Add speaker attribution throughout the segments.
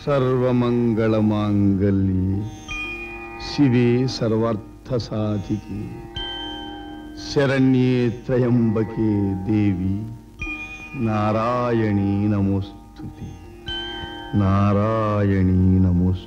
Speaker 1: సర్వమంగళమాంగళ్యే శివే సర్వార్థసాధికే శరణ్యే త్రయంబకే దేవి నారాయణీ నమోస్తుతే నారాయణీ నమోస్తు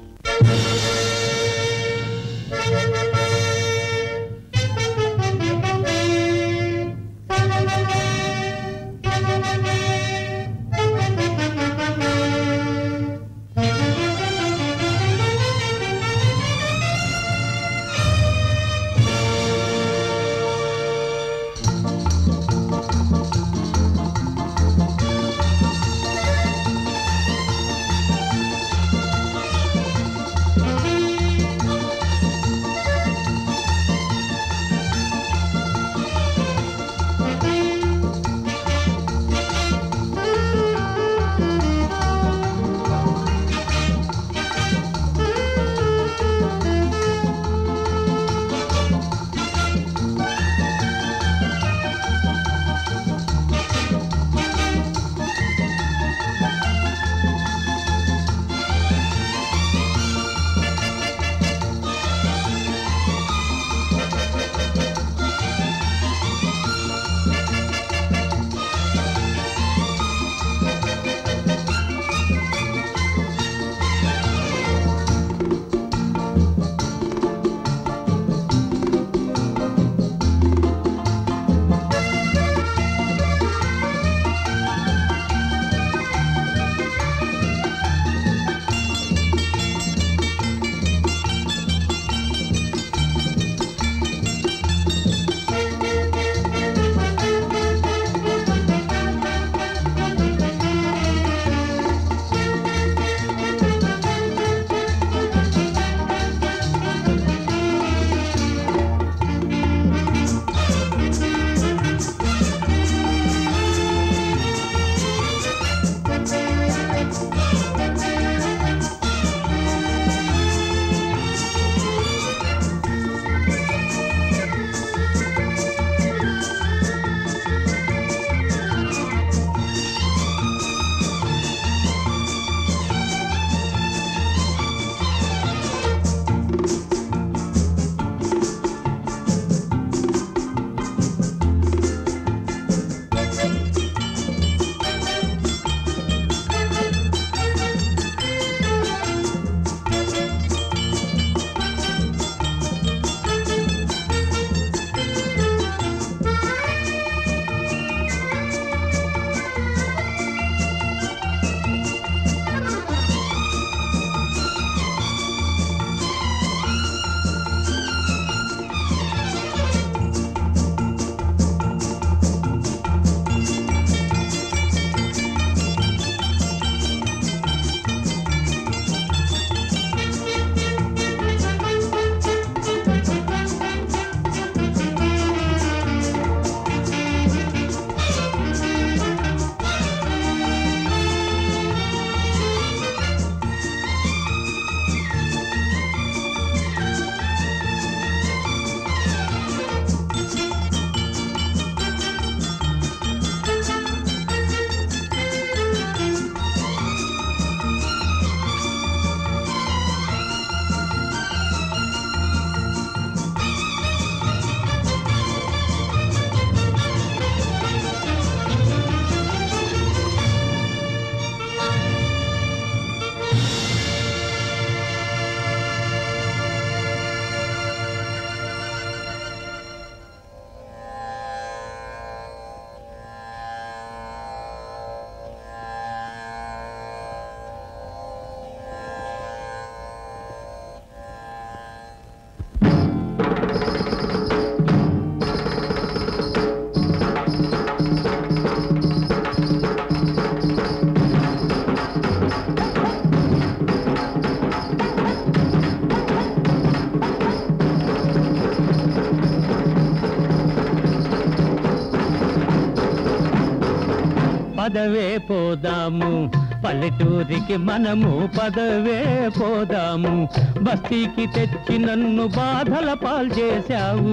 Speaker 2: పదవే పోదాము పల్లెటూరికి మనము పదవే పోదాము బస్తీకి తెచ్చి నన్ను బాధల పాలు చేశావు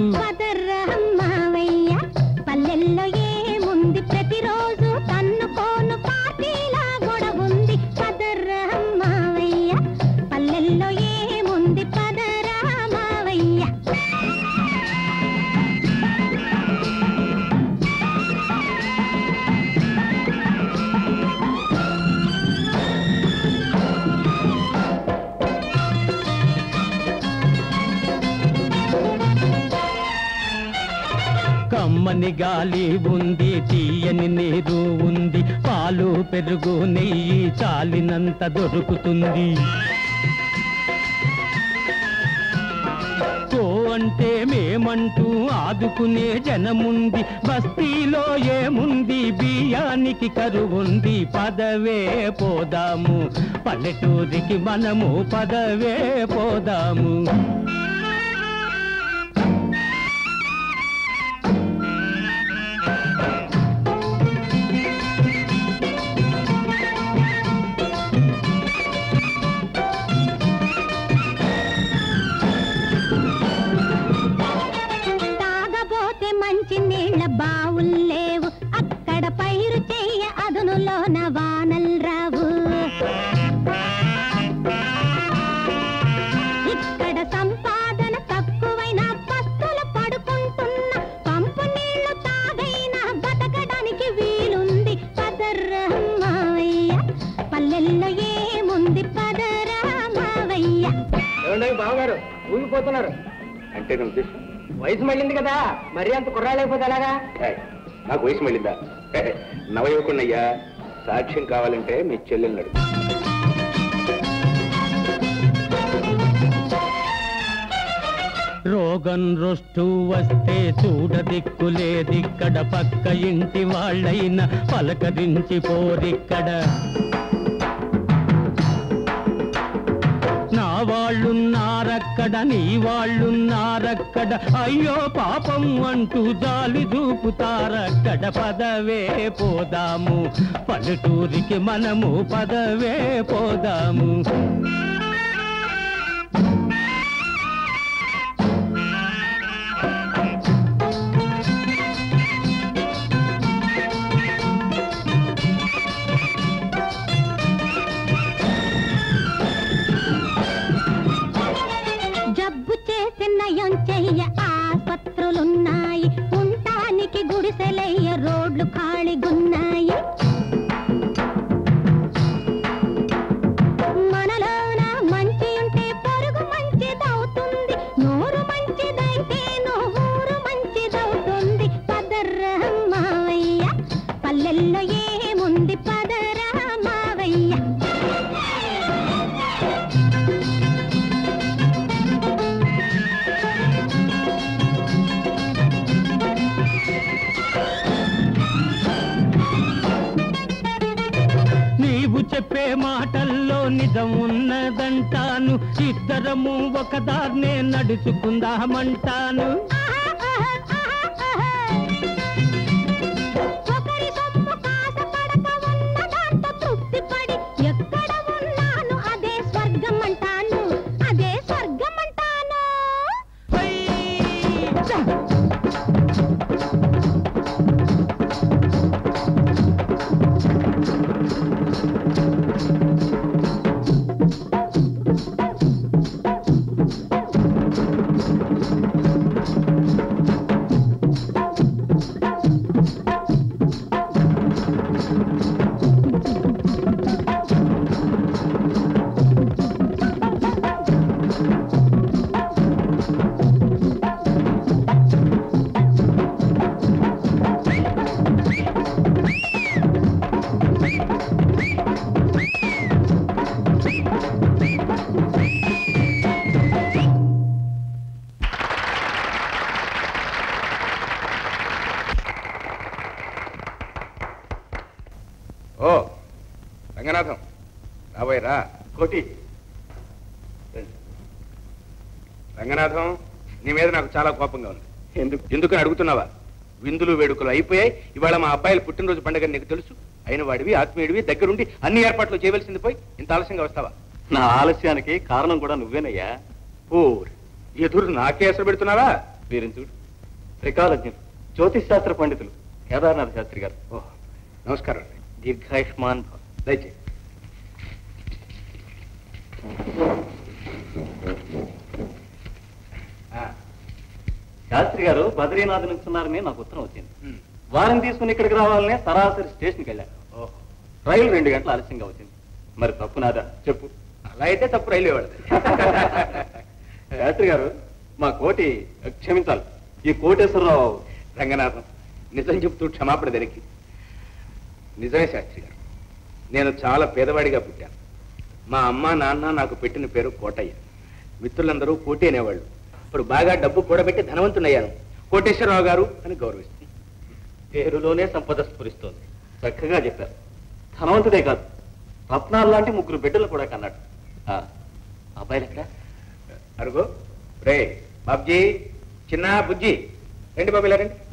Speaker 3: పదర్రహమ్మావయ్య పల్లెల్లో ఏముంది ప్రతిరోజు తన్నుకోను పార్టీలా గొడవుంది పదర్రహమ్మావయ్య
Speaker 2: కమ్మని గాలి ఉంది తీయని నీరు ఉంది పాలు పెరుగు నెయ్యి చాలినంత దొరుకుతుంది కో అంటే మేమంటూ ఆదుకునే జనముంది బస్తీలో ఏముంది బియ్యానికి కరువుంది పదవే పోదాము పల్లెటూరికి మనము పదవే పోదాము
Speaker 3: తాగబోతే మంచి నీళ్ళ బావుల్లేవు అక్కడ పైరు చెయ్య అదునులోన వానల్ రావు ఇక్కడ సంపాదన తక్కువైన పస్తులు పడుకుంటున్న పంపు నీళ్లు తాగైనా బతకడానికి వీలుంది పదర్రా మావయ్య పల్లెల్లో ఏముంది పదరా మావయ్య
Speaker 4: ఏమండి బావగారు ఊగిపోతున్నారు
Speaker 5: అంటే నా ఉద్దేశం
Speaker 4: వయసు మళ్ళింది కదా మరీ అంత కుర్రాళ్ళైపోతే ఎలాగా
Speaker 5: ఏయ్, నాకు వయసు మళ్ళిందా నవయువకున్నయ్యా సాక్ష్యం కావాలంటే మీ చెల్లెల్ని అడుగు
Speaker 2: రోగం రొస్టు వస్తే చూడదిక్కులేదిక్కడ పక్క ఇంటి వాళ్ళైనా పలకరించి పోరిక్కడ నా వాళ్ళున్నారక్కడ నీ వాళ్ళున్నారక్కడ అయ్యో పాపం అంటూ జాలి చూపుతారక్కడ పదవే పోదాము పల్లెటూరికి మనము పదవే పోదాము
Speaker 3: జబ్బు చేసి నయం చెయ్య ఆస్పత్రులున్నాయి ఉండటానికి గుడిసెలయ్య రోడ్లు ఖాళీగున్నాయి మనలోన మంచి ఉంటే పొరుగు మంచిదవుతుంది నోరు మంచిదైతే నోరు మంచిదవుతుంది పదర్రా మావయ్య పల్లెల్లో ఏముంది పదరా మావయ్య
Speaker 2: నీవు చెప్పే మాటల్లో నిజం ఉన్నదంటాను ఇద్దరము ఒకదాన్నే నడుచుకుందామంటాను
Speaker 3: ఒకరి సొమ్ము కాసపడక ఉన్న దాంతో తృప్తిపడి ఎక్కడ ఉన్నాను అదే స్వర్గం అంటాను అదే స్వర్గం అంటాను
Speaker 5: ఓ రంగనాథం రాబోయ్ రా కోటి రండి. రంగనాథం నీ మీద నాకు చాలా కోపంగా ఉంది ఎందుకు ఎందుకని అడుగుతున్నావా విందులు వేడుకలు అయిపోయాయి ఇవాళ మా అబ్బాయిల పుట్టినరోజు పండుగ నీకు తెలుసు అయిన వాడివి ఆత్మీయుడివి దగ్గరుండి అన్ని ఏర్పాట్లు చేయవలసింది పోయి ఇంత ఆలస్యంగా వస్తావా
Speaker 6: నా ఆలస్యానికి కారణం కూడా నువ్వేనయ్యా
Speaker 5: ఓ ఎదురు నాకే ఎసరు పెడుతున్నావా
Speaker 6: వీరిని చూడు త్రికాలజ్ఞులు జ్యోతిష్ శాస్త్ర పండితులు కేదార్నాథ శాస్త్రి గారు
Speaker 5: ఓ నమస్కారం అండి
Speaker 6: దీర్ఘాయుష్మాన్ భవ.
Speaker 5: దయచేసి ఆ,
Speaker 6: శాస్త్రి గారు బద్రీనాథ్ నుంచి ఉన్నారని నాకు ఉత్తరం వచ్చింది
Speaker 5: ఉమ్.
Speaker 6: వారిని తీసుకుని ఇక్కడికి రావాలనే సరాసరి స్టేషన్కి వెళ్ళాను
Speaker 5: ఓహో
Speaker 6: రైలు రెండు గంటలు ఆలస్యంగా వచ్చింది మరి తప్పు నాదా చెప్పు
Speaker 5: అలా అయితే తప్పు రైలు వాడదు
Speaker 6: శాస్త్రి గారు మా కోటి క్షమించాలి ఈ కోటేశ్వరరావు
Speaker 5: రంగనాథం నిజం చెప్తూ క్షమాపణ దొరికి నిజమే శాస్త్రి గారు నేను చాలా పేదవాడిగా పుట్టాను మా అమ్మ నాన్న నాకు పెట్టిన పేరు కోటయ్య మిత్రులందరూ కోటి అనేవాళ్ళు ఇప్పుడు బాగా డబ్బు కూడబెట్టి ధనవంతునయ్యాను కోటేశ్వరరావు గారు అని గౌరవిస్తుంది
Speaker 6: పేరులోనే సంపద స్ఫురిస్తోంది చక్కగా చెప్పారు ధనవంతుడే కాదు రత్నాలు లాంటి ముగ్గురు బిడ్డలు కూడా కన్నాడు ఆ, అబ్బాయిలు ఎక్కడ
Speaker 5: అరుగో రే బాబ్జీ చిన్న బుజ్జి రండి బాబు ఇలా రండి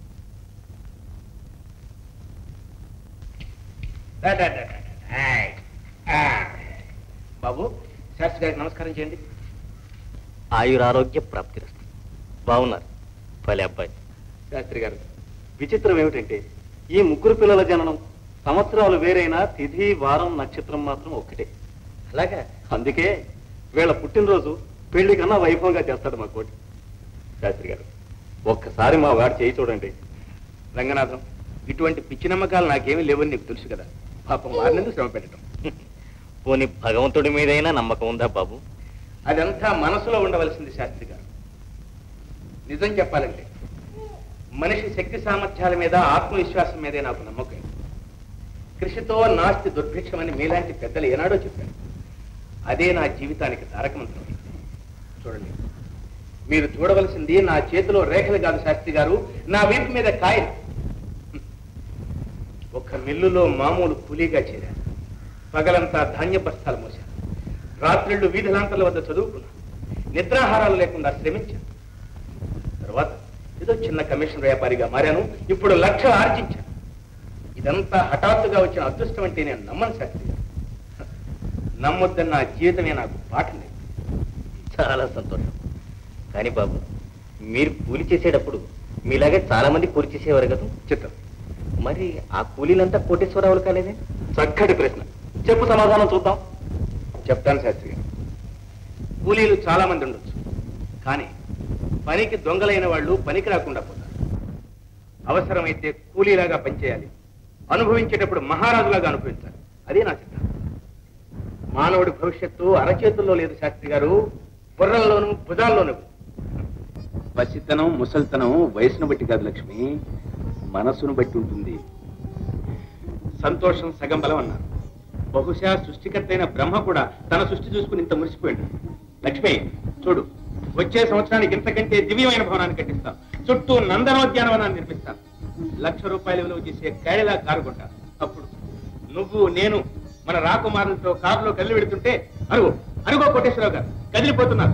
Speaker 5: రా, రా, రా, రా, రా. ఆయ్. ఆ. బాబు శాస్త్రి గారికి నమస్కారం చేయండి
Speaker 6: ఆయురారోగ్య ప్రాప్తిరస్తు బాగున్నారు భలే అబ్బాయి శాస్త్రి గారు విచిత్రం ఏమిటంటే ఈ ముగ్గురు పిల్లల జననం సంవత్సరాలు వేరైనా తిథి వారం నక్షత్రం మాత్రం ఒక్కటే
Speaker 5: అలాగా
Speaker 6: అందుకే వీళ్ళ పుట్టినరోజు పెళ్లి కన్నా వైభవంగా చేస్తాడు మా కోటి శాస్త్రి గారు ఒక్కసారి మా వాడు చేయి చూడండి
Speaker 5: రంగనాథం ఇటువంటి పిచ్చి నమ్మకాలు నాకేమీ లేవని నీకు తెలుసు కదా పాపం వారినందుకు శ్రమ పెట్టడం
Speaker 6: పోని భగవంతుడి మీదైనా నమ్మకం ఉందా బాబు
Speaker 5: అదంతా మనసులో ఉండవలసింది శాస్త్రి గారు నిజం చెప్పాలంటే మనిషి శక్తి సామర్థ్యాల మీద ఆత్మవిశ్వాసం మీదే నాకు నమ్మకం కృషితో నాస్తి దుర్భిక్షమని మీలాంటి పెద్దలు ఏనాడో చెప్పారు అదే నా జీవితానికి తారకమంత్రం చూడండి మీరు చూడవలసింది నా చేతిలో రేఖలు కాదు శాస్త్రి గారు నా వీపు మీద కాయలు ఒక్క మిల్లులో మామూలు కూలీగా చేరాను పగలంతా ధాన్య బస్తాలు మోశాను రాత్రిళ్ళు వీధిలాంతల వద్ద చదువుకున్నాను నిద్రాహారాలు లేకుండా శ్రమించాను తర్వాత ఏదో చిన్న కమిషన్ వ్యాపారిగా మారాను ఇప్పుడు లక్షలు ఆర్జించాను ఇదంతా హఠాత్తుగా వచ్చిన అదృష్టం అంటే నేను నమ్మను శాస్త్రి గారు. నమ్మొద్దని నా జీవితమే నాకు పాఠం లేదు
Speaker 6: చాలా సంతోషం కానీ బాబు మీరు కూలి చేసేటప్పుడు మీలాగే చాలా మంది కూలి చేసేవారు కదా
Speaker 5: చిత్తం
Speaker 6: మరి ఆ కూలీలంతా కోటేశ్వరరావులు కాలేదే చక్కటి ప్రశ్న చెప్పు సమాధానం చూద్దాం
Speaker 5: చెప్తాను శాస్త్రి గారు కూలీలు చాలా మంది ఉండొచ్చు కానీ పనికి దొంగలైన వాళ్ళు పనికి రాకుండా పోతారు అవసరమైతే కూలీలాగా పనిచేయాలి అనుభవించేటప్పుడు మహారాజులాగా అనుభవించాలి అదే నా సిద్ధాంతం మానవుడి భవిష్యత్తు అరచేతుల్లో లేదు శాస్త్రి గారు బుర్రల్లోనూ భుజాల్లోనూ పసితనం ముసల్తనం వయసును బట్టి కాదు లక్ష్మి మనసును బట్టి ఉంటుంది సంతోషం సగం బలం అన్నారు బహుశా సృష్టికర్త అయిన బ్రహ్మ కూడా తన సృష్టి చూసుకుని ఇంత మురిసిపోయాడు లక్ష్మి చూడు వచ్చే సంవత్సరానికి ఇంతకంటే దివ్యమైన భవనాన్ని కట్టిస్తాం చుట్టూ నందనోద్యానవనాన్ని నిర్మిస్తాం లక్ష రూపాయల విలువ చేసే కాడిలా కారు కొంటా అప్పుడు నువ్వు నేను మన రాకుమారులతో కారులో కదిలి పెడుతుంటే అరుగు అరుగో కోటేశ్వరరావు గారు కదిలిపోతున్నారు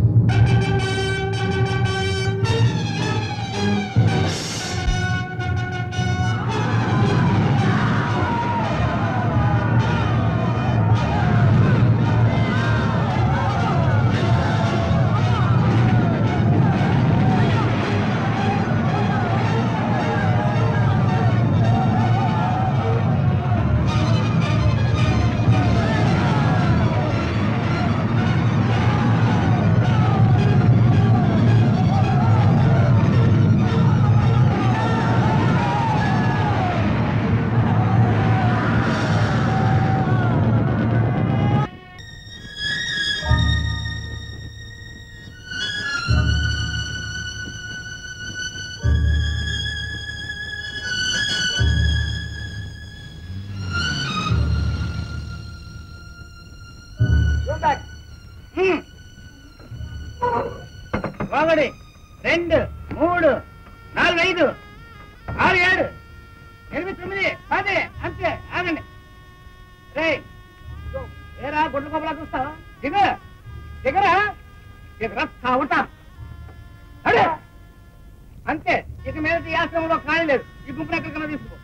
Speaker 2: ఒకటి రెండు మూడు నాలుగు ఐదు ఆరు ఏడు ఎనిమిది తొమ్మిది పది అంతే ఆగండి రే ఏరా గుడ్ల కొబ్బలా చూస్తావు దిగు దిగరా దిగరా ఉంటా అడే అంతే ఇక మీద ఈ ఆశ్రమంలో ఖాళీ లేదు ఈ గుంపును ఎక్కడికైనా తీసుకో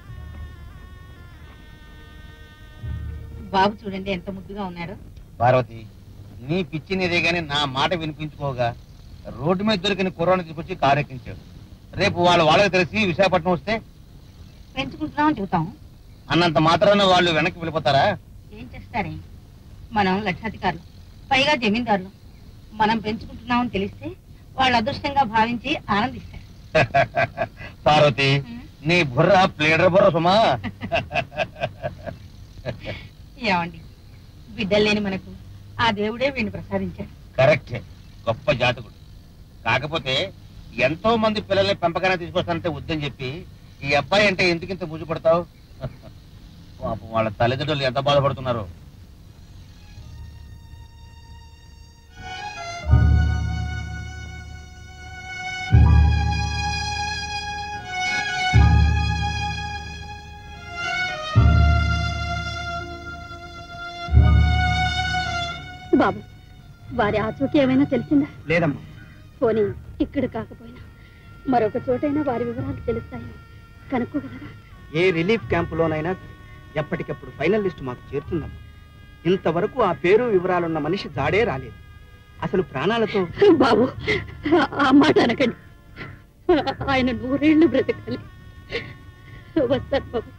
Speaker 7: బాబు చూడండి ఎంత ముద్దుగా ఉన్నాడు
Speaker 8: పార్వతి నీ పిచ్చి నీదే గాని నా మాట వినిపించుకోగా రోడ్డు మీద దొరికిన కుర్రాన్ని తీసుకొచ్చి కారు ఎక్కించాడు రేపు వాళ్ళు వాళ్ళకి తెలిసి విశాఖపట్నం వస్తే
Speaker 7: పెంచుకుంటున్నామని చెబుతాం
Speaker 8: అన్నంత మాత్రాన వాళ్ళు వెనక్కి వెళ్ళిపోతారా
Speaker 7: ఏం చేస్తారే మనం లక్షాధికారులు పైగా జమీందారులు మనం పెంచుకుంటున్నామని తెలిస్తే వాళ్ళు అదృష్టంగా భావించి ఆనందిస్తారు
Speaker 8: పార్వతి నీ బుర్ర ప్లేడర్ బుర్ర సుమా
Speaker 7: ఏమండి బిడ్డలు లేని మనకు ఆ దేవుడే వీడిని ప్రసాదించాడు
Speaker 8: కరెక్ట్ గొప్ప జాతకుడు కాకపోతే ఎంతో మంది పిల్లల్ని పెంపకాన్ని తీసుకొస్తానంటే వద్దని చెప్పి ఈ అబ్బాయి అంటే ఎందుకింత ముజు పడతావు పాపం వాళ్ళ తల్లిదండ్రులు ఎంత బాధపడుతున్నారు
Speaker 9: బాబు వారి ఆచూకీ ఏమైనా తెలిసిందా
Speaker 2: లేదమ్మా
Speaker 9: పోనీ ఇక్కడ కాకపోయినా మరొక చోటైనా వారి వివరాలు తెలుస్తాయి కనుక్కోగలరా
Speaker 2: ఏ రిలీఫ్ క్యాంపులోనైనా ఎప్పటికప్పుడు ఫైనల్ లిస్ట్ మాకు చేరుతుందమ్మా ఇంతవరకు ఆ పేరు వివరాలున్న మనిషి జాడే రాలేదు అసలు ప్రాణాలతో
Speaker 9: బాబు ఆ మాట అనకండి ఆయన నూరేళ్లు బ్రతకాలి వస్తాను బాబు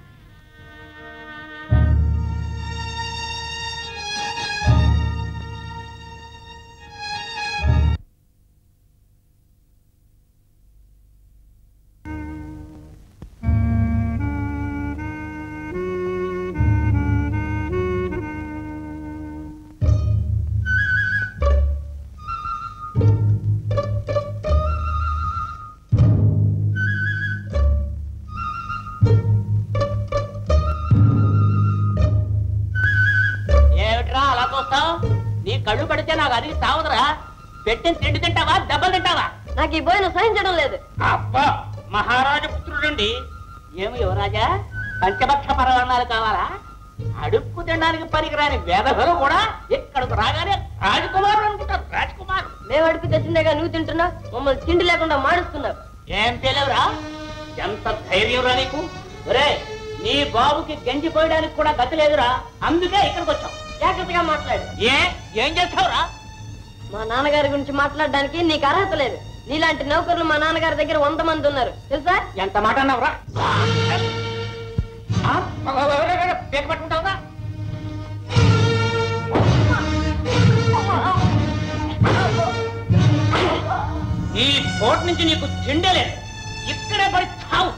Speaker 10: ఏమిట్రా అలా చూస్తావు నీ కళ్ళు పడితే నాకు అది తావదురా పెట్టిన తిండి తింటావా దెబ్బలు తింటావా
Speaker 9: నాకు ఈ బోయిన సహించడం లేదు
Speaker 10: అబ్బా మహారాజు పుత్రుడండి ఏమి యువరాజా పంచభక్ష పరవణాలు కావాలా అడుక్కు తినడానికి పనికిరాని వేదభలు కూడా ఇక్కడికి రాగానే రాజకుమారుడు అనుకుంటారు రాజకుమారు
Speaker 9: మేము అడుగు తెచ్చిందేగా నువ్వు తింటున్నా మమ్మల్ని తిండి లేకుండా మాడుస్తున్నావు
Speaker 10: ఏం తెలియదురా ఎంత ధైర్యం రా నీకు ఒరే నీ బాబుకి గంజి పోయడానికి కూడా గతి లేదురా అందుకే ఇక్కడికి వచ్చాం
Speaker 9: జాగ్రత్తగా మాట్లాడు
Speaker 10: ఏ ఏం చేస్తావురా
Speaker 9: మా నాన్నగారి గురించి మాట్లాడడానికి నీకు అర్హత లేదు నీలాంటి నౌకర్లు మా నాన్నగారి దగ్గర వంద మంది ఉన్నారు తెలుసా
Speaker 10: ఎంత మాట అన్నావురా ఆ? పీక పట్టుకుంటావురా ఈ పోటు నుంచి నీకు తిండే లేదు ఇక్కడే పడి చావు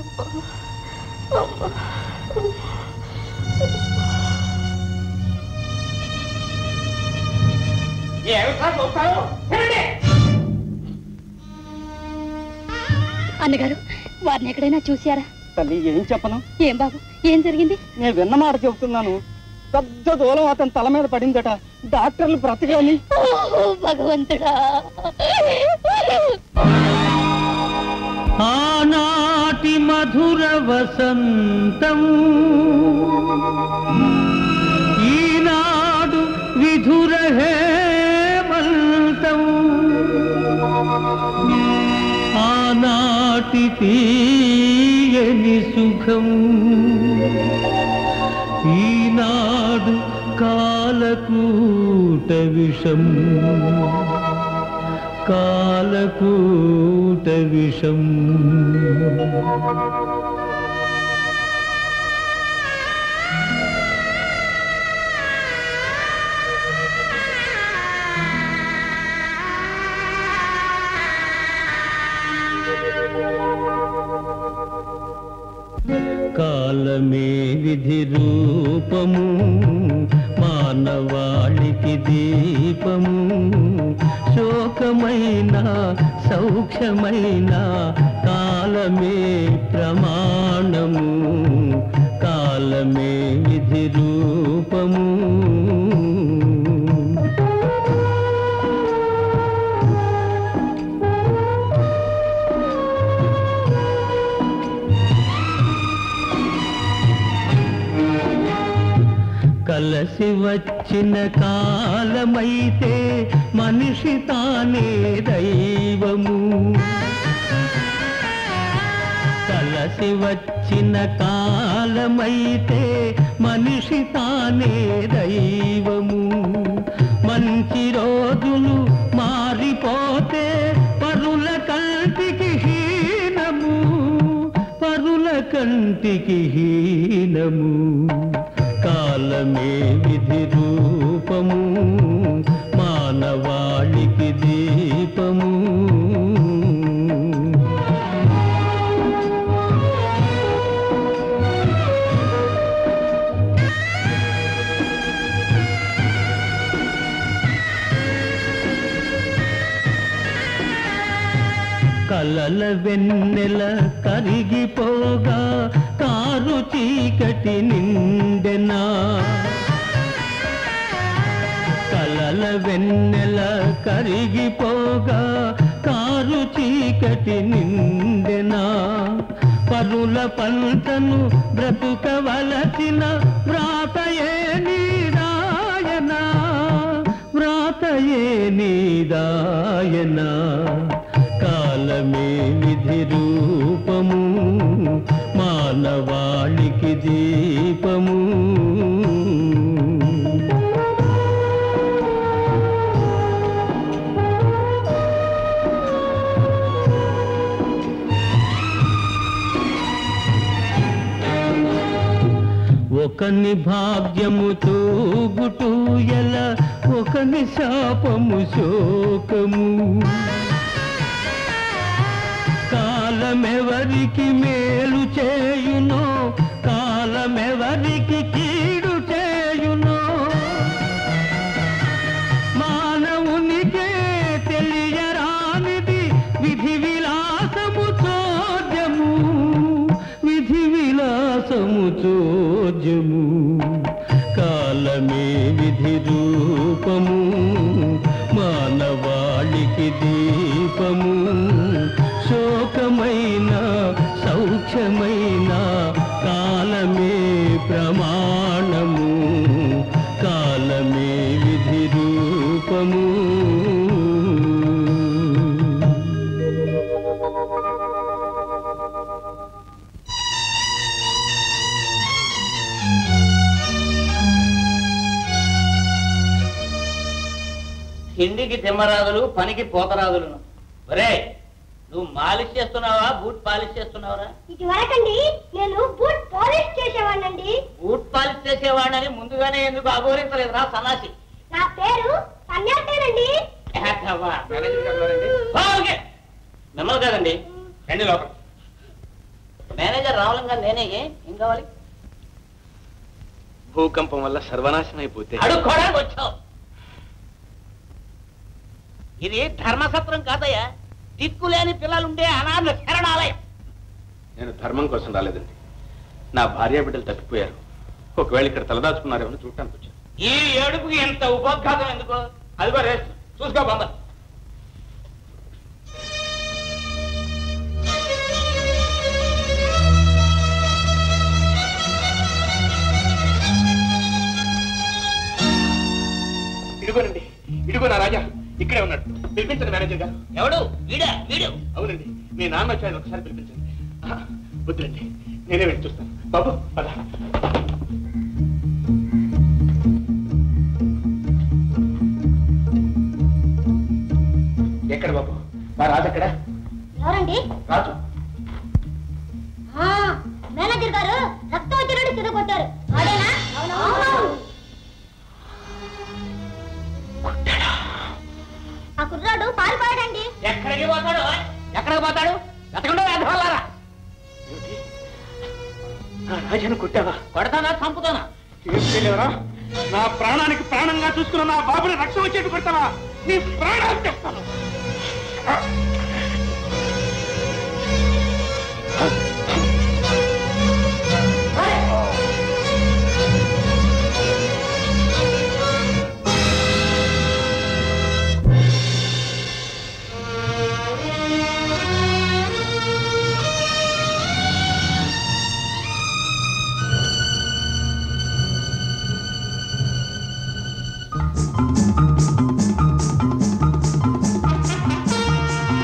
Speaker 10: ఏమిట్రా చూస్తావు తినండి.
Speaker 9: అన్నగారు వారిని ఎక్కడైనా చూశారా
Speaker 2: తల్లి ఏం చెప్పను
Speaker 9: ఏం బాబు ఏం జరిగింది
Speaker 2: నేను విన్న మాట చెబుతున్నాను పెద్ద దూలం అతని తల మీద పడిందట డాక్టర్లు బ్రతకని
Speaker 9: ఓ భగవంతుడా
Speaker 11: ఆనాటి మధుర వసంతం ఈనాడు విధుర హేమంతం ఆనాటి తీయని సుఖం ఈనాడు కాలకూట విషం కాలకూట విషం కాలమే విధి రూపము మానవాళికి దీపము శోకమైన సౌఖ్యమైన కాలమే ప్రమాణము కాలమే విధి రూపము కలసి వచ్చిన కాలమైతే మనిషి తానే దైవము కలసి వచ్చిన కాలమైతే మనిషి తానే దైవము మంచి రోజులు మారిపోతే పరుల కంటికి హీనము పరుల కంటికి హీనము కాలమే విధి రూపము మానవాళికి దీపము కలల వెన్నెల కరిగిపోగా కారు చీకటి నిండెనా కలల వెన్నెల కరిగిపోగా కారు చీకటి నిండెనా పరుల పంటను బ్రతుకవలసిన వ్రాతయే నీరాయన వ్రాతయే నీరాయన కాలమే విధి రూపము మానవాళికి దీపము ఒకని భాగ్యము తూగుటూ ఎల ఒకని శాపము శోకము కాలమెవరికి మేలు చేయునో కాలమెవరికి కీడు చేయునో మానవునికే తెలియరానిది విధి విలాసము చోద్యము విధి విలాసము చోద్యము కాలమే విధి రూపము మానవాళికి దీపము శోకమైన సౌఖ్యమైన కాలమే ప్రమాణము కాలమే విధి రూపము
Speaker 10: తిండికి తిమ్మరాదులు పనికి పోతరాదులను ఒరే నువ్వు మాలిష్ చేస్తున్నావా బూట్ పాలిష్ చేస్తున్నావురా
Speaker 3: ఇది వరకండి నేను బూట్ పాలిష్ చేసేవాడినండి
Speaker 10: బూట్ పాలిష్ చేసేవాడని ముందుగానే ఎందుకు అఘోరించలేదురా సన్నాసి
Speaker 3: నా పేరు సన్యాసేనండి
Speaker 10: ఏద్దవ్వా, మేనేజర్ గారు ఉన్నారండి? ఆ, ఓకే. మిమ్మల్ని కాదండి రండి లోపల మేనేజర్ రావడం కానీ నేనే ఏం కావాలి
Speaker 5: భూకంపం వల్ల సర్వనాశనం అయిపోతే
Speaker 10: అడుక్కోడానికి వచ్చావు ఇది ధర్మసత్రం కాదయ్యా దిక్కులేని పిల్లలుండే అనాథ శరణాలయం
Speaker 5: నేను ధర్మం కోసం రాలేదండి నా భార్య బిడ్డలు తప్పిపోయారు ఒకవేళ ఇక్కడ తలదాచుకున్నారేమో చూడటానికి వచ్చాను
Speaker 10: ఈ ఏడుపుకి ఎంత ఉపోద్ఘాతం ఎందుకు అదిగో రేస్ట్ చూసుకో బొమ్మ
Speaker 5: ఇదిగోనండి ఇదిగో నా రాజా ఇక్కడే ఉన్నాడు పిలిపించండి మేనేజర్ గారు
Speaker 10: ఎవడు వీడా వీడు
Speaker 5: అవునండి మీ నాన్న వచ్చాడు ఒకసారి పిలిపించండి ఆ, వద్దులండి నేనే వెళ్ళి చూస్తాను బాబు పద ఎక్కడ బాబు మా రాజు ఎక్కడ
Speaker 3: ఎవరండి
Speaker 5: రాజు
Speaker 3: ఆ, మేనేజర్ గారు రక్తం వచ్చినట్టు చిన్న కొట్టారు ఆడేనా అవునవును ఆ కుర్రాడు పారిపోయాడండి
Speaker 10: ఎక్కడికి పోతాడు ఎక్కడికి పోతాడు ఎత్తకుండా వేధవాళ్ళారా
Speaker 5: నా రాజాను కొట్టావా
Speaker 10: కొడతానా చంపుతానా
Speaker 5: ఏం చేయలేవరా నా ప్రాణానికి ప్రాణంగా చూసుకున్న నా బాబుని రక్తం వచ్చేట్టు కొడతావా నీ ప్రాణాలు చెప్తాను
Speaker 3: ఆ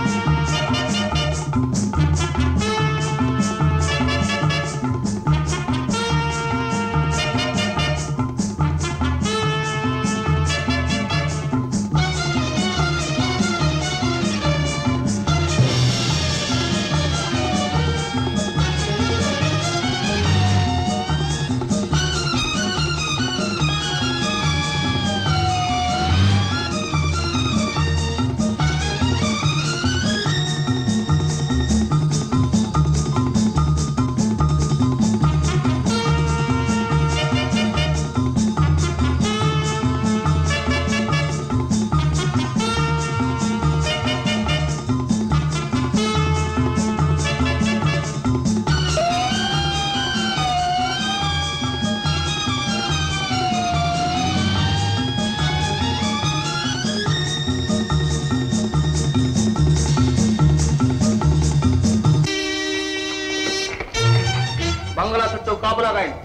Speaker 6: బంగ్లా చుట్టూ కాపులా రాయండి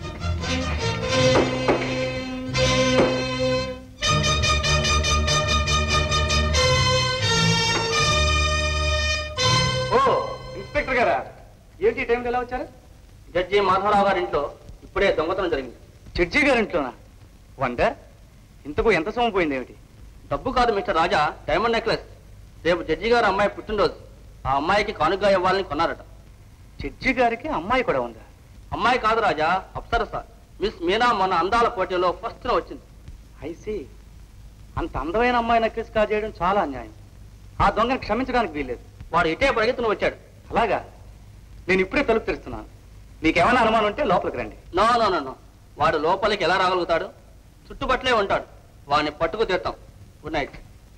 Speaker 5: ఓ ఇన్స్పెక్టర్ గారా ఏంటి ఈ టైంకి ఎలా వచ్చారు
Speaker 6: జడ్జి మాధవరావు గారి ఇంట్లో ఇప్పుడే దొంగతనం జరిగింది
Speaker 5: జడ్జి గారింట్లోనా వండర్ ఇంతకు ఎంత సొమ్ము పోయింది ఏమిటి
Speaker 6: డబ్బు కాదు మిస్టర్ రాజా డైమండ్ నెక్లెస్ రేపు జడ్జి గారు అమ్మాయి పుట్టినరోజు ఆ అమ్మాయికి కానుక ఇవ్వాలని కొన్నారట
Speaker 5: జడ్జి గారికి అమ్మాయి కూడా ఉందా
Speaker 6: అమ్మాయి కాదు రాజా అప్సరస మిస్ మీనా మొన్న అందాల పోటీలో ఫస్ట్ వచ్చింది
Speaker 5: ఐసి అంత అందమైన అమ్మాయి నక్కిస్ కాజేయడం చాలా అన్యాయం ఆ దొంగని క్షమించడానికి వీల్లేదు
Speaker 6: వాడు ఇటే పరిగెత్తున వచ్చాడు
Speaker 5: అలాగా నేను ఇప్పుడే తలుపు తెరుస్తున్నాను నీకేమైనా అనుమానం ఉంటే లోపలికి రండి
Speaker 6: నో నో నో నో వాడు లోపలికి ఎలా రాగలుగుతాడు చుట్టుపట్లే ఉంటాడు వాడిని పట్టుకు తీస్తాం గుడ్ నైట్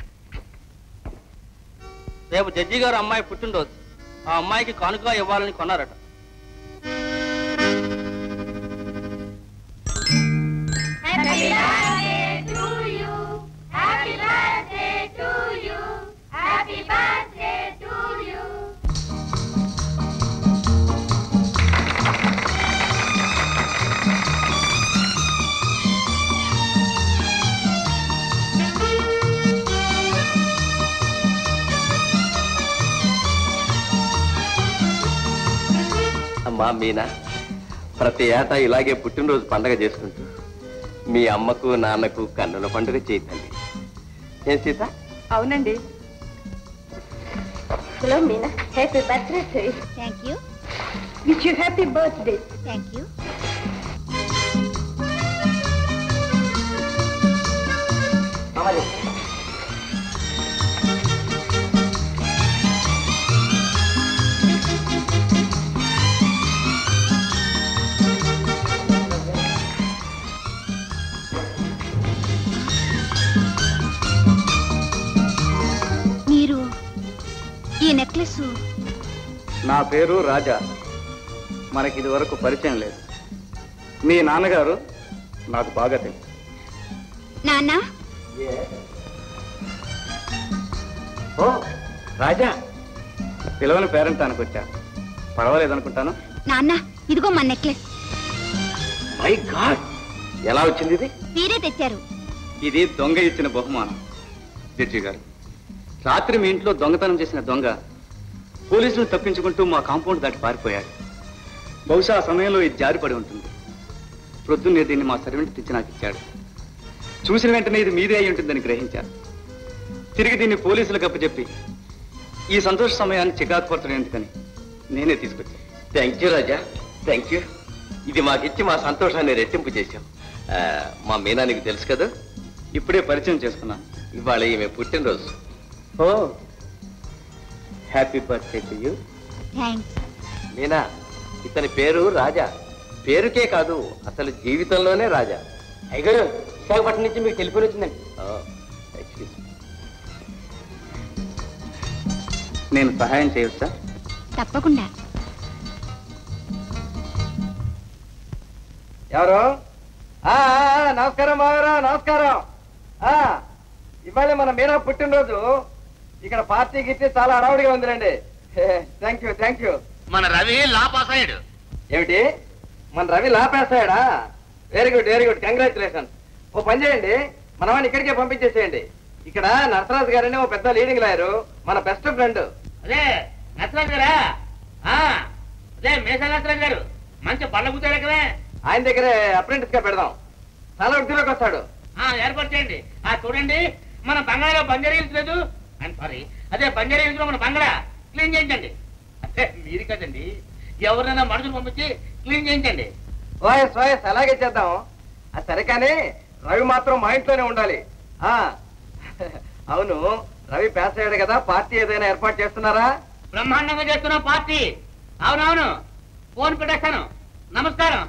Speaker 6: రేపు జడ్జి గారు అమ్మాయి పుట్టినరోజు ఆ అమ్మాయికి కానుక ఇవ్వాలని కొన్నారట
Speaker 3: Happy birthday to you. Happy birthday to you. Happy birthday to you.
Speaker 12: అమ్మా మీనా ప్రతి ఏటా ఇలాగే పుట్టినరోజు పండగ చేసుకుంటూ మీ అమ్మకు నాన్నకు కన్నుల పండుగ చేయండి ఏం సీత
Speaker 9: అవునండి hello Meena happy birthday to you
Speaker 3: thank you
Speaker 9: wish you happy birthday
Speaker 3: thank you మీరు ఈ నెక్లెస్
Speaker 5: నా పేరు రాజా మనకి ఇది వరకు పరిచయం లేదు మీ నాన్నగారు నాకు బాగా తెలుసు
Speaker 3: నాన్న
Speaker 5: ఓ రాజా పిలవని పేరెంటానికి వచ్చా పర్వాలేదనుకుంటాను
Speaker 3: నాన్న ఇదిగో మా నెక్లెస్
Speaker 5: మై గాడ్ ఎలా వచ్చింది ఇది
Speaker 3: మీరే తెచ్చారు
Speaker 5: ఇది దొంగ ఇచ్చిన బహుమానం జడ్జి గారు రాత్రి మీ ఇంట్లో దొంగతనం చేసిన దొంగ పోలీసులు తప్పించుకుంటూ మా కాంపౌండ్ దాటి పారిపోయాడు బహుశా ఆ సమయంలో ఇది జారిపడి ఉంటుంది ప్రొద్దున్నే దీన్ని మా సర్వెంట్ తెచ్చి నాకు ఇచ్చాడు చూసిన వెంటనే ఇది మీదే అయి ఉంటుందని గ్రహించాను తిరిగి దీన్ని పోలీసులకు అప్పచెప్పి ఈ సంతోష సమయాన్ని చికాకుపరచడం ఎందుకని నేనే తీసుకొచ్చాను
Speaker 12: thank you Raja thank you ఇది మాకిచ్చి మా సంతోషాన్ని రెట్టింపు చేశాం ఆ, మా మీనా నీకు తెలుసు కదా
Speaker 5: ఇప్పుడే పరిచయం చేసుకున్నాను
Speaker 12: ఇవాళ ఈమె పుట్టినరోజు
Speaker 5: ఓ happy birthday to you
Speaker 3: thanks
Speaker 12: Meena ఇతని పేరు రాజా పేరుకే కాదు అసలు జీవితంలోనే రాజా
Speaker 4: అయ్యగారు విశాఖపట్నం నుంచి మీకు టెలిఫోన్ వచ్చిందండి
Speaker 12: ఓ, excuse me.
Speaker 5: నేను సహాయం చేయవచ్చా
Speaker 3: తప్పకుండా
Speaker 2: ఎవరు ఆ, ఆ, నమస్కారం బావరా నమస్కారం ఆ, ఇవాళ మన మీనా పుట్టినరోజు ఇక్కడ పార్టీ గిట్టి చాలా హడావుడిగా ఉందిలేండి థ్యాంక్ యూ థ్యాంక్ యూ
Speaker 6: మన రవి లా పాస్ అయ్యాడు
Speaker 2: ఏమిటి మన రవి లాపేస్తాడా very good very good congratulation ఓ పని చేయండి మన వాడిని ఇక్కడికే పంపించేసేయండి ఇక్కడ నరసరాజు గారని ఓ పెద్ద లీడింగ్ లాయరు మన బెస్ట్ ఫ్రెండ్
Speaker 10: అదే నచ్చరాజు గారా ఆ, అదే మేషా నచ్చరాజు గారు మంచి పళ్ళ కూర్చోడు కదా
Speaker 2: ఆయన దగ్గరే అప్రెంటిస్ గా పెడదాం చాలా వృద్ధిలోకి వస్తాడు
Speaker 10: ఆ, ఏర్పాటు చేయండి ఆ చూడండి మన బంగాళలో బంజారా హిల్స్ లేదు అని సారీ అదే బంజారా హిల్స్ లో మన బంగాళా క్లీన్ చేయించండి అదే మీరు కదండి ఎవరినైనా మనుషులు పంపించి క్లీన్ చేయించండి
Speaker 2: ఓఎస్ ఓఎస్ అలాగే చేద్దాం అది సరే కానీ రవి మాత్రం మా ఇంట్లోనే ఉండాలి ఆ అవును రవి పాస్ అయ్యాడు కదా పార్టీ ఏదైనా ఏర్పాటు చేస్తున్నారా
Speaker 10: బ్రహ్మాండంగా చేస్తున్న పార్టీ అవునవును ఫోన్ పెట్టేస్తాను నమస్కారం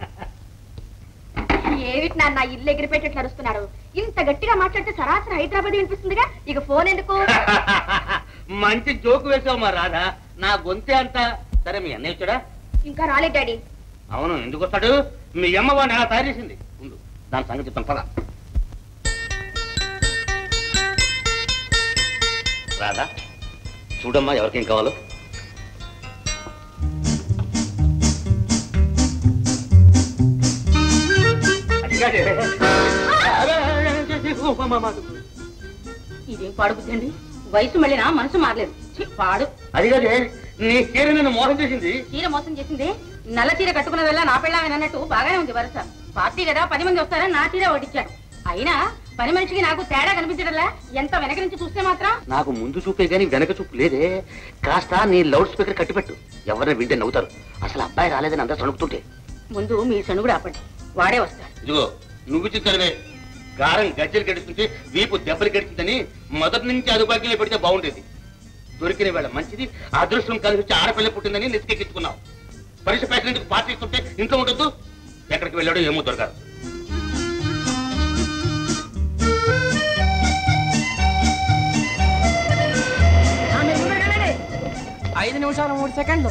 Speaker 9: ఏమిటి నాన్న ఇల్లు ఎగిరిపెట్టేట్లు అరుస్తున్నారు ఇంత గట్టిగా మాట్లాడితే సరాసరి హైదరాబాద్ వినిపిస్తుందిగా ఇక ఫోన్ ఎందుకు
Speaker 10: మంచి జోకు వేసావు మా రాధా నా గొంతే అంత సరే మీ అన్నయ్య వచ్చాడా
Speaker 9: ఇంకా రాలేదు డాడీ
Speaker 10: అవును ఎందుకు వస్తాడు మీ అమ్మ వాడిని ఎలా తయారు చేసింది ఉండు దాని సంగతి చెప్తాను పద రాధా చూడమ్మా ఎవరికేం కావాలో
Speaker 5: కాదే
Speaker 7: ఇదేం పాడుబుద్ధి అండి వయసు మళ్ళినా మనసు మారలేదు ఛీ, పాడు
Speaker 5: అది కాదే నీ చీర నన్ను మోసం చేసింది
Speaker 7: చీర మోసం చేసింది నల్ల చీర కట్టుకున్న వెళ్ళ నా పెళ్ళామని అన్నట్టు బాగానే ఉంది వరుస పార్టీ కదా పది మంది వస్తారని నా చీర ఒకటిచ్చాడు అయినా పని మనిషికి నాకు తేడా కనిపించడంలా ఎంత వెనక నుంచి చూస్తే మాత్రం
Speaker 5: నాకు ముందు చూపే గాని వెనక చూపు లేదే కాస్త నీ లౌడ్ స్పీకర్ కట్టిపెట్టు ఎవరైనా వింటే నవ్వుతారు అసలు అబ్బాయి రాలేదని అందరూ సణుకుతుంటే
Speaker 7: ముందు మీ సణుగుడు ఆపండి వాడే వస్తాడు
Speaker 5: ఇదిగో నువ్వు చిత్తడమే గారం గజ్జలు గడుస్తుంటే వీపు దెబ్బలు గడిచిందని మొదటి నుంచి అదుభాగ్యంలో పెడితే బాగుండేది దొరికిన వేళ మంచిది అదృష్టం కలిసి వచ్చి ఆడపిల్ల పుట్టిందని నెత్తికెక్కించుకున్నావు పరీక్ష పేట పార్టీ ఇస్తుంటే ఇంట్లో ఉండొద్దు ఎక్కడికి వెళ్ళాడో ఏమో దొరకారు
Speaker 2: ఐదు నిమిషాలు మూడు సెకండ్లు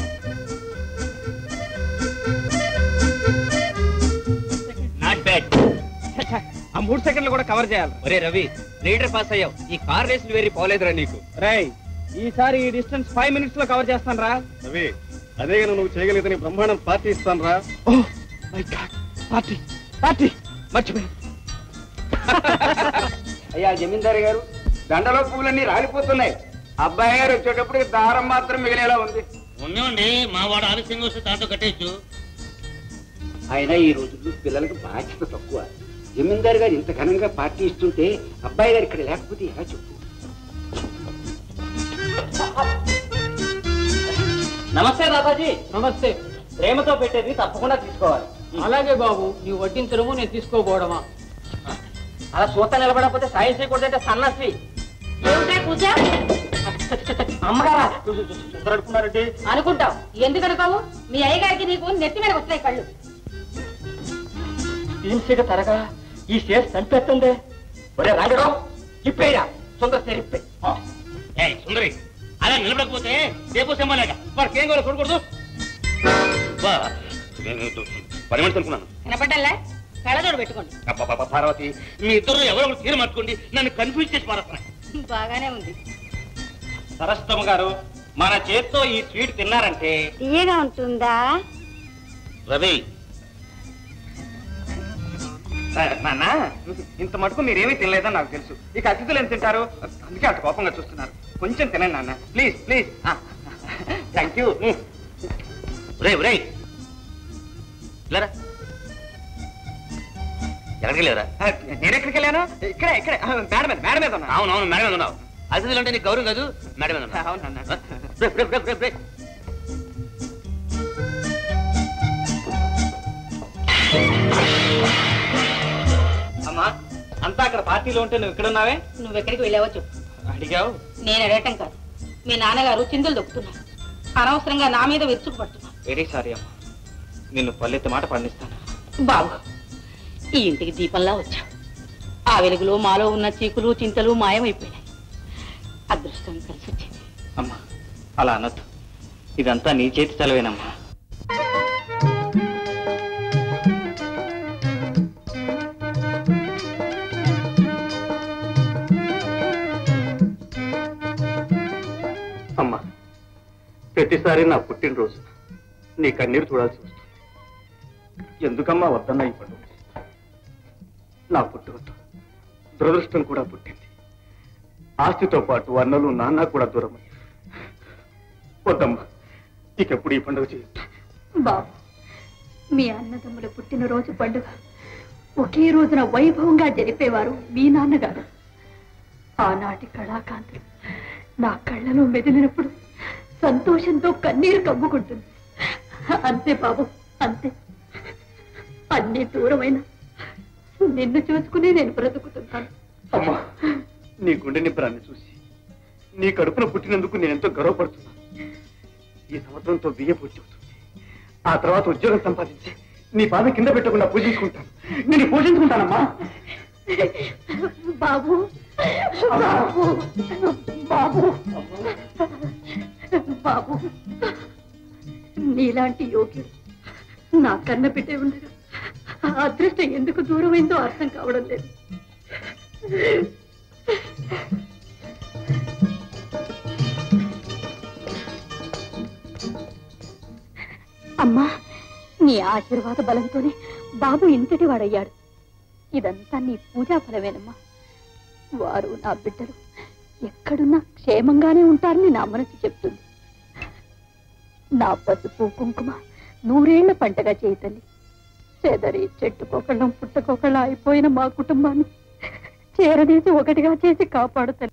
Speaker 6: నాట్ బ్యాడ్
Speaker 2: ఆ మూడు సెకండ్లు కూడా కవర్ చేయాలి
Speaker 6: ఒరే రవి లీడర్ పాస్ అయ్యావు ఈ కార్ రేసులు వేరి పోలేదురా నీకు
Speaker 2: రేయ్ ఈసారి ఈ డిస్టెన్స్ ఫైవ్ మినిట్స్ లో కవర్ చేస్తాను రా
Speaker 1: రవి అదే నువ్వు చేయగలిగితే బ్రహ్మాండం పార్టీ ఇస్తాను రా
Speaker 2: పార్టీ పార్టీ మర్చిపోయి
Speaker 5: అయ్యా జమీందారు గారు దండలో పూలన్నీ రాలిపోతున్నాయి అబ్బాయి గారు వచ్చేటప్పుడు దారం మాత్రం మిగిలేలా ఉంది
Speaker 6: ఉండండి మా వాడు ఆలస్యంగా వస్తే దాంతో కట్టేయచ్చు
Speaker 5: అయినా ఈ రోజుల్లో పిల్లలకు బాధ్యత తక్కువ జమీందారు గారు ఇంత ఘనంగా పార్టీ ఇస్తుంటే అబ్బాయి గారు ఇక్కడ లేకపోతే ఎలా చెప్పు
Speaker 10: నమస్తే దాదాజీ నమస్తే ప్రేమతో పెట్టేది తప్పకుండా తీసుకోవాలి అలాగే బాబు నీవు వడ్డించడము నేను తీసుకోపోవడమా అలా సూత నిలబడకపోతే సాయం చేయకూడదంటే సన్నస్వి
Speaker 7: ఏమిటా పూజ
Speaker 10: అమ్మగారా సుందరడుకున్నారండి
Speaker 7: అనుకుంటావు ఎందుకు అనుకోవు మీ అయ్యగారికి నీకు నెత్తి మీద వస్తాయి కళ్ళు
Speaker 10: తీన్సిగా తరగా ఈ షేర్ చంపేస్తుంది ఒరే రంగరావు ఇప్పేయరా సుందర షేర్ ఇప్పే
Speaker 6: ఏయ్ సుందరి అలా నిలబడకపోతే రేపు సెమ్మలేక వాడికి ఏం కావాలో చూడకూడదు బా, నేను పని మనిషి అనుకున్నాను
Speaker 7: వినపడ్డల్లా కళ్ళజోడు పెట్టుకోండి
Speaker 6: అబ్బబ్బబ్బ, పార్వతి మీ ఇద్దరు ఎవరో ఒకరు తీరు మార్చుకోండి నన్ను కన్ఫ్యూజ్ చేసి మారేస్తున్నాయి
Speaker 7: బాగానే ఉంది
Speaker 6: సరస్వమ్మ గారు మన చేత్తో ఈ స్వీట్ తిన్నారంటే
Speaker 3: తీయగా ఉంటుందా
Speaker 6: రవి
Speaker 5: నాన్న ఇంత మటుకు మీరేమీ తినలేదని నాకు తెలుసు ఇక అతిథులు ఏం తింటారు అందుకే అటు కోపంగా చూస్తున్నారు కొంచెం తినండి నాన్న ప్లీజ్ ప్లీజ్ థ్యాంక్ యూ
Speaker 6: రే రే లేరా ఎక్కడికి లేరా
Speaker 5: నేను ఎక్కడికి వెళ్ళాను ఇక్కడే ఇక్కడే ఆ, మేడ మీద మేడ మీద ఉన్నా
Speaker 6: అవును అవును మేడం మీద ఉన్నావు అతిథులు అంటే నీకు గౌరవం కాదు మేడం మీద ఉన్నావు
Speaker 5: అవునన్నా
Speaker 6: break break break break break
Speaker 10: అమ్మా అంతా అక్కడ పార్టీలో ఉంటే నువ్వు ఇక్కడ ఉన్నావే
Speaker 7: నువ్వు ఎక్కడికి వెళ్ళావో చెప్పు
Speaker 10: అడిగావు
Speaker 7: నేను అడగటం కాదు మీ నాన్నగారు చిందులు దొక్కుతున్నారు అనవసరంగా నా మీద విరుచుకు పడుతున్నారు
Speaker 10: వెరీ సారీ అమ్మా నిన్ను పల్లెత్తి మాట పండిస్తాను
Speaker 7: బాబు ఈ ఇంటికి దీపంలా వచ్చా ఆ వెలుగులో మాలో ఉన్న చీకులు చింతలు మాయమైపోయినాయి అదృష్టం కలిసి వచ్చింది
Speaker 10: అమ్మా అలా అనొద్దు ఇదంతా నీ చేతి చలవేనమ్మా
Speaker 5: అమ్మా ప్రతిసారి నా పుట్టినరోజు నీ కన్నీరు చూడాల్సి వస్తుంది ఎందుకమ్మా వద్దన్నా ఈ పండుగ నా పుట్టుకతో దురదృష్టం కూడా పుట్టింది ఆస్తితో పాటు అన్నలు నాన్న కూడా దూరం వద్దమ్మా ఇకెప్పుడు ఈ పండుగ చేయొద్దు
Speaker 13: బాబు మీ అన్నదమ్ముల పుట్టినరోజు పండుగ ఒకే రోజున వైభవంగా జరిపేవారు మీ నాన్నగారు ఆనాటి కళాకాంతులు నా కళ్ళలో మెదిలినప్పుడు సంతోషంతో కన్నీరు కమ్ముకుంటుంది అంతే బాబు అంతే అన్ని దూరమైన నిన్ను చూసుకుని నేను బ్రతుకుతున్నాను
Speaker 5: అమ్మా నీ గుండె నిబ్బరాన్ని చూసి నీ కడుపున పుట్టినందుకు నేను ఎంతో గర్వపడుతున్నాను ఈ సంవత్సరంతో బియ్య పూర్తి అవుతుంది ఆ తర్వాత ఉద్యోగం సంపాదించి నీ పాద కింద పెట్టకుండా పూజించుకుంటాను నేను పూజించుకుంటానమ్మా
Speaker 13: బాబు బాబు బాబు బాబు నీలాంటి యోగ్యుడు నా కన్న పెట్టే ఉండగా ఆ అదృష్టం ఎందుకు దూరమైందో అర్థం కావడం లేదు అమ్మా నీ ఆశీర్వాద బలంతోనే బాబు ఇంతటి వాడయ్యాడు ఇదంతా నీ పూజా ఫలమేనమ్మా వారు నా బిడ్డలు ఎక్కడున్నా క్షేమంగానే ఉంటారని నా మనసు చెప్తుంది నా పసుపు కుంకుమ నూరేళ్ల పంటగా చేయి తల్లి చెదరి చెట్టుకొకళ్ళం పుట్టకొకళ్ళ అయిపోయిన మా కుటుంబాన్ని చేరదీసి ఒకటిగా చేసి కాపాడు తల్లి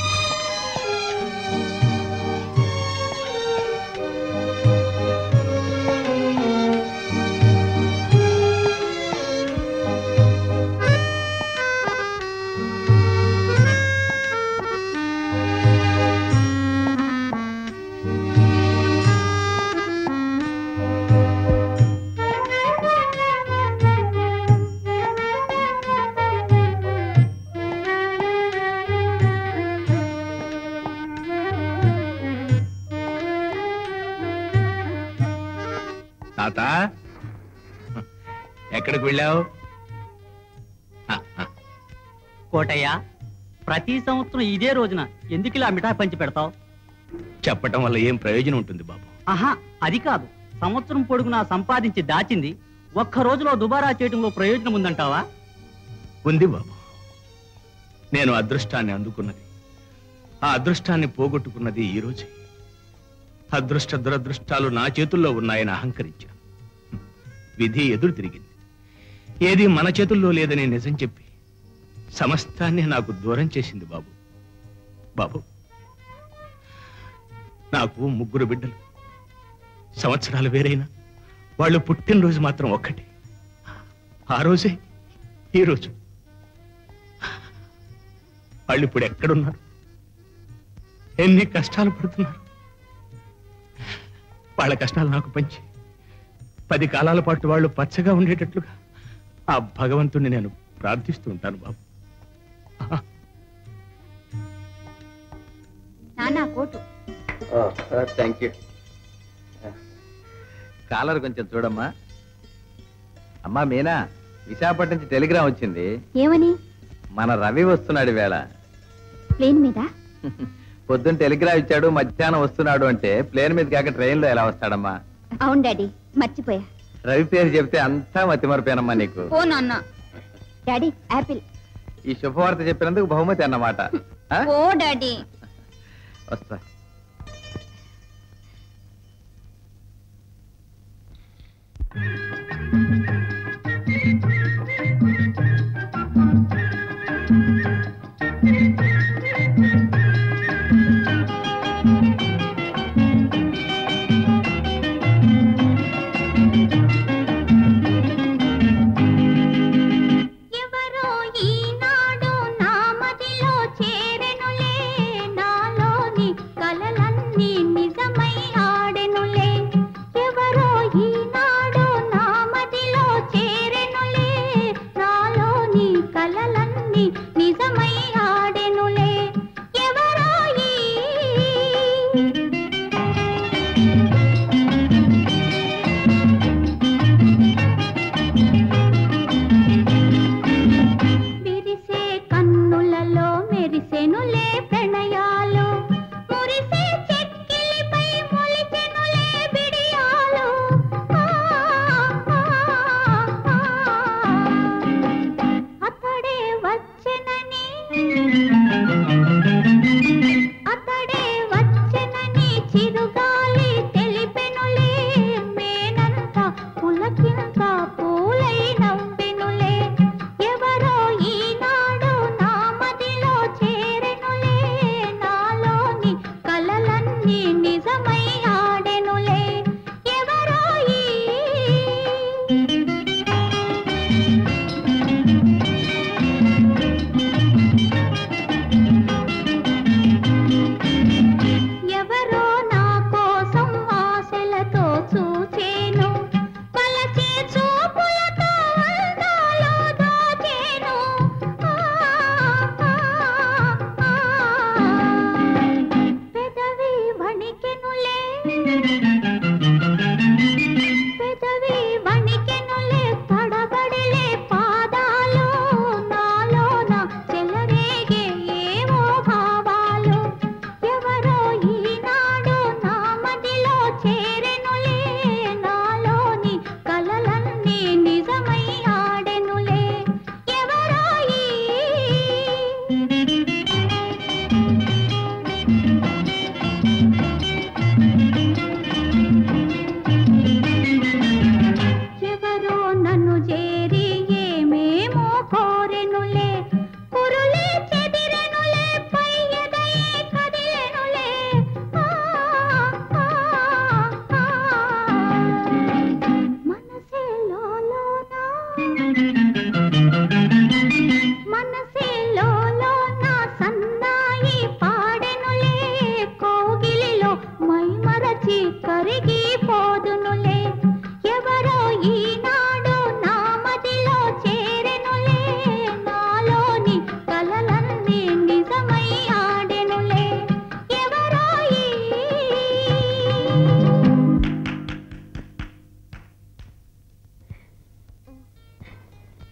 Speaker 5: తాత ఎక్కడికి వెళ్ళావు
Speaker 14: కోటయ్య ప్రతి సంవత్సరం ఇదే రోజున ఎందుకు ఇలా మిఠాయి పంచి పెడతావు
Speaker 5: చెప్పటం వల్ల ఏం ప్రయోజనం ఉంటుంది బాబు
Speaker 14: ఆహా అది కాదు సంవత్సరం పొడుగునా సంపాదించి దాచింది ఒక్క రోజులో దుబారా చేయడంలో ప్రయోజనం ఉందంటావా
Speaker 5: ఉంది బాబు నేను అదృష్టాన్ని అందుకున్నది ఆ అదృష్టాన్ని పోగొట్టుకున్నది ఈ రోజే అదృష్ట దురదృష్టాలు నా చేతుల్లో ఉన్నాయని అహంకరించాను విధి ఎదురు తిరిగింది ఏది మన చేతుల్లో లేదని నిజం చెప్పి సమస్తాన్ని నాకు దూరం చేసింది బాబు బాబు నాకు ముగ్గురు బిడ్డలు సంవత్సరాలు వేరైనా వాళ్ళు పుట్టినరోజు మాత్రం ఒక్కటే ఆ రోజే ఈ రోజు వాళ్ళు ఇప్పుడు ఎక్కడున్నారు ఎన్ని కష్టాలు పడుతున్నారు వాళ్ళ కష్టాలు నాకు పంచి పది కాలాల పాటు వాళ్ళు పచ్చగా ఉండేటట్లుగా ఆ భగవంతుణ్ణి నేను ప్రార్థిస్తూ ఉంటాను బాబు
Speaker 13: నానా కోటు
Speaker 12: థ్యాంక్ యూ
Speaker 6: కాలర్ కొంచెం చూడమ్మా అమ్మా మీనా విశాఖపట్నం నుంచి టెలిగ్రామ్ వచ్చింది
Speaker 13: ఏమని
Speaker 6: మన రవి వస్తున్నాడు వేళ
Speaker 13: ప్లేన్ మీద
Speaker 6: పొద్దున్న టెలిగ్రామ్ ఇచ్చాడు మధ్యాహ్నం వస్తున్నాడు అంటే ప్లేన్ మీద కాక ట్రైన్ లో ఎలా వస్తాడమ్మా
Speaker 13: అవును డాడీ మర్చిపోయా
Speaker 6: రవి పేరు చెప్తే అంతా మతిమరిపోయానమ్మా నీకు
Speaker 13: ఓ నాన్న డాడీ యాపిల్
Speaker 6: ఈ శుభవార్త చెప్పినందుకు బహుమతి అన్నమాట ఆ?
Speaker 13: ఓ డాడీ
Speaker 6: వస్తా
Speaker 3: ఎవరో ఈనాడు నా మదిలో చేరెనులే నాలోని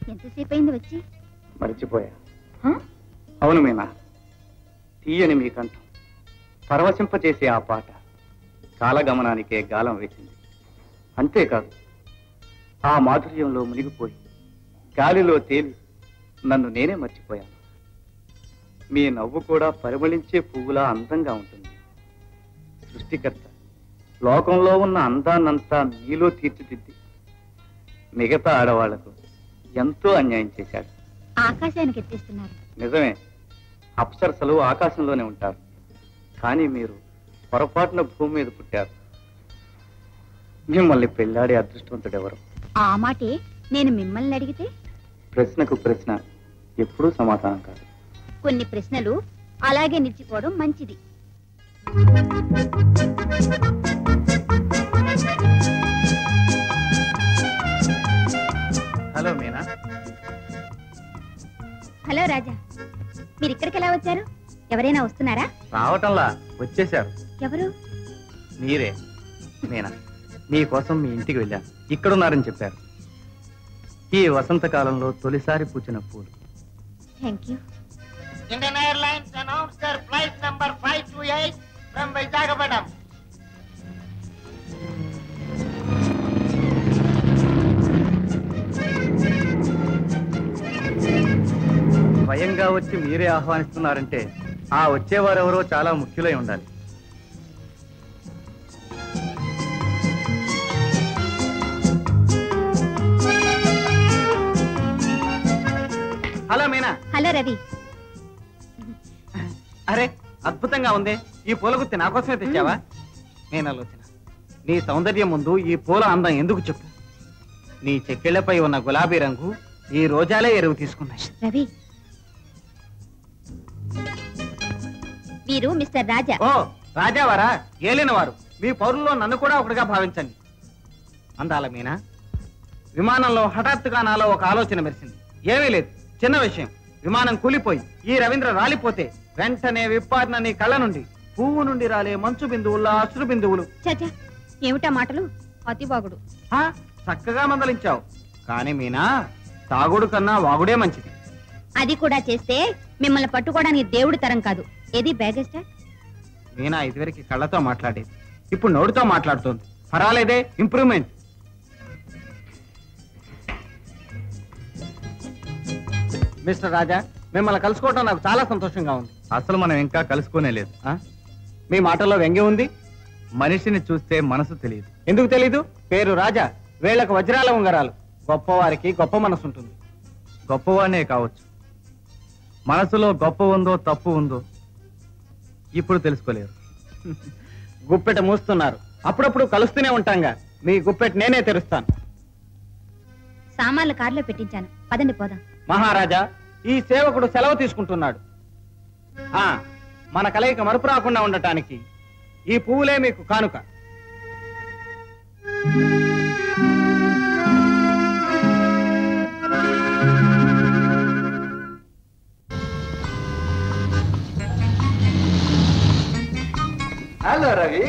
Speaker 13: ఎంతసేపు అయింది వచ్చి
Speaker 15: మర్చిపోయా
Speaker 13: హ?
Speaker 15: అవును మీనా తీయని మీ కంఠం పరవశింపచేసే ఆ పాట కాలగమనానికే గాలం వేసింది అంతేకాదు ఆ మాధుర్యంలో మునిగిపోయి గాలిలో తేలి నన్ను నేనే మర్చిపోయాను మీ నవ్వు కూడా పరిమళించే పువ్వులా అందంగా ఉంటుంది సృష్టికర్త లోకంలో ఉన్న అందాన్నంతా మీలో తీర్చిదిద్ది మిగతా ఆడవాళ్లకు ఎంతో అన్యాయం చేశాడు
Speaker 13: ఆకాశానికి ఎత్తేస్తున్నారు
Speaker 15: నిజమే అప్సరసలు ఆకాశంలోనే ఉంటారు కానీ మీరు పొరపాటున భూమి మీద పుట్టారు మిమ్మల్ని పెళ్ళాడే అదృష్టవంతుడెవరు
Speaker 13: ఆ మాటే నేను మిమ్మల్ని అడిగితే
Speaker 15: ప్రశ్నకు ప్రశ్న ఎప్పుడూ సమాధానం కాదు
Speaker 13: కొన్ని ప్రశ్నలు అలాగే నిలిచిపోవడం మంచిది
Speaker 15: హలో మీనా
Speaker 13: హలో రాజా మీరు ఇక్కడికి ఎలా వచ్చారు ఎవరైనా వస్తున్నారా
Speaker 15: రావటంలా వచ్చేశారు
Speaker 13: ఎవరు
Speaker 15: మీరే మీనా మీకోసం మీ ఇంటికి వెళ్ళాను ఇక్కడున్నారని చెప్పారు ఈ వసంతకాలంలో తొలిసారి పూచిన పూలు
Speaker 13: thank you
Speaker 2: Indian Airlines announced their flight number 528 from Visakhapatnam.
Speaker 15: స్వయంగా వచ్చి మీరే ఆహ్వానిస్తున్నారంటే ఆ వచ్చేవారెవరో చాలా ముఖ్యులై ఉండాలి హలో మీనా
Speaker 13: హలో రవి
Speaker 15: అరే అద్భుతంగా ఉంది ఈ పూల గుత్తి నా కోసమే తెచ్చావా నేను ఆలోచన నీ సౌందర్యం ముందు ఈ పూల అందం ఎందుకు చెప్పు నీ చెక్కిళ్లపై ఉన్న గులాబీ రంగు ఈ రోజాలే ఎరువు తీసుకున్నాయి
Speaker 13: రవి మీరు మిస్టర్ రాజా
Speaker 15: ఓ రాజావారా ఏలిన వారు మీ పౌరుల్లో నన్ను కూడా ఒకటిగా భావించండి అందాల మీనా విమానంలో హఠాత్తుగా నాలో ఒక ఆలోచన మెరిసింది ఏమీ లేదు చిన్న విషయం విమానం కూలిపోయి ఈ రవీంద్ర రాలిపోతే వెంటనే విప్పారిన నీ కళ్ళ నుండి పువ్వు నుండి రాలే మంచు బిందువుల్లో అశ్రు బిందువులు
Speaker 13: చచా ఏమిటా మాటలు అతి బాగుడు
Speaker 15: హా, చక్కగా మందలించావు కానీ మీనా తాగుడు కన్నా వాగుడే మంచిది
Speaker 13: అది కూడా చేస్తే మిమ్మల్ని పట్టుకోవడానికి దేవుడి తరం కాదు ఏది బ్యాగేజ్ ట్యాగ్?
Speaker 15: మీనా ఇదివరకు కళ్ళతో మాట్లాడేది ఇప్పుడు నోటితో మాట్లాడుతోంది పర్వాలేదే ఇంప్రూవ్మెంట్ మిస్టర్ రాజా మిమ్మల్ని కలుసుకోవడం నాకు చాలా సంతోషంగా ఉంది
Speaker 6: అసలు మనం ఇంకా కలుసుకోనే లేదు
Speaker 15: ఆ? మీ మాటల్లో వ్యంగ్యం ఉంది
Speaker 6: మనిషిని చూస్తే మనసు తెలియదు
Speaker 15: ఎందుకు తెలీదు పేరు రాజా వేళ్లకు వజ్రాల ఉంగరాలు గొప్పవారికి గొప్ప మనసు ఉంటుంది
Speaker 6: గొప్పవానే కావచ్చు మనసులో గొప్ప ఉందో తప్పు ఉందో ఇప్పుడు తెలుసుకోలేరు
Speaker 15: గుప్పెట మూస్తున్నారు అప్పుడప్పుడు కలుస్తూనే ఉంటాంగా మీ గుప్పెట నేనే తెరుస్తాను
Speaker 13: సామాన్లు కారులో పెట్టించాను పదండి పోదాం
Speaker 15: మహారాజా ఈ సేవకుడు సెలవు తీసుకుంటున్నాడు ఆ మన కలయిక మరుపు రాకుండా ఉండటానికి ఈ పువ్వులే మీకు కానుక
Speaker 12: హలో రవి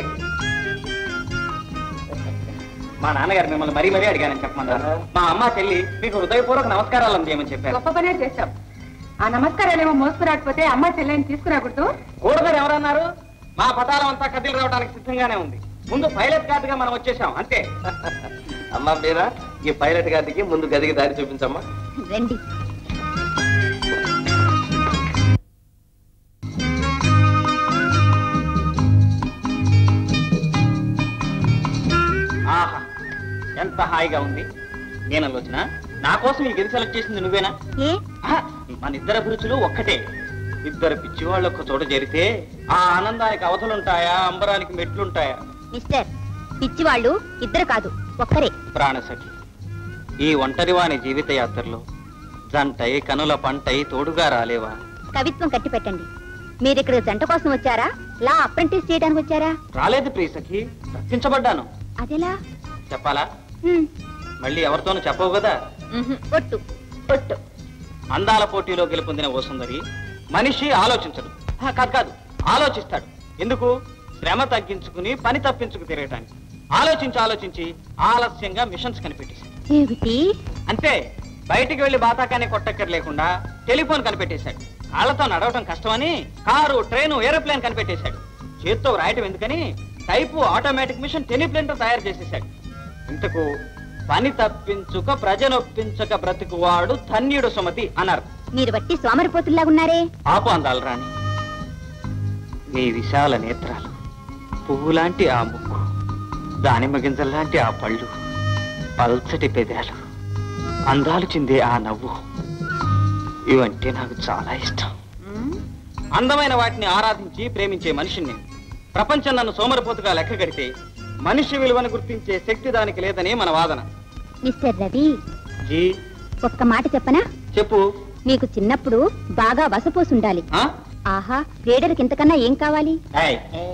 Speaker 14: మా నాన్నగారు మిమ్మల్ని మరీ మరీ అడిగానని చెప్పమన్నారు మా అమ్మ చెల్లి మీకు హృదయపూర్వక నమస్కారాలు అందేమని చెప్పారు
Speaker 7: గొప్ప పనే చేశాం ఆ నమస్కారాలేమో మోసుకురాకపోతే అమ్మ చెల్లెని తీసుకురాకూడదు
Speaker 14: కూడదని ఎవరన్నారు మా పటాలం అంతా కదిలి రావడానికి సిద్ధంగానే ఉంది ముందు పైలట్ కార్డుగా మనం వచ్చేసాం అంతే
Speaker 12: అమ్మా మీరా ఈ పైలట్ గారికి ముందు గదికి దారి చూపించమ్మా
Speaker 13: రండి
Speaker 14: ఆహా ఎంత హాయిగా ఉంది నేను ఆలోచన నా కోసం ఈ గది సెలెక్ట్ చేసింది నువ్వేనా
Speaker 13: ఏ
Speaker 14: ఆహా, మన ఇద్దరు అభిరుచులు ఒక్కటే ఇద్దరు పిచ్చివాళ్ళు ఒక్క చోట చేరితే ఆ ఆనందానికి అవధులుంటాయా అంబరానికి మెట్లుంటాయా
Speaker 13: మిస్టర్ పిచ్చి వాళ్ళు ఇద్దరు కాదు ఒక్కరే
Speaker 14: ప్రాణసఖి ఈ ఒంటరి వాని జీవిత యాత్రలో జంటై కనుల పంటై తోడుగా రాలేవా
Speaker 13: కవిత్వం కట్టి పెట్టండి మీరు ఇక్కడ జంట కోసం వచ్చారా లా అప్రెంటిస్ చేయడానికి వచ్చారా
Speaker 14: రాలేదు ప్రియసఖి రక్షించబడ్డాను
Speaker 13: అదెలా
Speaker 14: చెప్పాలా
Speaker 13: హ్మ్.
Speaker 14: మళ్ళీ ఎవరితోనూ చెప్పవు కదా
Speaker 13: మ్హూ. ఒట్టు ఒట్టు
Speaker 14: అందాల పోటీలో గెలుపొందిన ఓ సుందరి మనిషి ఆలోచించడు ఆ, కాదు కాదు ఆలోచిస్తాడు ఎందుకు శ్రమ తగ్గించుకుని పని తప్పించుకు తిరగటానికి ఆలోచించి ఆలోచించి ఆలస్యంగా మిషన్స్ కనిపెట్టేశాడు
Speaker 13: ఏమిటి
Speaker 14: అంతే బయటికి వెళ్లి బాతాకాన్ని కొట్టక్కర్ లేకుండా టెలిఫోన్ కనిపెట్టేశాడు కాళ్ళతో నడవటం కష్టమని కారు ట్రైను ఏరోప్లేన్ కనిపెట్టేశాడు చేత్తో రాయటం ఎందుకని టైపు ఆటోమేటిక్ మిషన్ టెలిప్లేన్ తో తయారు చేసేశాడు ఇంతకు పని తప్పించుక ప్రజనొప్పించక బ్రతుకువాడు ధన్యుడు సుమతి అన్నారు
Speaker 3: మీరు బట్టి సోమరిపోతుల్లాగున్నారే
Speaker 14: పాపం అందాలి రాణి నీ విశాల నేత్రాలు పువ్వులాంటి ఆ ముక్కు దానిమ్మ గింజల్లాంటి ఆ పళ్ళు పల్చటి పెదాలు అందాలు చిందే ఆ నవ్వు ఇవంటే నాకు చాలా ఇష్టం అందమైన వాటిని ఆరాధించి ప్రేమించే మనిషిని నేను. ప్రపంచం నన్ను సోమరపోతుగా లెక్క కడితే మనిషి విలువను గుర్తించే శక్తి దానికి లేదని మన వాదన
Speaker 3: మిస్టర్ రవి
Speaker 14: జీ
Speaker 3: ఒక్క మాట చెప్పనా
Speaker 14: చెప్పు
Speaker 3: నీకు చిన్నప్పుడు బాగా వసపోసి ఉండాలి
Speaker 14: ఆ?
Speaker 3: ఆహా లీడర్కి ఇంతకన్నా ఏం కావాలి
Speaker 14: ఏయ్.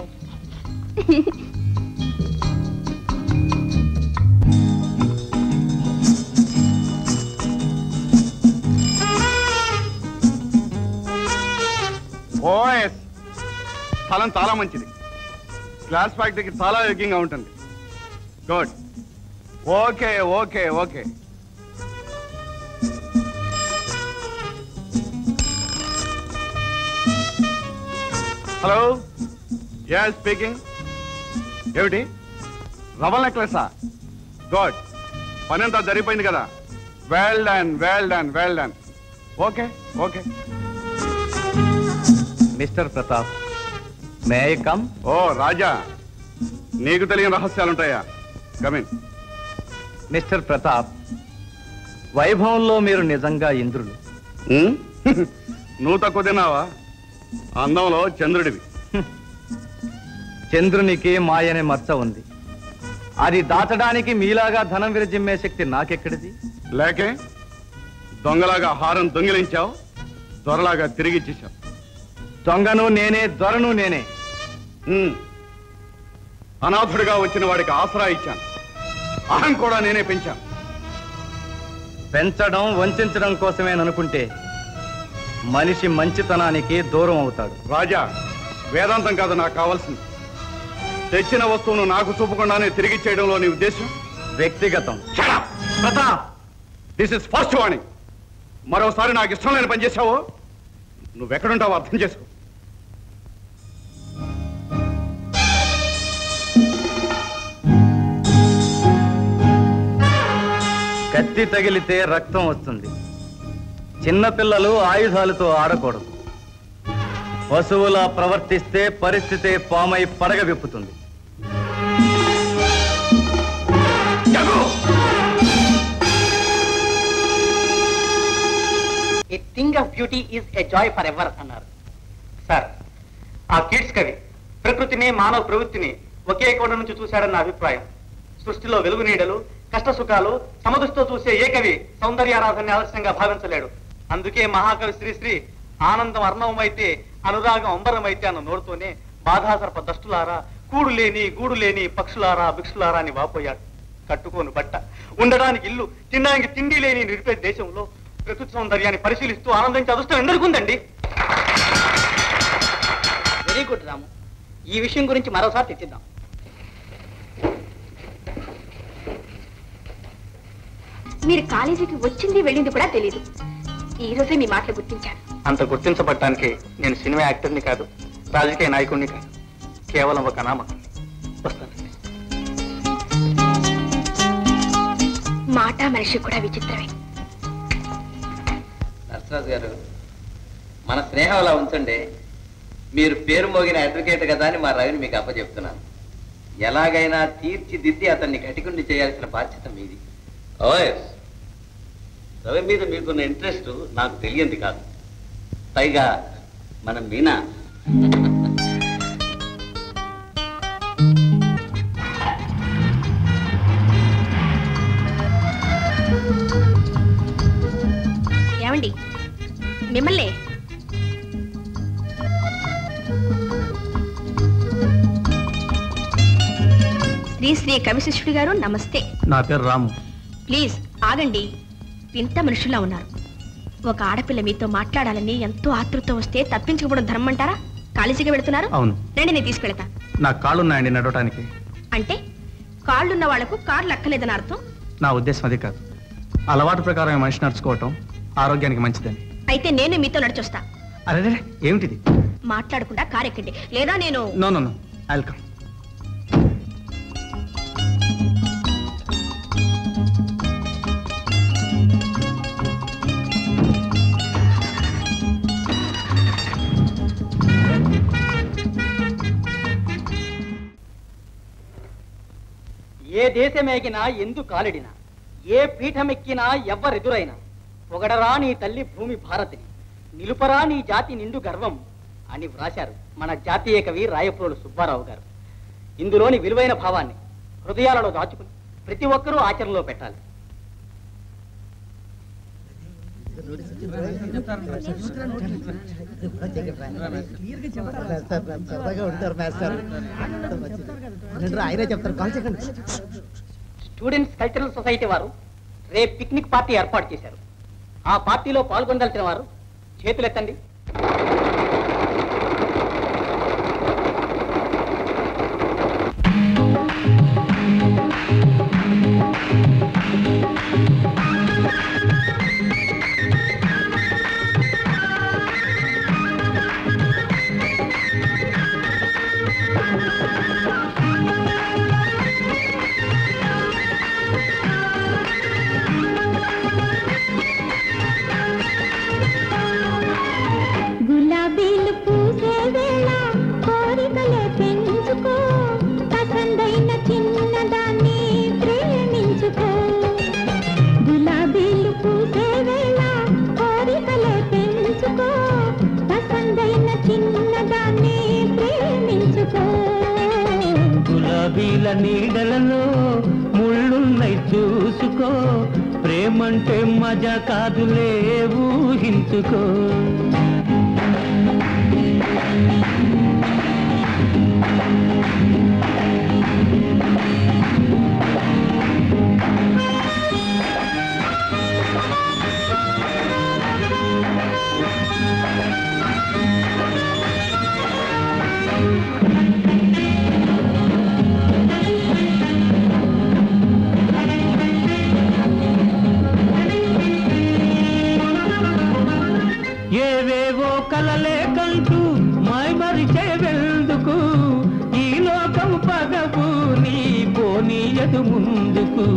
Speaker 1: ఓఎస్ స్థలం చాలా మంచిది గ్లాస్ ఫ్యాక్టరీకి చాలా యోగ్యంగా ఉంటుంది good okay okay okay hello yeah speaking ఏమిటి రవల్ నెక్లెసా గుడ్ పని అంతా జరిగిపోయింది కదా well done well done well done okay okay
Speaker 6: mister Pratap may I come
Speaker 1: ఓ రాజా నీకు తెలియని రహస్యాలుంటాయా కమిన్
Speaker 6: మిస్టర్ ప్రతాప్ వైభవంలో మీరు నిజంగా ఇంద్రులు
Speaker 1: నువ్వు తక్కువ తిన్నావా అందంలో చంద్రుడివి
Speaker 6: చంద్రునికి మాయనే మచ్చ ఉంది అది దాచడానికి మీలాగా ధనం విరజిమ్మే శక్తి నాకెక్కడిది
Speaker 1: లేకే దొంగలాగా హారం దొంగిలించావు దొరలాగా తిరిగి ఇచ్చేశావు
Speaker 6: దొంగను నేనే దొరను నేనే
Speaker 1: అనాథుడిగా వచ్చిన వాడికి ఆసరా ఇచ్చాను అహం కూడా నేనే పెంచాను
Speaker 6: పెంచడం వంచడం కోసమేననుకుంటే మనిషి మంచితనానికి దూరం అవుతాడు
Speaker 1: రాజా వేదాంతం కాదు నాకు కావాల్సింది తెచ్చిన వస్తువును నాకు చూపకుండానే తిరిగిచ్చేయడంలో నీ ఉద్దేశం
Speaker 6: వ్యక్తిగతం
Speaker 1: Pratap this is first warning మరోసారి నాకు ఇష్టం లేని పని చేశావో నువ్వెక్కడుంటావో అర్థం చేసుకో
Speaker 6: కత్తి తగిలితే రక్తం వస్తుంది చిన్నపిల్లలు ఆయుధాలతో ఆడకూడదు పశువులా ప్రవర్తిస్తే పరిస్థితి పామై పడగ విప్పుతుంది
Speaker 14: a thing of beauty is a joy forever అన్నారు సార్ ఆ కిడ్స్ కవి ప్రకృతిని మానవ ప్రవృత్తిని ఒకే కోణ నుంచి చూశాడన్న నా అభిప్రాయం సృష్టిలో వెలుగు నీడలు కష్ట సుఖాలు సమదృష్టితో చూసే ఏ కవి సౌందర్యారాధనని ఆలస్యంగా భావించలేడు అందుకే మహాకవి శ్రీశ్రీ ఆనందం అర్ణవమైతే అనురాగం అంబరమైతే అన్న నోడుతోనే బాధాసర్ప దష్టులారా కూడు లేని గూడు లేని పక్షులారా భిక్షులారా అని వాపోయాడు కట్టుకోను బట్ట ఉండడానికి ఇల్లు తినడానికి తిండి లేని నిరుపేద దేశంలో ప్రకృతి సౌందర్యాన్ని పరిశీలిస్తూ ఆనందించే అదృష్టం ఎందరికీ ఉందండి వెరీ గుడ్ రాము ఈ విషయం గురించి మరోసారి తెచ్చిద్దాం
Speaker 16: మీరు కాలేజీకి వచ్చింది వెళ్ళింది కూడా తెలియదు ఈ రోజే మీ మాటలు గుర్తించాను
Speaker 14: అంత గుర్తించబడటానికి నేను సినిమా యాక్టర్ని కాదు రాజకీయ నాయకుడిని కాదు కేవలం ఒక నామకం వస్తానండి
Speaker 16: మాట మనిషి కూడా విచిత్రమే
Speaker 12: నరసరాజు గారు మన స్నేహం అలా ఉంచండి మీరు పేరు మోగిన అడ్వకేట్ కదా అని మా రవిని మీకు అప్పచెప్తున్నాను ఎలాగైనా తీర్చిదిద్ది అతన్ని కటికుండి చేయాల్సిన బాధ్యత మీది ఓఎస్ రవి మీద మీకున్న ఇంట్రెస్ట్ నాకు తెలియంది కాదు పైగా మన మీనా
Speaker 16: ఏమండి మిమ్మల్ని శ్రీ శ్రీ కవిశిష్యుడి గారు నమస్తే
Speaker 6: నా పేరు రాము
Speaker 16: ప్లీజ్ ఆగండి వింత మనుషుల్లా ఉన్నారు ఒక ఆడపిల్ల మీతో మాట్లాడాలని ఎంతో ఆతృత వస్తే తప్పించకపోవడం ధర్మం అంటారా కాలేజీకి వెళుతున్నారు
Speaker 6: అవును
Speaker 16: రండి నేను తీసుకెళ్తా
Speaker 6: నా కాళ్ళున్నాయండి నడవటానికి
Speaker 16: అంటే కాళ్ళున్న వాళ్లకు కార్లు అక్కలేదని అర్థం
Speaker 6: నా ఉద్దేశం అది కాదు
Speaker 15: అలవాటు ప్రకారం మనిషి నడుచుకోవటం ఆరోగ్యానికి మంచిదని
Speaker 16: అయితే నేను మీతో నడిచొస్తా
Speaker 15: అరే ఏమిటిది
Speaker 16: మాట్లాడకుండా కారెక్కండి లేదా నేను
Speaker 15: నో నో నో వెల్కమ్
Speaker 14: ఏ దేశమేగినా ఎందు కాలిడినా ఏ పీఠమెక్కినా ఎవ్వరెదురైనా పొగడరా నీ తల్లి భూమి భారతిని నిలుపరా నీ జాతి నిండు గర్వం అని వ్రాశారు మన జాతీయ కవి రాయప్రోలు సుబ్బారావు గారు ఇందులోని విలువైన భావాన్ని హృదయాలలో దాచుకుని ప్రతి ఒక్కరూ ఆచరణలో పెట్టాలి
Speaker 2: ఆయనే చెప్తారు కాల్ చేయకండి
Speaker 14: స్టూడెంట్స్ కల్చరల్ సొసైటీ వారు రేపు పిక్నిక్ పార్టీ ఏర్పాటు చేశారు ఆ పార్టీలో పాల్గొనదలిచిన వారు చేతులెత్తండి
Speaker 3: గులాబీలు పూసే వేళ కోరికలే పెంచుకో పసందైన చిన్నదాన్ని ప్రేమించుకో గులాబీలు పూసే వేళ కోరికలే పెంచుకో పసందైన చిన్నదాన్ని ప్రేమించుకో
Speaker 11: గులాబీల నీడలలో ముళ్ళున్నై చూసుకో ప్రేమంటే మజా కాదులే ఊహించుకో ఏవేవో కలలే కంటూ మైమరిచే వెళ్దుకు ఈ లోకం పగపు నీ పోనీయదు ముందుకు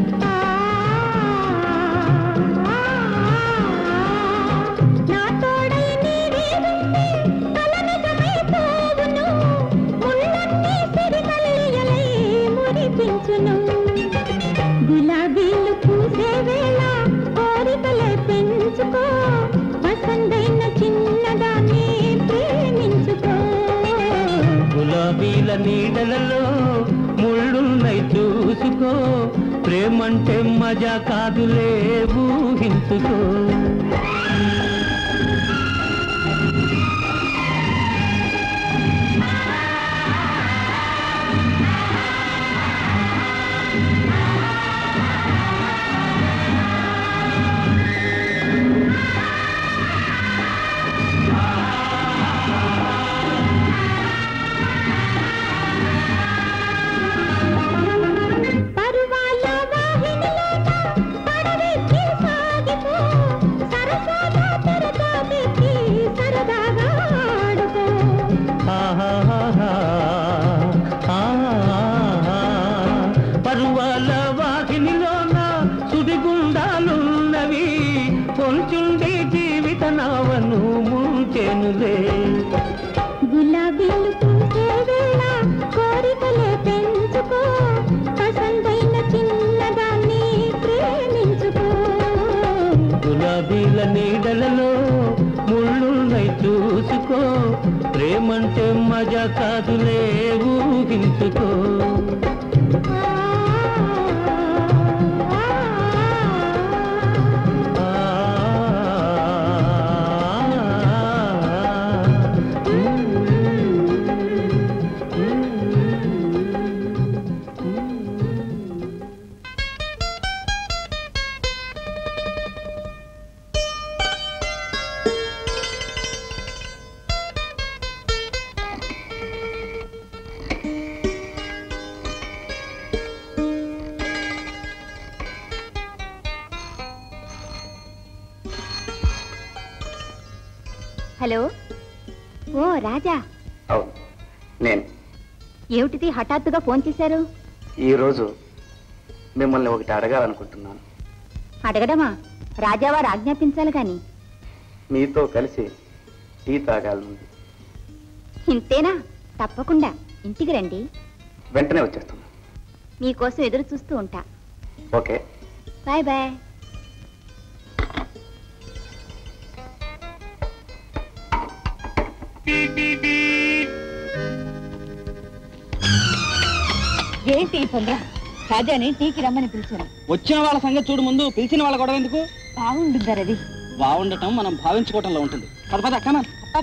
Speaker 3: నా తోడై నీవేదుంటే కల నిజమైపోవును ముళ్ళన్నీ సిరిమల్లియలై మురిపించును గులాబీలు పూసే వేళ కోరికలే పెంచుకో పసందైన చిన్నదాన్ని ప్రేమించుకో
Speaker 11: గులాబీల నీడలలో ముళ్ళున్నై చూసుకో ప్రేమంటే మజా కాదులే ఊహించుకో
Speaker 3: పరువాల వాహినిలోన పడవెక్కి సాగిపో సరసాగా తెరచాపెక్కి సరదాగా ఆడుకో
Speaker 11: ఆహాహాహా, ఆహాహా. పరువాల వాహినిలోన సుడిగుండాలున్నవి కొంచుండి జీవిత నావను ముంచెనులే
Speaker 3: గులాబీలు పూసే వేళ కోరికలే పెంచుకో పసందైన చిన్నదాన్ని ప్రేమించుకో
Speaker 11: గులాబీల నీడలలో ముళ్ళున్నై చూసుకో ప్రేమంటే మజా కాదులే ఊహించుకో
Speaker 17: హలో ఓ రాజా
Speaker 14: అవును నేను
Speaker 17: ఏమిటిది హఠాత్తుగా ఫోన్ చేశారు
Speaker 14: ఈరోజు మిమ్మల్ని ఒకటి అడగాలనుకుంటున్నాను
Speaker 17: అడగడమా రాజావారు ఆజ్ఞాపించాలి గాని
Speaker 14: మీతో కలిసి టీ తాగాలనుంది
Speaker 17: ఇంతేనా తప్పకుండా ఇంటికి రండి
Speaker 14: వెంటనే వచ్చేస్తాను
Speaker 17: మీకోసం ఎదురు చూస్తూ ఉంటా
Speaker 14: ఓకే
Speaker 17: బాయ్ బాయ్
Speaker 13: ఏంటి ఈ తొందర రాజాని టీకి రమ్మని పిలిచాను
Speaker 2: వచ్చిన వాళ్ళ సంగతి చూడు ముందు పిలిచిన వాళ్ళ గొడవ ఎందుకు
Speaker 13: బాగుంటుందా రవి
Speaker 2: బాగుండటం మనం భావించుకోవటంలో ఉంటుంది పద పద కమా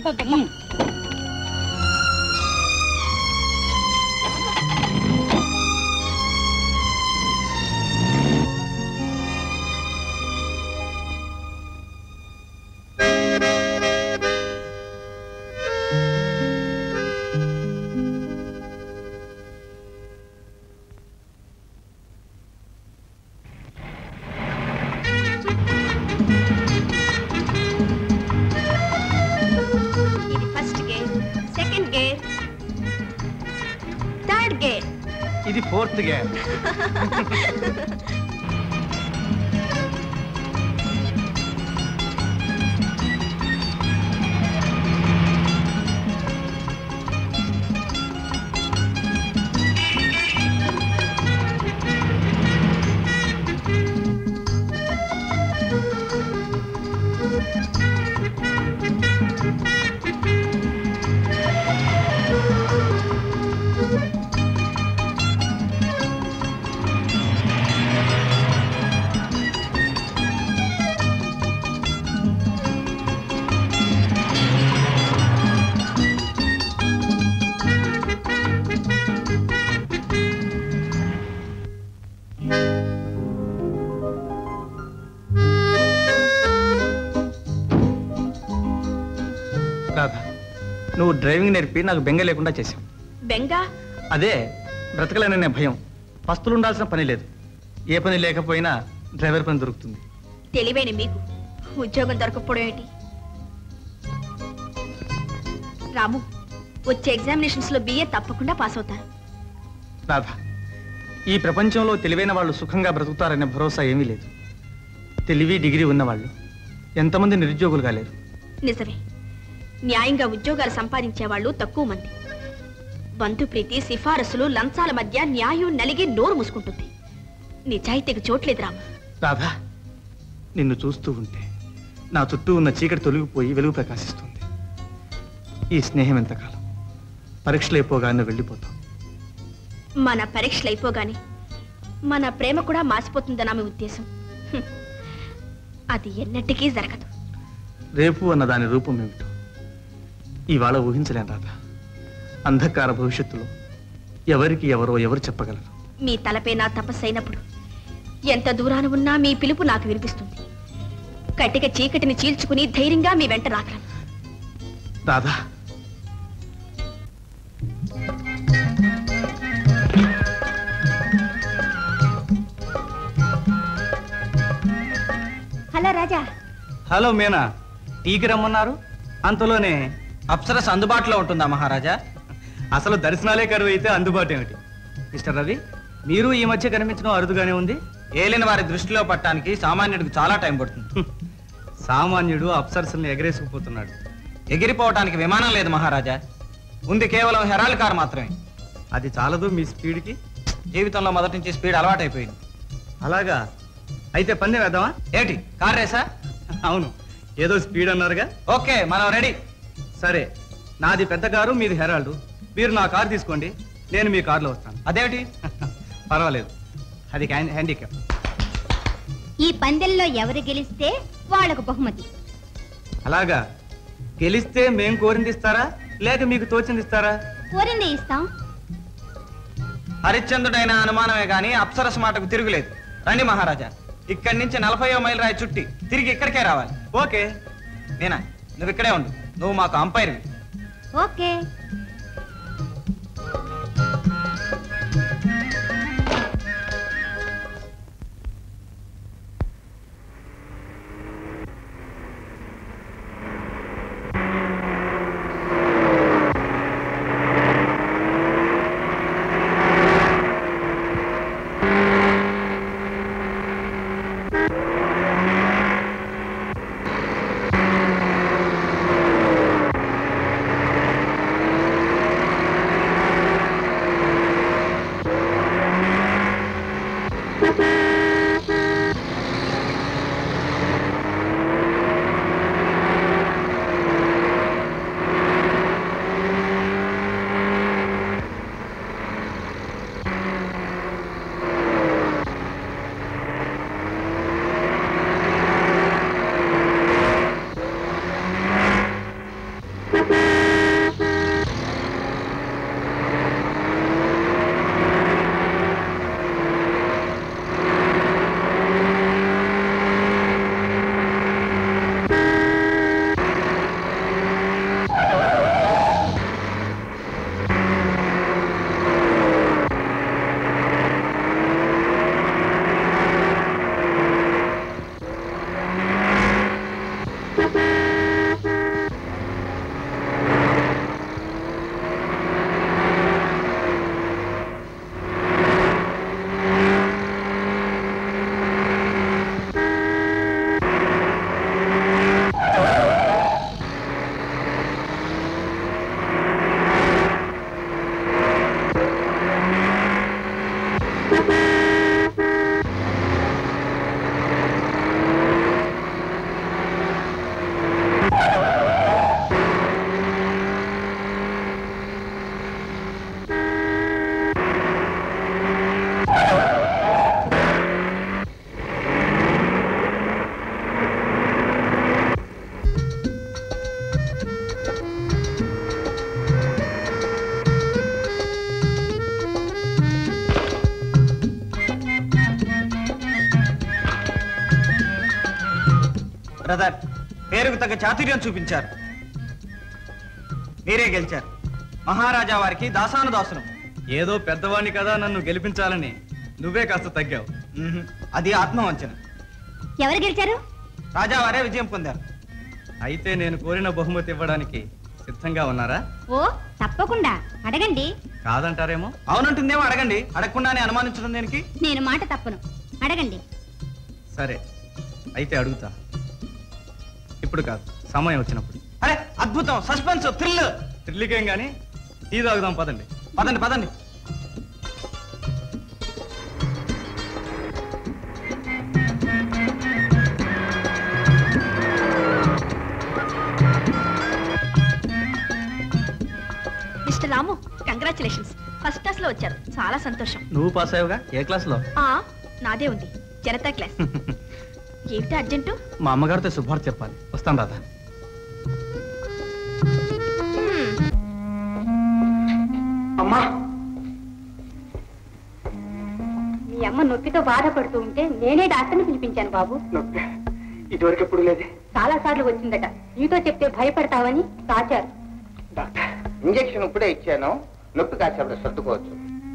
Speaker 16: ఇది first gear second gear third gear
Speaker 15: ఇది ఫోర్త్ గేర్ రాధా నువ్వు డ్రైవింగ్ నేర్పి నాకు బెంగ లేకుండా చేసావు
Speaker 16: బెంగ
Speaker 15: అదే బ్రతకలేననే భయం పస్తులు ఉండాల్సిన పని లేదు ఏ పని లేకపోయినా డ్రైవర్ పని దొరుకుతుంది
Speaker 16: తెలివైన మీకు ఉద్యోగం దొరకపోవడం ఏంటి రాము వచ్చే ఎగ్జామినేషన్స్ లో బిఏ తప్పకుండా పాస్ అవుతారు
Speaker 15: రాధా ఈ ప్రపంచంలో తెలివైన వాళ్ళు సుఖంగా బ్రతుకుతారనే భరోసా ఏమీ లేదు తెలివి డిగ్రీ ఉన్నవాళ్ళు ఎంతమంది నిరుద్యోగులు కాలేరు
Speaker 16: నిజమే న్యాయంగా ఉద్యోగాలు సంపాదించే వాళ్ళు తక్కువ మంది బంధుప్రీతి సిఫారసులు లంచాల మధ్య న్యాయం నలిగి నోరు మూసుకుంటుంది నిజాయితీకి చోట్లేదు రాము
Speaker 15: రాధా నిన్ను చూస్తూ ఉంటే నా చుట్టూ ఉన్న చీకటి తొలగిపోయి వెలుగు ప్రకాశిస్తుంది ఈ స్నేహం ఎంతకాలం పరీక్షలు అయిపోగానే వెళ్ళిపోతాం
Speaker 16: మన పరీక్షలు అయిపోగానే మన ప్రేమ కూడా మాసిపోతుందని ఆమె ఉద్దేశం హ్మ్. అది ఎన్నటికీ జరగదు
Speaker 15: రేపు అన్న దాని రూపం ఏమిటో ఇవాళ ఊహించలేం రాధా అంధకార భవిష్యత్తులో ఎవరికి ఎవరో ఎవరు చెప్పగలరు
Speaker 16: మీ తలపై నా తపస్సు అయినప్పుడు ఎంత దూరాన ఉన్నా మీ పిలుపు నాకు వినిపిస్తుంది కట్టిక చీకటిని చీల్చుకుని ధైర్యంగా మీ వెంట రాగలను
Speaker 15: రాధా
Speaker 17: హలో రాజా
Speaker 15: హలో మీనా టీకి రమ్మన్నారు అంతలోనే అప్సరస్ అందుబాటులో ఉంటుందా మహారాజా అసలు దర్శనాలే కరువు అయితే అందుబాటు ఏమిటి మిస్టర్ రవి మీరు ఈ మధ్య కనిపించడం అరుదుగానే ఉంది ఏలిన వారి దృష్టిలో పట్టడానికి సామాన్యుడికి చాలా టైం పడుతుంది సామాన్యుడు అప్సరస్ని ఎగరేసుకుపోతున్నాడు ఎగిరిపోవటానికి విమానం లేదు మహారాజా ఉంది కేవలం హెరాల్ కార్ మాత్రమే అది చాలదు మీ స్పీడ్కి జీవితంలో మొదటి నుంచి స్పీడ్ అలవాటైపోయింది అలాగా అయితే పందెం వేద్దామా ఏంటి కార్ రేసా అవును ఏదో స్పీడ్ అన్నారుగా ఓకే మనం రెడీ సరే నాది పెద్ద కారు మీది హెరాల్డ్ మీరు నా కారు తీసుకోండి నేను మీ కారులో వస్తాను అదేమిటి పర్వాలేదు అది హ్యాం- హ్యాండిక్యాప్
Speaker 17: ఈ పందెంలో ఎవరు గెలిస్తే వాళ్ళకు బహుమతి
Speaker 15: అలాగా గెలిస్తే మేం కోరింది ఇస్తారా లేక మీకు తోచింది ఇస్తారా
Speaker 17: కోరిందే ఇస్తాం
Speaker 15: హరిశ్చంద్రుడైన అనుమానమే గాని అప్సరస్ మాటకు తిరుగులేదు రండి మహారాజా ఇక్కడి నుంచి నలభైయో మైల్ రాయి చుట్టి తిరిగి ఇక్కడికే రావాలి ఓకే నేనా నువ్వు ఇక్కడే ఉండు నువ్వు మాకు అంపైర్వి
Speaker 17: ఓకే
Speaker 15: బ్రదర్ పేరుకు తగ్గ చాతుర్యం చూపించారు మీరే గెలిచారు మహారాజా వారికి దాసాను దాసును
Speaker 18: ఏదో పెద్దవాణ్ణి కదా నన్ను గెలిపించాలని నువ్వే కాస్త తగ్గావు
Speaker 15: అది ఆత్మవంచన
Speaker 17: ఎవరు గెలిచారు
Speaker 15: రాజావారే విజయం పొందారు
Speaker 18: అయితే నేను కోరిన బహుమతి ఇవ్వడానికి సిద్ధంగా ఉన్నారా
Speaker 17: ఓ తప్పకుండా అడగండి
Speaker 18: కాదంటారేమో
Speaker 15: అవునంటుందేమో అడగండి అడగకుండానే అనుమానించడం దేనికి
Speaker 17: నేను మాట తప్పను అడగండి
Speaker 18: సరే అయితే అడుగుతా ఇప్పుడు కాదు సమయం వచ్చినప్పుడు
Speaker 15: అరే అద్భుతం సస్పెన్స్ థ్రిల్
Speaker 18: త్రిల్లికేం గాని టీ తాగుదాం పదండి
Speaker 15: పదండి పదండి
Speaker 16: mister Ramu congratulations first class లో వచ్చారు చాలా సంతోషం
Speaker 18: నువ్వు పాస్ అయ్యవుగా ఏ క్లాస్ లో
Speaker 16: ఆ నాదే ఉంది జనతా క్లాస్ ఏమిటి అర్జెంటు
Speaker 18: మా అమ్మగారితో శుభార్త చెప్పాలి వస్తాను రాధా
Speaker 2: అమ్మా
Speaker 7: మీ అమ్మ నొప్పితో బాధపడుతూ ఉంటే నేనే డాక్టర్ని పిలిపించాను బాబు
Speaker 2: నొప్పి ఇదివరకు ఎప్పుడు లేదు
Speaker 7: చాలా సార్లు వచ్చిందట నీతో చెప్తే భయపడతావని దాచారు
Speaker 8: ఇంజెక్షన్ ఇప్పుడే ఇచ్చాను నొప్పి కాసేపు సర్దుకోవచ్చు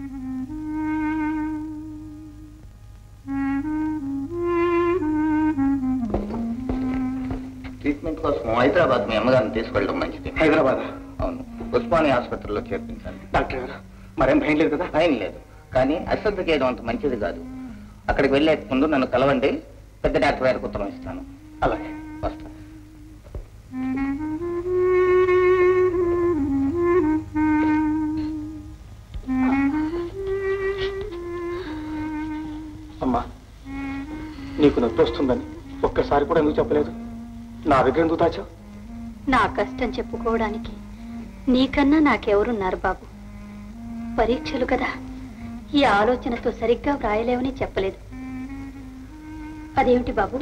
Speaker 8: ట్రీట్మెంట్ కోసం హైదరాబాద్ మీ అమ్మగారిని తీసుకెళ్ళడం మంచిది
Speaker 2: హైదరాబాద్
Speaker 8: అవును ఉస్మానియా ఆసుపత్రిలో చేర్పించాలి
Speaker 2: డాక్టర్ గారు మరేం భయం లేదు కదా
Speaker 8: భయం లేదు కానీ అశ్రద్ధ చేయడం అంత మంచిది కాదు అక్కడికి వెళ్ళే ముందు నన్ను కలవండి పెద్ద డాక్టర్ గారికి ఉత్తరం ఇస్తాను
Speaker 2: అలాగే
Speaker 8: వస్తా
Speaker 2: అమ్మా నీకు నొప్పి వస్తుందని ఒక్కసారి కూడా ఎందుకు చెప్పలేదు నా దగ్గర ఎందుకు దాచావు
Speaker 7: నా కష్టం చెప్పుకోవడానికి నీకన్నా నాకెవరున్నారు బాబు పరీక్షలు కదా ఈ ఆలోచనతో సరిగ్గా వ్రాయలేవని చెప్పలేదు అదేమిటి బాబు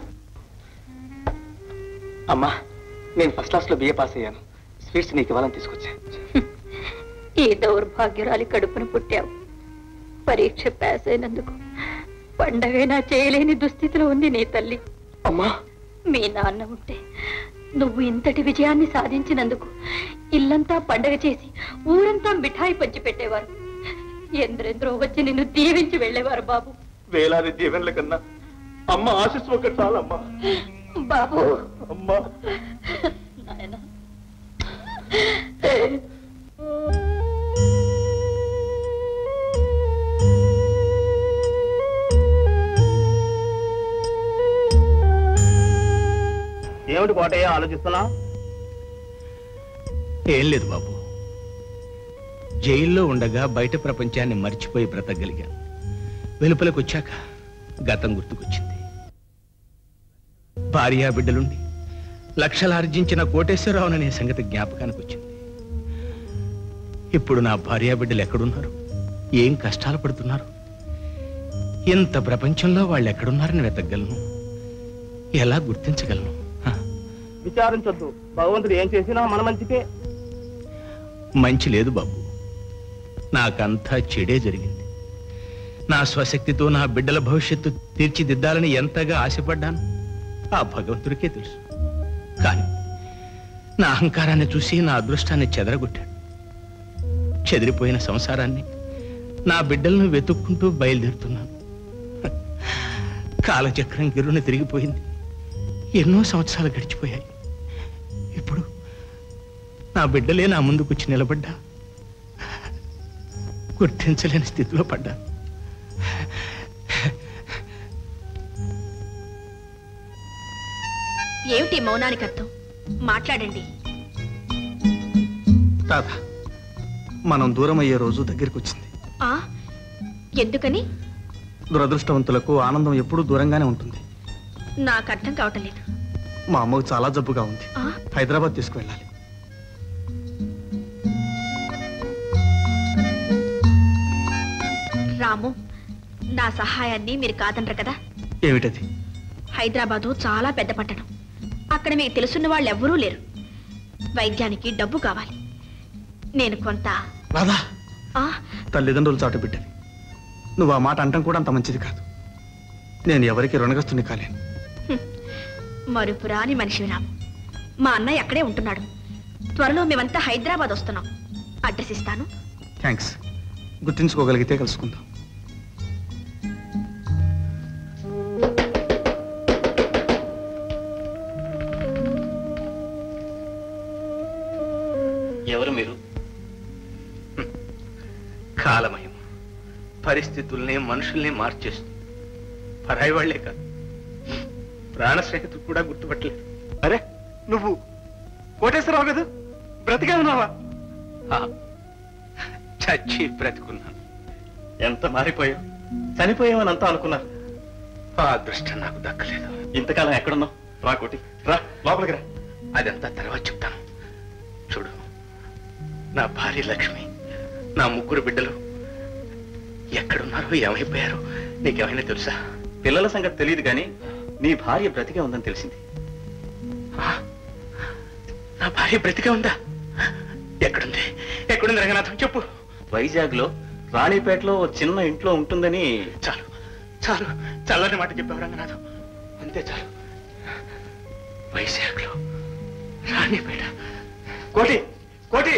Speaker 2: అమ్మా నేను ఫస్ట్ క్లాస్ లో బిఏ పాస్ అయ్యాను స్వీట్స్ నీకు ఇవ్వాలని తీసుకొచ్చా
Speaker 13: ఈ దౌర్భాగ్యురాలి కడుపున పుట్టావు పరీక్ష పాస్ అయినందుకు పండగైనా చేయలేని దుస్థితిలో ఉంది నీ తల్లి
Speaker 2: అమ్మా
Speaker 13: మీ నాన్న ఉంటే నువ్వు ఇంతటి విజయాన్ని సాధించినందుకు ఇల్లంతా పండగ చేసి ఊరంతా మిఠాయి పంచి పెట్టేవారు ఎందరెందరో వచ్చి నిన్ను దీవించి వెళ్ళేవారు బాబు
Speaker 2: వేలాది దీవెనల కన్నా అమ్మ ఆశిస్తూ ఒకటి చాలమ్మా
Speaker 13: బాబు
Speaker 2: అమ్మా
Speaker 13: నాయనా
Speaker 6: ఏమిటి కోటయ్య ఆలోచిస్తున్నావు
Speaker 5: ఏం లేదు బాబు జైల్లో ఉండగా బయట ప్రపంచాన్ని మర్చిపోయి బ్రతకగలిగాను వెలుపలకు వచ్చాక గతం గుర్తుకొచ్చింది భార్యా బిడ్డలుండి లక్షలార్జించిన కోటేశ్వరరావుననే సంగతి జ్ఞాపకానికి వచ్చింది ఇప్పుడు నా భార్యా బిడ్డలు ఎక్కడున్నారు ఏం కష్టాలు పడుతున్నారు ఇంత ప్రపంచంలో వాళ్ళు ఎక్కడున్నారని వెతకగలను ఎలా గుర్తించగలను
Speaker 6: విచారించొద్దు భగవంతుడు ఏం చేసినా మన మంచికే
Speaker 5: మంచి లేదు బాబు నాకంతా చెడే జరిగింది నా స్వశక్తితో నా బిడ్డల భవిష్యత్తు తీర్చిదిద్దాలని ఎంతగా ఆశపడ్డాను ఆ భగవంతుడికే తెలుసు కానీ నా అహంకారాన్ని చూసి నా అదృష్టాన్ని చెదరగొట్టాడు చెదిరిపోయిన సంసారాన్ని నా బిడ్డలను వెతుక్కుంటూ బయలుదేరుతున్నాను కాలచక్రం గిరుని తిరిగిపోయింది ఎన్నో సంవత్సరాలు గడిచిపోయాయి ఇప్పుడు నా బిడ్డలే నా ముందుకొచ్చి నిలబడ్డా గుర్తించలేని స్థితిలో పడ్డా
Speaker 16: ఏమిటి మౌనానికి అర్థం మాట్లాడండి
Speaker 15: తాత మనం దూరం అయ్యే రోజు దగ్గరికి వచ్చింది
Speaker 16: ఆ ఎందుకని
Speaker 15: దురదృష్టవంతులకు ఆనందం ఎప్పుడూ దూరంగానే ఉంటుంది
Speaker 16: నాకు అర్థం కావటం లేదు
Speaker 15: మా అమ్మకు చాలా జబ్బుగా ఉంది
Speaker 16: ఆ?
Speaker 15: హైదరాబాద్ తీసుకువెళ్ళాలి
Speaker 16: రాము నా సహాయాన్ని మీరు కాదనరు కదా
Speaker 15: ఏమిటది
Speaker 16: హైదరాబాదు చాలా పెద్ద పట్టణం అక్కడ మీకు తెలుసున్న వాళ్ళు ఎవ్వరూ లేరు వైద్యానికి డబ్బు కావాలి నేను కొంత
Speaker 15: రాధా
Speaker 16: ఆ
Speaker 15: తల్లిదండ్రులు చాటు బిడ్డని నువ్వు ఆ మాట అంటం కూడా అంత మంచిది కాదు నేను ఎవరికి రుణగస్తుని కాలేను
Speaker 16: మరుపురాని మనిషివి రాము మా అన్నయ్య అక్కడే ఉంటున్నాడు త్వరలో మేమంతా హైదరాబాద్ వస్తున్నాం అడ్రస్ ఇస్తాను
Speaker 15: థ్యాంక్స్ గుర్తుంచుకోగలిగితే కలుసుకుందాం
Speaker 5: ఎవరు మీరు కాలమయం పరిస్థితుల్ని మనుషుల్ని మార్చేస్తుంది పరాయి వాళ్లే కాదు ప్రాణ స్నేహితులు కూడా గుర్తుపట్టలేదు
Speaker 14: అరే నువ్వు కోటేశ్వరరావు కదా బ్రతికే ఉన్నావా
Speaker 5: ఆ, చచ్చి బ్రతుకున్నాను
Speaker 6: ఎంత మారిపోయావు చనిపోయావని అంతా అనుకున్నా
Speaker 5: ఆ అదృష్టం నాకు దక్కలేదు
Speaker 6: ఇంతకాలం ఎక్కడున్నావు రా కోటి రా లోపలికి రా
Speaker 5: అదంతా తర్వాత చెప్తాను చూడు నా భార్య లక్ష్మి నా ముగ్గురు బిడ్డలు ఎక్కడున్నారో ఏమైపోయారో నీకేమైనా తెలుసా
Speaker 6: పిల్లల సంగతి తెలియదు కానీ నీ భార్య బ్రతికే ఉందని తెలిసింది
Speaker 5: నా భార్య బ్రతికే ఉందా ఎక్కడుంది ఎక్కడుంది రంగనాథం చెప్పు
Speaker 6: వైజాగ్ లో రాణిపేటలో ఓ చిన్న ఇంట్లో ఉంటుందని
Speaker 5: చాలు చాలు చల్లని మాట చెప్పావు రంగనాథం అంతే చాలు వైజాగ్లో రాణిపేట
Speaker 14: కోటి కోటి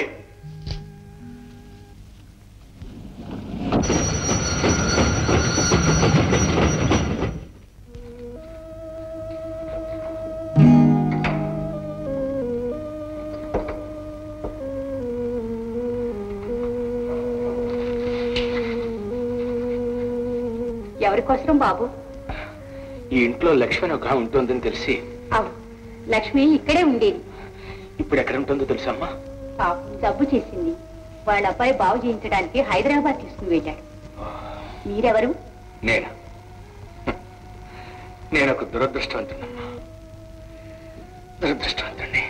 Speaker 7: ఎవరి కోసం బాబు
Speaker 5: ఈ ఇంట్లో లక్ష్మి అని ఒక ఆమె ఉంటుందని తెలిసి
Speaker 7: అవును లక్ష్మి ఇక్కడే ఉండేది
Speaker 5: ఇప్పుడు ఎక్కడ ఉంటుందో తెలుసమ్మా
Speaker 7: పాపం జబ్బు చేసింది వాళ్ళ అబ్బాయి బాగు చేయించడానికి హైదరాబాద్ తీసుకుని వెళ్ళాడు మీరెవరు
Speaker 5: నేను నేను ఒక దురదృష్టవంతున్నమ్మా దురదృష్టవంతుణ్ణి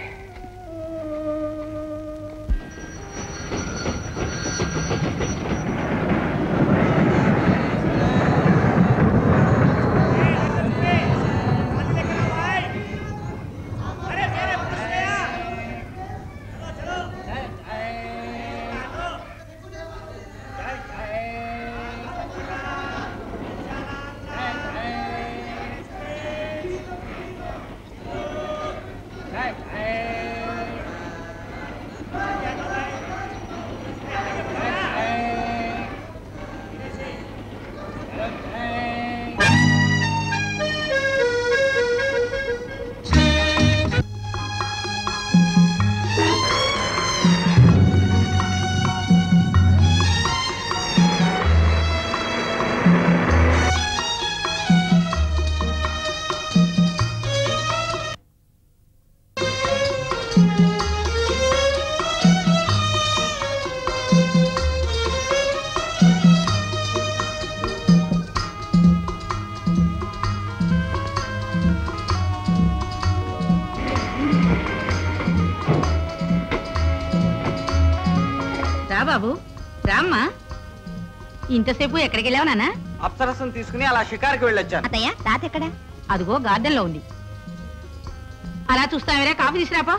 Speaker 7: రా బాబు రామ్మా ఇంతసేపు ఎక్కడికి వెళ్ళావు నాన్న
Speaker 15: అప్సరసం తీసుకుని అలా షికారుకి వెళ్ళొచ్చాను
Speaker 7: అత్తయ్య తాత ఎక్కడ అదిగో గార్డెన్ లో ఉంది అలా చూస్తావేరా కాఫీ తీసుకురాపా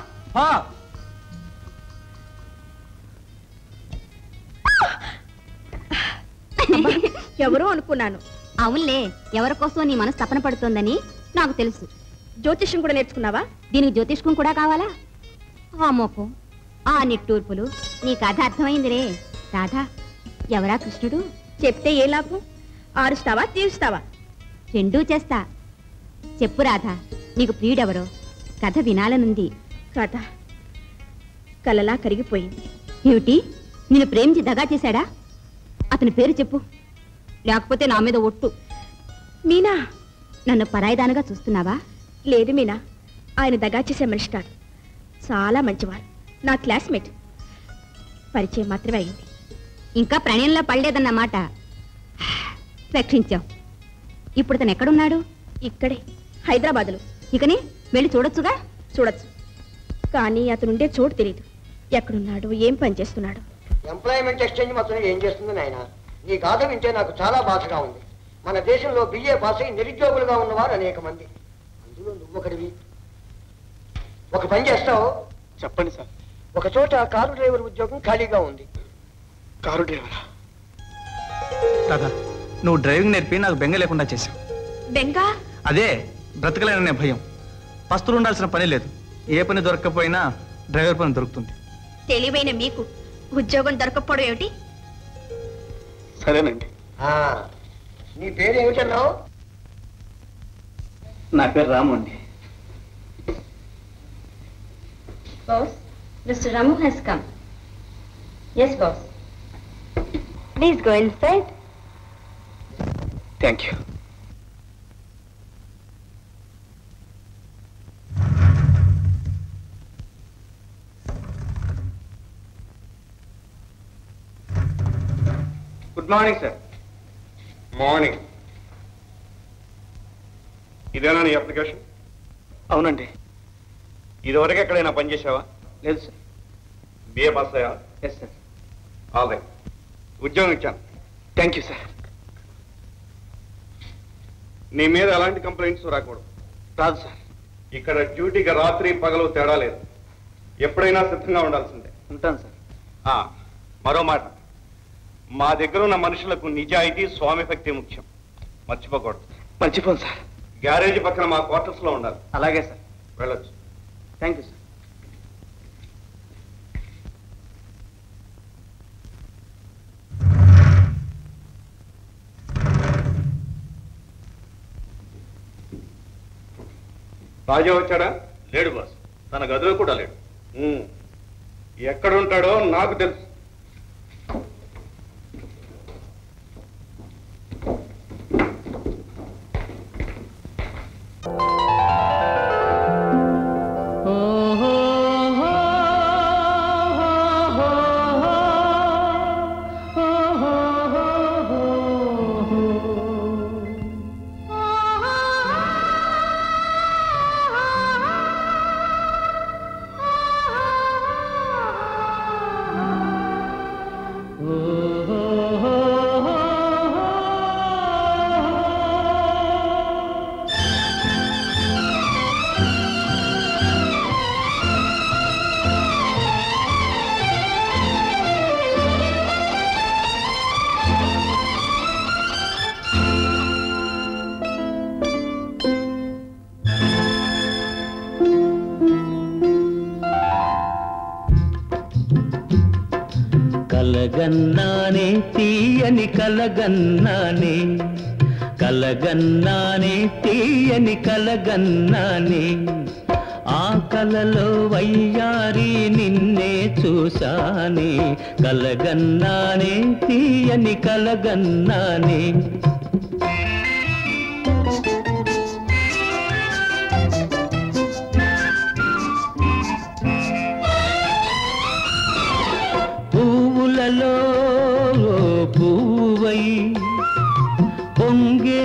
Speaker 13: ఎవరో అనుకున్నాను అవునులే ఎవరి కోసం నీ మనసు తపన పడుతోందని నాకు తెలుసు జ్యోతిష్యం కూడా నేర్చుకున్నావా దీనికి జ్యోతిష్కం కూడా కావాలా ఆ మోకం ఆ నిట్టూర్పులు నీ కథ అర్థమైందిరే రాధా ఎవరా కృష్ణుడు చెప్తే ఏ లాభం ఆరుస్తావా తీరుస్తావా రెండూ చేస్తా చెప్పు రాధా నీకు ప్రియుడెవరో కథ వినాలనుంది కథ కలలా కరిగిపోయింది ఏమిటి నిన్ను ప్రేమించి దగా చేశాడా అతని పేరు చెప్పు లేకపోతే నా మీద ఒట్టు మీనా నన్ను పరాయిదానుగా చూస్తున్నావా లేదు మీనా ఆయన దగా చేసే మనిషి కాదు చాలా మంచివారు నా క్లాస్మేట్ పరిచయం మాత్రమే అయింది ఇంకా ప్రణయంలో పడలేదన్నమాట రక్షించావు ఇప్పుడు తను ఎక్కడున్నాడు ఇక్కడే హైదరాబాదులో ఇకనే వెళ్ళి చూడొచ్చుగా చూడొచ్చు కానీ అతనుండే చోటు తెలియదు ఎక్కడున్నాడు ఏం పని చేస్తున్నాడు
Speaker 2: ఎంప్లాయ్మెంట్ ఎక్స్చేంజ్ మొత్తం ఏం చేస్తుంది నాయన నీ గాథ వింటే నాకు చాలా బాధగా ఉంది మన దేశంలో బిఏ పాస్ అయి నిరుద్యోగులుగా ఉన్నవారు అనేక మంది అందులో నువ్వు ఒకడివి ఒక పని చేస్తావు
Speaker 14: చెప్పండి సార్
Speaker 2: ఒక చోట కారు డ్రైవర్ ఉద్యోగం ఖాళీగా ఉంది
Speaker 14: కారు డ్రైవరా
Speaker 15: రాధా నువ్వు డ్రైవింగ్ నేర్పి నాకు బెంగ లేకుండా చేశావు
Speaker 16: బెంగా
Speaker 15: అదే బ్రతకలేననే భయం
Speaker 18: పస్తులు ఉండాల్సిన పని లేదు ఏ పని దొరకకపోయినా డ్రైవర్ పని దొరుకుతుంది
Speaker 16: తెలివైన మీకు ఉద్యోగం దొరకపోవడం ఏమిటి
Speaker 14: సరేనండి
Speaker 2: నీ పేరు ఏమిటన్నావు
Speaker 14: నా పేరు రాము అండి
Speaker 9: Boss, Mr. Ramu has come. Yes, boss. Please go inside.
Speaker 14: Thank you
Speaker 5: good morning sir morning ఇదేనా నీ అప్లికేషన్
Speaker 14: అవునండి
Speaker 5: ఇదివరకు ఎక్కడైనా పనిచేసావా
Speaker 14: లేదు సార్
Speaker 5: బిఏ పాస్ అయ్యా
Speaker 14: ఎస్ సార్
Speaker 5: ఆల్ రైట్ ఉద్యోగం ఇచ్చాను
Speaker 14: థ్యాంక్ యూ సార్
Speaker 5: నీ మీద ఎలాంటి కంప్లైంట్స్ రాకూడదు
Speaker 14: రాదు సార్
Speaker 5: ఇక్కడ డ్యూటీకి రాత్రి పగలు తేడా లేదు ఎప్పుడైనా సిద్ధంగా ఉండాల్సిందే
Speaker 14: ఉంటాను సార్
Speaker 5: ఆ, మరో మాట మా దగ్గర ఉన్న మనుషులకు నిజాయితీ స్వామి భక్తి ముఖ్యం మర్చిపోకూడదు
Speaker 14: మర్చిపోను సార్
Speaker 5: గ్యారేజ్ పక్కన మా క్వార్టర్స్ లో ఉండాలి
Speaker 14: అలాగే సార్
Speaker 5: వెళ్ళొచ్చు
Speaker 14: థ్యాంక్ యూ సార్
Speaker 5: రాజా వచ్చాడా
Speaker 1: లేడు బాస్ తన గదిలో కూడా లేడు
Speaker 5: ఉమ్. ఎక్కడుంటాడో నాకు తెలుసు
Speaker 11: కలగన్నానే తీయని కలగన్నానే కలగన్నానే తీయని కలగన్నానే ఆ కలలో వయ్యారి నిన్నే చూశానే కలగన్నానే తీయని కలగన్నానే పువ్వులలో పువ్వై పొంగే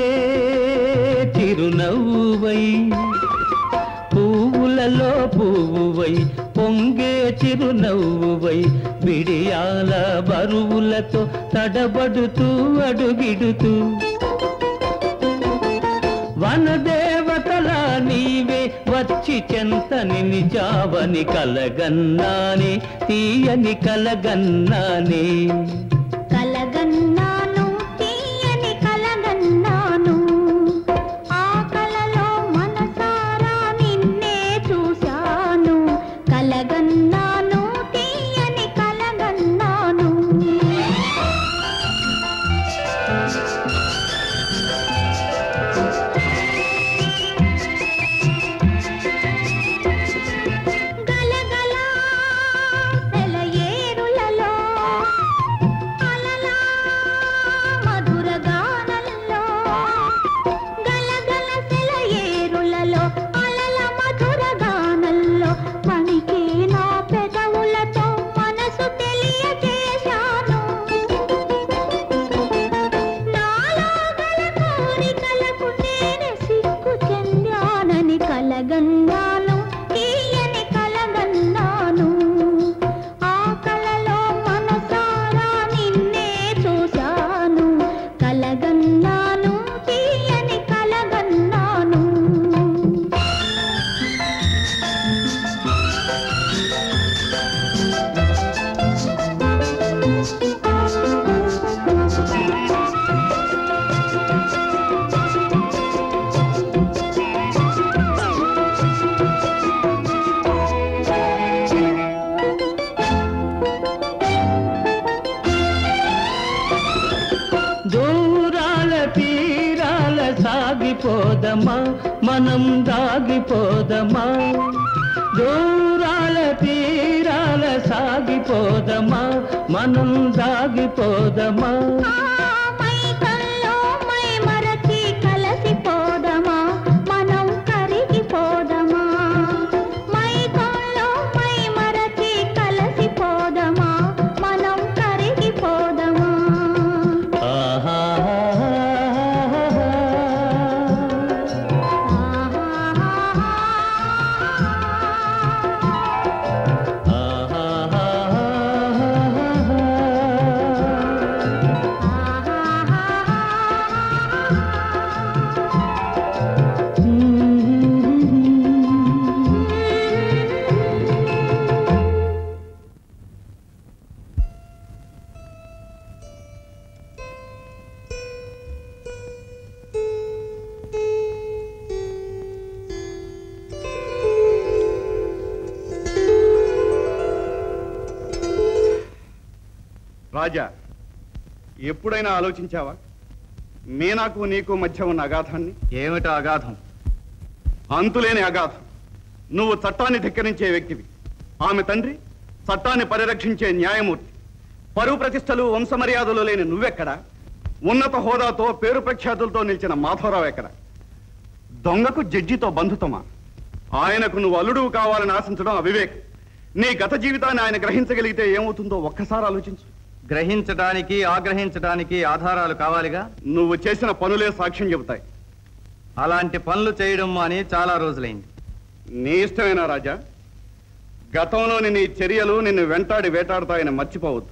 Speaker 11: చిరునవ్వై పువ్వులలో పువ్వువై పొంగే చిరునవ్వువై బిడియాల బరువులతో తడబడుతూ అడుగిడుతూ వనదేవతల నీవే వచ్చి చెంతని నిజావని కలగన్నాని తీయని కలగన్నాని
Speaker 3: కలగన్నాను తీయని కలగన్నాను ఆ కలలో మనసారా నిన్నే చూశాను కలగన్నాను తీయని కలగన్నాను గలగలా సెలయేరులలో
Speaker 11: సాగిపోదమా మనం దాగిపోదమా దూరాల తీరాల సాగిపోదమా మనం దాగిపోదమా
Speaker 3: మైకల్లో మై మరచి కలసిపోదమా మనం కరిగిపోదమా మైకల్లో మై మరచి కలసిపోదమా మనం కరిగిపోదమా
Speaker 11: ఆహా
Speaker 1: రాజా ఎప్పుడైనా ఆలోచించావా మీనాకు నీకు మధ్య ఉన్న అగాధాన్ని
Speaker 18: ఏమిటో అగాధం
Speaker 1: అంతులేని అగాధం నువ్వు చట్టాన్ని ధిక్కరించే వ్యక్తివి ఆమె తండ్రి చట్టాన్ని పరిరక్షించే న్యాయమూర్తి పరువు ప్రతిష్టలు వంశమర్యాదలు లేని నువ్వెక్కడ ఉన్నత హోదాతో పేరు ప్రఖ్యాతులతో నిలిచిన మాధవరావు ఎక్కడ దొంగకు జడ్జితో బంధుతమా ఆయనకు నువ్వు అల్లుడు కావాలని ఆశించడం అవివేక్ నీ గత జీవితాన్ని ఆయన గ్రహించగలిగితే ఏమవుతుందో ఒక్కసారి ఆలోచించు
Speaker 18: గ్రహించడానికి ఆగ్రహించడానికి ఆధారాలు కావాలిగా
Speaker 1: నువ్వు చేసిన పనులే సాక్ష్యం చెబుతాయి
Speaker 18: అలాంటి పనులు చేయడం అని చాలా రోజులైంది
Speaker 1: నీ ఇష్టమేనా రాజా గతంలోని నీ చర్యలు నిన్ను వెంటాడి వేటాడుతాయని మర్చిపోవద్దు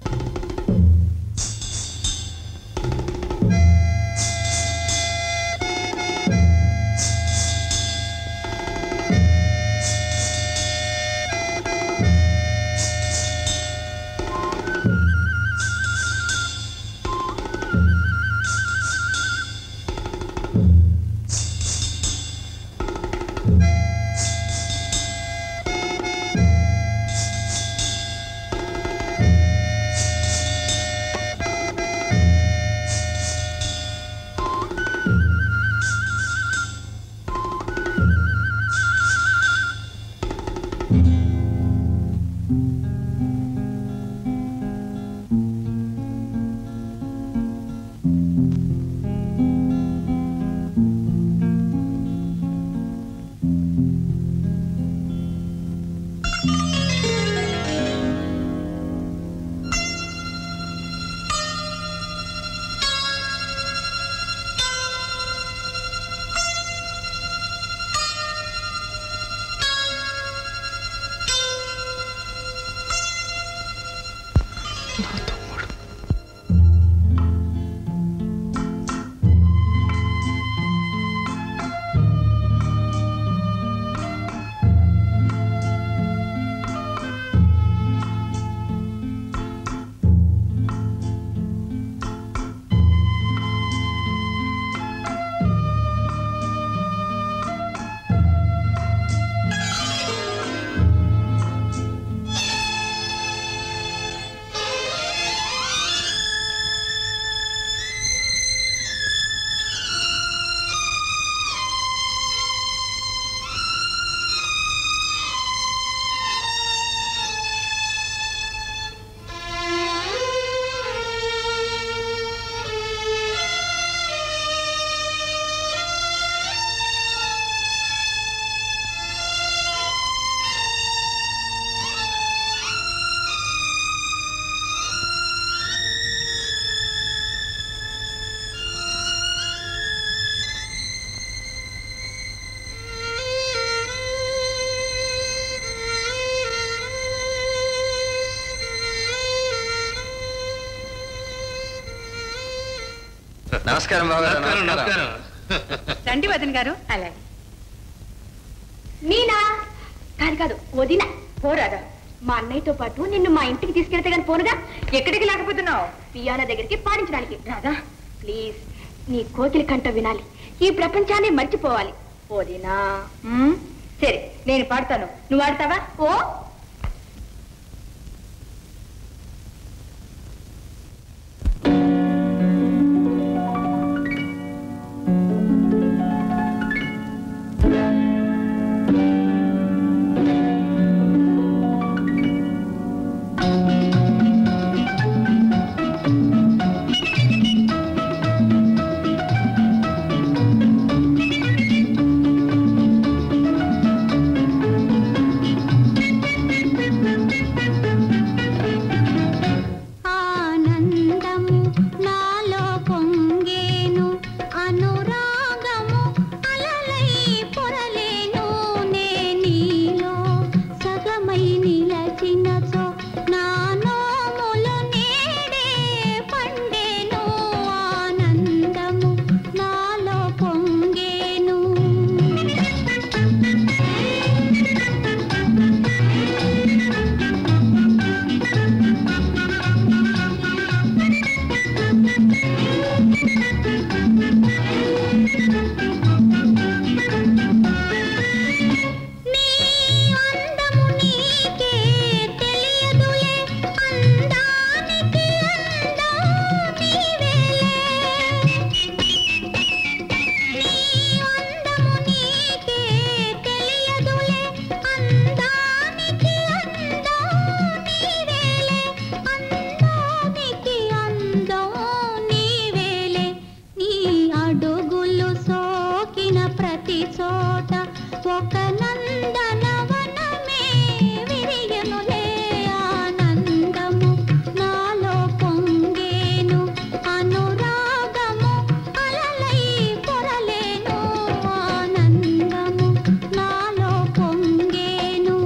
Speaker 12: నమస్కారం బాబు
Speaker 7: నమస్కారం. రండి వదిన గారు అలాగే
Speaker 16: మీనా కాదు కాదు వదిన పోరాదా మా అన్నయ్యతో పాటు నిన్ను మా ఇంటికి తీసుకెళ్తే గాని పోనుగా ఎక్కడికి లేకపోతున్నావు పియానో దగ్గరికి పాడించడానికి రాదా ప్లీజ్ నీ కోకిలి కంట వినాలి ఈ ప్రపంచాన్ని మర్చిపోవాలి వదినా
Speaker 7: మ్మ్. సరే నేను పాడతాను నువ్వు ఆడతావా
Speaker 16: ఓ
Speaker 3: చోట ఒక నందనవనమే విరియనులే ఆనందము నాలో పొంగేను అనురాగము అలలై పొరలేను ఆనందము నాలో పొంగేను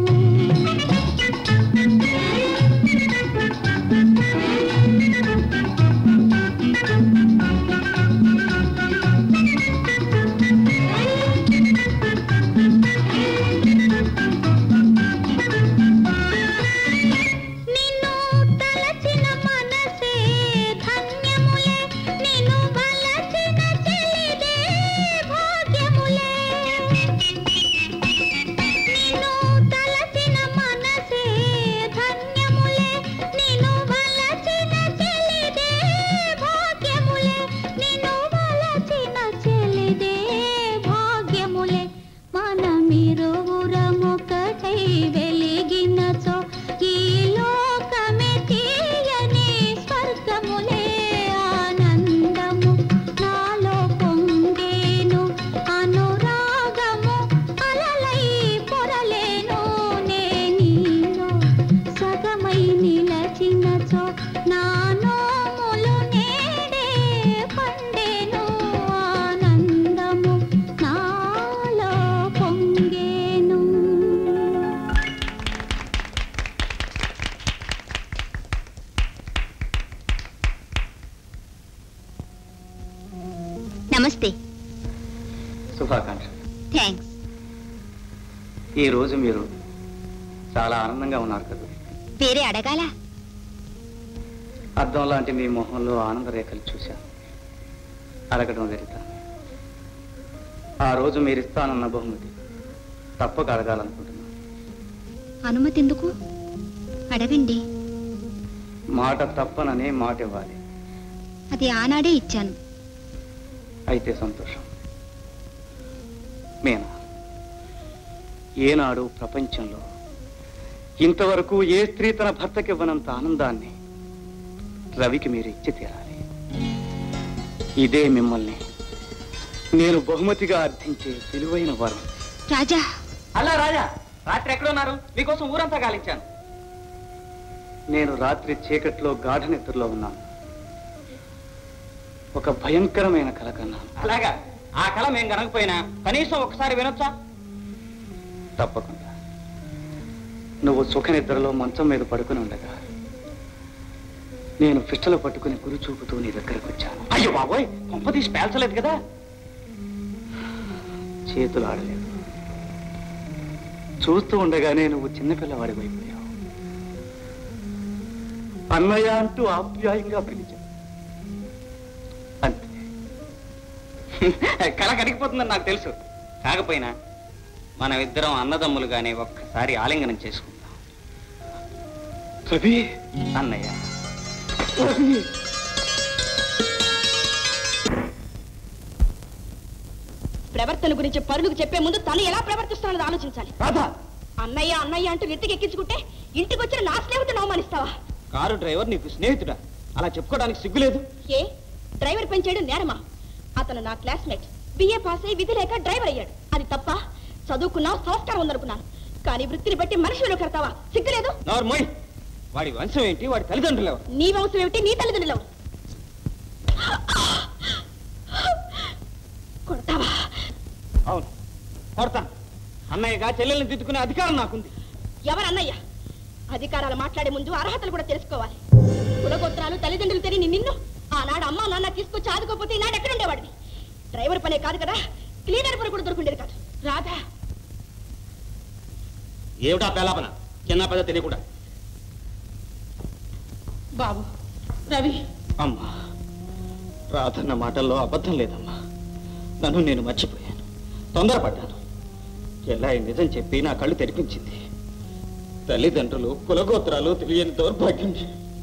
Speaker 3: నిన్ను తలచిన మనసే ధన్యములే నిన్ను వలచిన చెలిదే భాగ్యములే నిన్ను తలచిన మనసే ధన్యములే నిన్ను వలచిన చెలిదే భాగ్యములే నిన్ను వలచిన చెలిదే భాగ్యములే మనమిరువురమొకటై వెలిగినచో ఈ లోకమే తీయని స్వర్గములే ఆనందము నాలో పొంగేను అనురాగము అలలై పొరలేను నే నీలో సగమై నిలచినచో నా నోములు నేడే పండేను ఆనందము నాలో పొంగేను
Speaker 17: నమస్తే
Speaker 14: శుభాకాంక్ష
Speaker 17: థ్యాంక్స్
Speaker 14: ఈ రోజు మీరు చాలా ఆనందంగా ఉన్నారు కదా
Speaker 17: వేరే అడగాల
Speaker 14: అద్దం లాంటి మీ మొహంలో ఆనంద రేఖలు చూశాను అడగడం వెళ్తా ఆ రోజు మీరు ఇస్తానన్న బహుమతి తప్పక అడగాలనుకుంటున్నాను
Speaker 17: అనుమతి ఎందుకు అడగండి
Speaker 14: మాట తప్పననే మాట ఇవ్వాలి
Speaker 17: అది ఆనాడే ఇచ్చాను
Speaker 14: అయితే సంతోషం మీనా ఏనాడు ప్రపంచంలో ఇంతవరకు ఏ స్త్రీ తన భర్తకి ఇవ్వనంత ఆనందాన్ని రవికి మీరు ఇచ్చి తీరాలి ఇదే మిమ్మల్ని నేను బహుమతిగా అర్థించే విలువైన వరం
Speaker 17: రాజా
Speaker 14: అలా రాజా రాత్రి ఎక్కడున్నారు మీకోసం ఊరంతా గాలించాను నేను రాత్రి చీకట్లో గాఢ నిద్రలో ఉన్నాను ఒక భయంకరమైన కల కన్నాను
Speaker 15: అలాగా ఆ కళ మేము కనకపోయినా కనీసం ఒకసారి వినొచ్చా
Speaker 14: తప్పకుండా నువ్వు సుఖ నిద్రలో మంచం మీద పడుకుని ఉండగా నేను పిష్టలు పట్టుకుని గురి చూపుతూ నీ దగ్గరకు వచ్చాను
Speaker 15: అయ్యో బాబోయ్ కొంప తీసి పేల్చలేదు కదా
Speaker 14: చేతులు ఆడలేదు చూస్తూ ఉండగానే నువ్వు చిన్నపిల్లవాడి అయిపోయావు అన్నయ్య అంటూ ఆప్యాయంగా పిలిచావు అంతే
Speaker 15: కళ కరిగిపోతుందని నాకు తెలుసు కాకపోయినా మనం ఇద్దరం అన్నదమ్ములుగానే ఒక్కసారి ఆలింగనం చేసుకుందాం
Speaker 14: రవి
Speaker 15: అన్నయ్య
Speaker 14: రవి
Speaker 16: ప్రవర్తన గురించి పరులకు చెప్పే ముందు తను ఎలా ప్రవర్తిస్తానో ఆలోచించాలి
Speaker 15: రాధా
Speaker 16: అన్నయ్య అన్నయ్య అంటూ నెత్తికి ఎక్కించుకుంటే ఇంటికి వచ్చిన నా స్నేహితుడు అవమానిస్తావా
Speaker 15: కారు డ్రైవర్ నీకు స్నేహితుడా అలా చెప్పుకోవడానికి సిగ్గులేదు
Speaker 16: ఏ డ్రైవర్ పనిచేయడం నేరమా అతను నా క్లాస్మేట్ బిఏ పాస్ అయి విధి లేక డ్రైవర్ అయ్యాడు అది తప్ప చదువుకున్నా సంస్కారం ఉందనుకున్నాను కానీ వృత్తిని బట్టి మనిషి విలువ కడతావా సిగ్గులేదు
Speaker 15: నోర్మోయ్ వాడి వంశం ఏంటి వాడి తల్లిదండ్రులు ఎవరు
Speaker 16: నీ వంశం ఏమిటి నీ తల్లిదండ్రులు ఎవరు? కొడతావా
Speaker 15: అవును కొడతాను అన్నయ్యగా చెల్లెల్ని దిద్దుకునే అధికారం నాకుంది
Speaker 16: ఎవరు అన్నయ్య అధికారాలు మాట్లాడే ముందు అర్హతలు కూడా తెలుసుకోవాలి కులగోత్రాలు తల్లిదండ్రులు తెలియని నిన్ను ఆనాడు అమ్మా నాన్న తీసుకొచ్చి ఆదుకోపోతే ఈనాడు ఎక్కడ ఉండేవాడివి డ్రైవర్ పనే కాదు కదా క్లీనర్ పని కూడా దొరుకుండేది కాదు రాధా
Speaker 15: ఏమిటా పేలాపన చిన్న పెద్ద తెలియకుండా
Speaker 7: బాబు రవి
Speaker 15: అమ్మా రాధన్న మాటల్లో అబద్ధం లేదమ్మా నన్ను నేను మర్చిపోయాను తొందరపడ్డాను ఎలా నిజం చెప్పి నా కళ్ళు తెరిపించింది తల్లిదండ్రులు కులగోత్రాలు తెలియని దౌర్భాగ్యం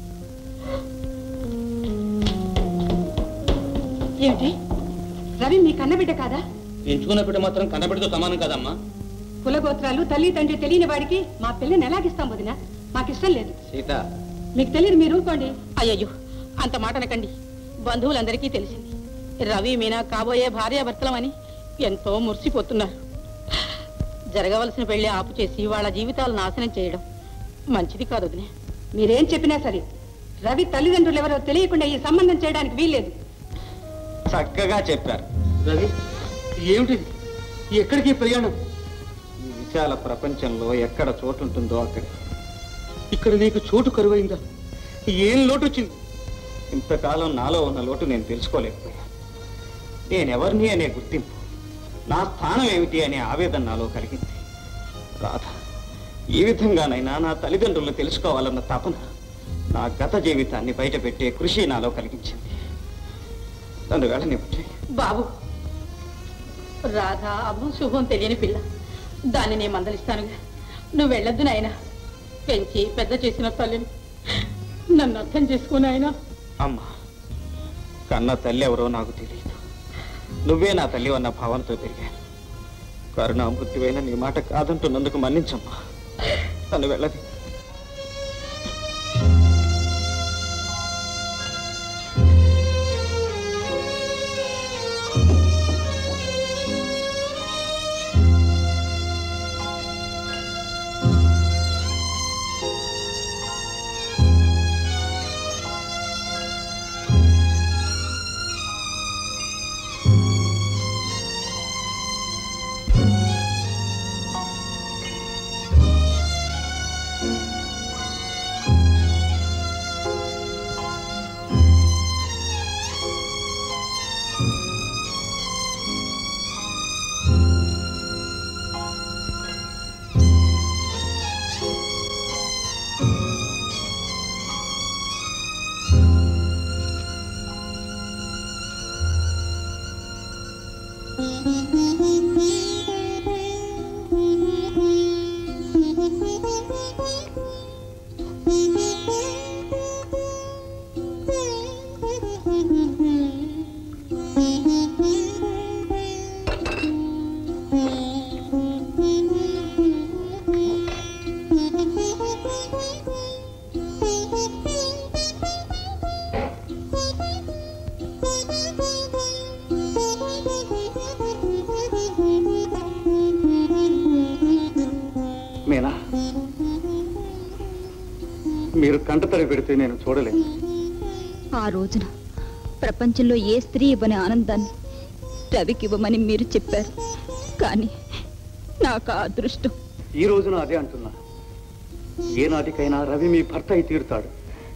Speaker 7: ఏమిటి రవి మీ కన్నబిడ్డ కాదా
Speaker 15: ఎంచుకున్న బిడ్డ మాత్రం కన్నబిడ్డతో సమానం కదమ్మా
Speaker 7: కులగోత్రాలు తల్లి తండ్రి తెలియని వాడికి మా పిల్లని ఎలాగిస్తాం వదిన మాకిష్టం లేదు
Speaker 15: సీత
Speaker 7: మీకు తెలియదు మీరు ఊరుకోండి అయ్యయ్యో అంత మాట అనకండి బంధువులందరికీ తెలిసింది రవి మీనా కాబోయే భార్యాభర్తలమని ఎంతో మురిసిపోతున్నారు జరగవలసిన పెళ్లి ఆపు చేసి వాళ్ళ జీవితాలు నాశనం చేయడం మంచిది కాదు వదినే
Speaker 19: మీరేం చెప్పినా సరే రవి తల్లిదండ్రులు ఎవరో తెలియకుండా ఈ సంబంధం చేయడానికి వీల్లేదు
Speaker 15: చక్కగా చెప్పారు
Speaker 14: రవి ఏమిటిది ఎక్కడికి ఈ ప్రయాణం
Speaker 15: ఈ విశాల ప్రపంచంలో ఎక్కడ చోటు ఉంటుందో అక్కడ
Speaker 14: ఇక్కడ నీకు చోటు కరువైందా ఏం లోటు వచ్చింది
Speaker 15: ఇంతకాలం నాలో ఉన్న లోటు నేను తెలుసుకోలేకపోయా నేనెవరిని అనే గుర్తింపు నా స్థానం ఏమిటి అనే ఆవేదన నాలో కలిగింది రాధ ఈ విధంగానైనా నా తల్లిదండ్రులను తెలుసుకోవాలన్న తపన నా గత జీవితాన్ని బయటపెట్టే కృషి నాలో కలిగించింది నన్ను వెళ్ళనివ్వండి
Speaker 7: బాబు రాధా అభం శుభం తెలియని పిల్ల దాన్ని నేను మందలిస్తానుగా నువ్వు వెళ్ళొద్దు నాయనా పెంచి పెద్ద చేసిన తల్లిని నన్ను అర్థం చేసుకుని ఆయన
Speaker 15: అమ్మా కన్న తల్లి ఎవరో నాకు తెలియదు నువ్వే నా తల్లి అన్న భావనతో పెరిగాను కరుణామృత్యువైన నీ మాట కాదంటున్నందుకు మన్నించమ్మా నన్ను వెళ్ళది
Speaker 14: మీనా మీరు కంటతడి పెడితే నేను చూడలేను
Speaker 13: ఆ రోజున ప్రపంచంలో ఏ స్త్రీ ఇవ్వని ఆనందాన్ని రవికి ఇవ్వమని మీరు చెప్పారు కానీ నాకు ఆ అదృష్టం
Speaker 14: ఈ రోజున అదే అంటున్నా ఏనాటికైనా రవి మీ భర్త అయి తీరుతాడు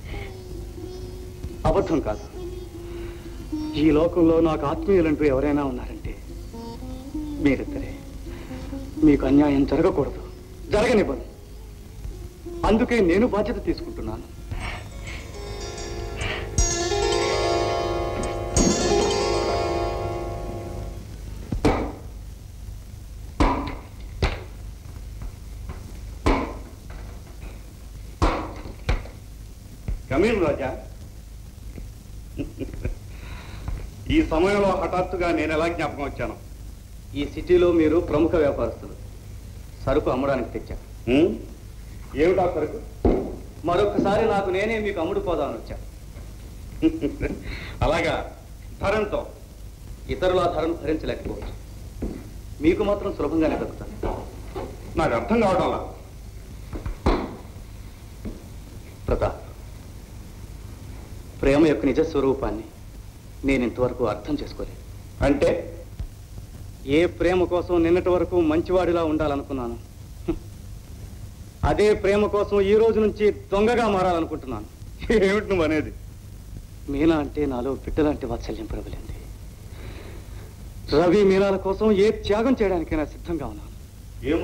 Speaker 14: అబద్ధం కాదు ఈ లోకంలో నాకు ఆత్మీయులంటూ ఎవరైనా ఉన్నారంటే మీరిద్దరే మీకు అన్యాయం జరగకూడదు జరగనివ్వను అందుకే నేను బాధ్యత తీసుకుంటున్నాను
Speaker 1: కమీన్ రాజా ఈ సమయంలో హఠాత్తుగా నేను ఎలా జ్ఞాపకం వచ్చాను
Speaker 14: ఈ సిటీలో మీరు ప్రముఖ వ్యాపారస్తులు సరుకు అమ్మడానికి తెచ్చారు
Speaker 1: ఏమిటా సరుకు
Speaker 14: మరొకసారి నాకు నేనే మీకు అమ్ముడు పోదామని వచ్చాను
Speaker 1: అలాగా ధరంతో
Speaker 14: ఇతరుల ఆ ధరను భరించలేకపోవచ్చు మీకు మాత్రం సులభంగానే దొరుకుతాను
Speaker 1: నాకు అర్థం కావడంలా
Speaker 14: ప్రతాప్ ప్రేమ యొక్క నిజ స్వరూపాన్ని నేను ఇంతవరకు అర్థం చేసుకోలేదు
Speaker 1: అంటే
Speaker 14: ఏ ప్రేమ కోసం నిన్నటి వరకు మంచివాడిలా ఉండాలనుకున్నాను హ్మ్. అదే ప్రేమ కోసం ఈ రోజు నుంచి దొంగగా మారాలనుకుంటున్నాను
Speaker 1: ఏమిటి నువ్వు అనేది
Speaker 14: మీనా అంటే నాలో బిడ్డలాంటి వాత్సల్యం ప్రబలింది రవి మీనాల కోసం ఏ త్యాగం చేయడానికైనా సిద్ధంగా ఉన్నాను
Speaker 1: ఏమో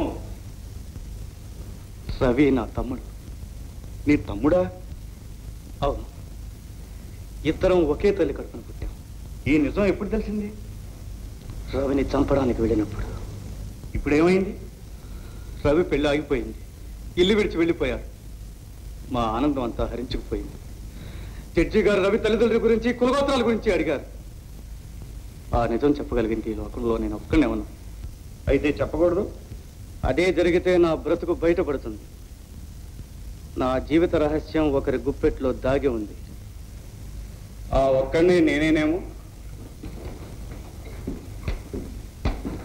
Speaker 14: రవి నా తమ్ముడు
Speaker 1: నీ తమ్ముడా
Speaker 14: అవును ఇద్దరం ఒకే తల్లి కడుపున పుట్టాం
Speaker 1: ఈ నిజం ఎప్పుడు తెలిసింది
Speaker 14: రవిని చంపడానికి వెళ్ళినప్పుడు
Speaker 1: ఇప్పుడు ఏమైంది
Speaker 14: రవి పెళ్లి ఆగిపోయింది ఇల్లు విడిచి వెళ్ళిపోయారు మా ఆనందం అంతా హరించుకుపోయింది జడ్జి గారు రవి తల్లిదండ్రుల గురించి కులగోత్రాల గురించి అడిగారు ఆ నిజం చెప్పగలిగింది ఈ లోకంలో నేను ఒక్కనే ఉన్నా
Speaker 1: అయితే చెప్పకూడదు
Speaker 14: అదే జరిగితే నా బ్రతుకు బయటపడుతుంది నా జీవిత రహస్యం ఒకరి గుప్పెట్లో దాగి ఉంది
Speaker 1: ఆ ఒక్కడిని నేనేనేమో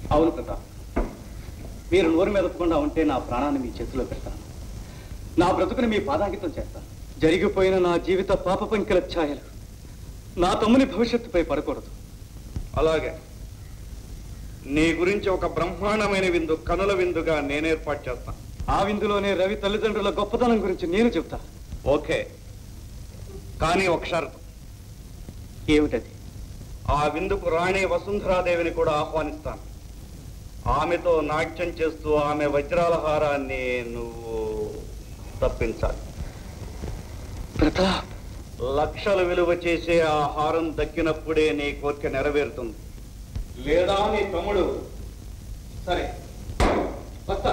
Speaker 14: అవును ప్రతాప్ మీరు నోరు మెదపకుండా ఉంటే నా ప్రాణాన్ని మీ చేతిలో పెడతాను నా బ్రతుకుని మీ పాదాంకితం చేస్తాను జరిగిపోయిన నా జీవిత పాప పంకిల ఛాయలు నా తమ్ముని భవిష్యత్తుపై పడకూడదు
Speaker 1: అలాగే నీ గురించి ఒక బ్రహ్మాండమైన విందు కనుల విందుగా నేను ఏర్పాటు చేస్తాను
Speaker 14: ఆ విందులోనే రవి తల్లిదండ్రుల గొప్పతనం గురించి నేను చెప్తా
Speaker 1: ఓకే కానీ ఒక షరతు
Speaker 14: ఏమిటది
Speaker 1: ఆ విందుకు రాణి వసుంధరాదేవిని కూడా ఆహ్వానిస్తాను ఆమెతో నాట్యం చేస్తూ ఆమె వజ్రాల హారాన్ని నువ్వు తప్పించాలి
Speaker 14: ప్రతాప్
Speaker 1: లక్షలు విలువ చేసే ఆ హారం దక్కినప్పుడే నీ కోరిక నెరవేరుతుంది లేదా నీ తమ్ముడు సరే వస్తా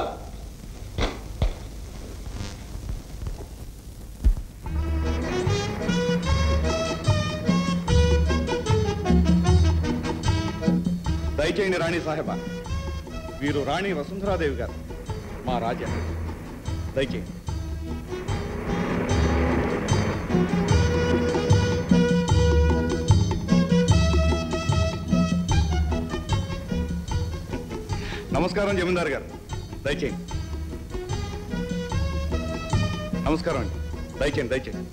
Speaker 1: దయచేయండి రాణి సాహెబా వీరు రాణి వసుంధరాదేవి గారు మా రాజా దయచేయండి నమస్కారం జమీందార్ గారు దయచేయండి నమస్కారం అండి దయచేయండి దయచేయండి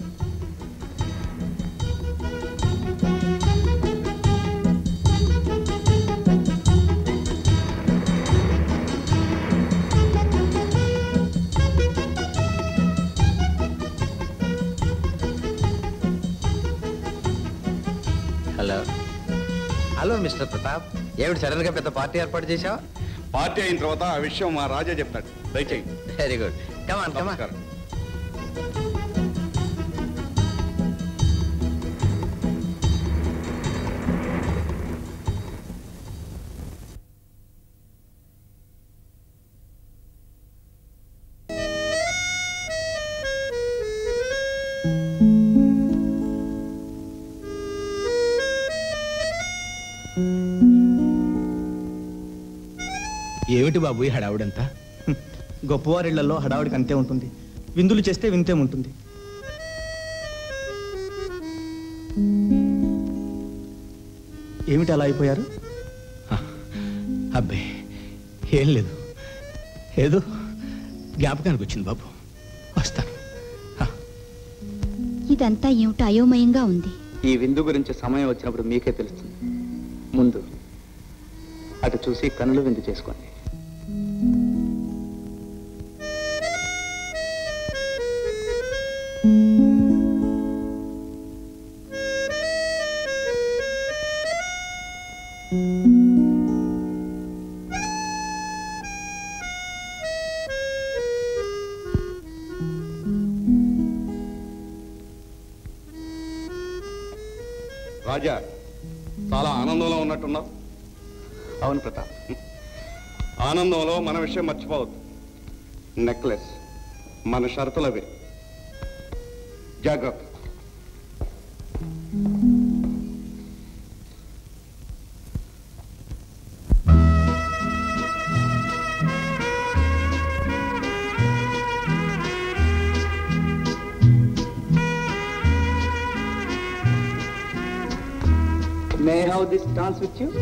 Speaker 12: హలో హలో మిస్టర్ ప్రతాప్ ఏమిటి సడన్ గా పెద్ద పార్టీ ఏర్పాటు చేశావు
Speaker 1: పార్టీ అయిన తర్వాత ఆ విషయం మా రాజా చెప్తాడు దయచేయండి
Speaker 12: వెరీ గుడ్ కమాన్ కమాన్
Speaker 1: నమస్కారం
Speaker 20: ఏమిటి బాబు ఈ హడావుడంతా గొప్పవారిళ్లలో హడావుడికి అంతే ఉంటుంది విందులు చేస్తే వింతే ఉంటుంది ఏమిటి అలా అయిపోయారు అబ్బే ఏం లేదు ఏదో జ్ఞాపకానికి వచ్చింది బాబు వస్తాను
Speaker 17: ఇదంతా ఏమిటో అయోమయంగా ఉంది
Speaker 14: ఈ విందు గురించి సమయం వచ్చినప్పుడు మీకే తెలుస్తుంది ముందు అటు చూసి కనులు విందు చేసుకోండి
Speaker 1: రాజా చాలా ఆనందంలో ఉన్నట్టున్నావు
Speaker 14: అవును ప్రతాప్
Speaker 1: ఆనందంలో మన విషయం మర్చిపోవద్దు నెక్లెస్ మన షరతులవి జాగ్రత్త
Speaker 14: May I have this dance with you?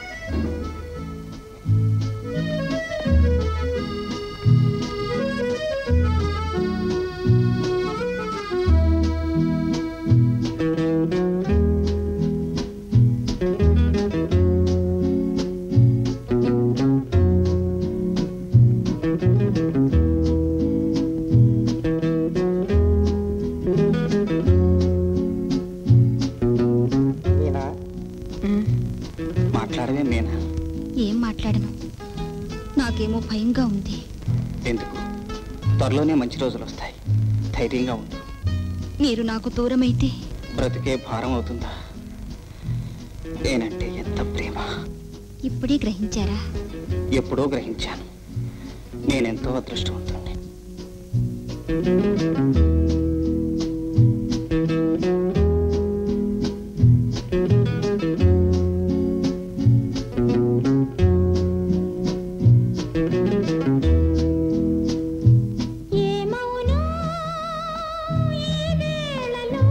Speaker 14: Meena మాట్లాడవే మీనా
Speaker 17: ఏం మాట్లాడను నాకేమో భయంగా ఉంది
Speaker 14: ఎందుకు త్వరలోనే మంచి రోజులు వస్తాయి ధైర్యంగా ఉండు
Speaker 17: మీరు నాకు దూరమైతే
Speaker 14: బ్రతికే భారం అవుతుందా నేనంటే ఎంత ప్రేమ
Speaker 17: ఇప్పుడే గ్రహించారా
Speaker 14: ఎప్పుడో గ్రహించాను నేనెంతో అదృష్టవంతుణ్ణి
Speaker 3: ఏమౌనో ఈ వేళలో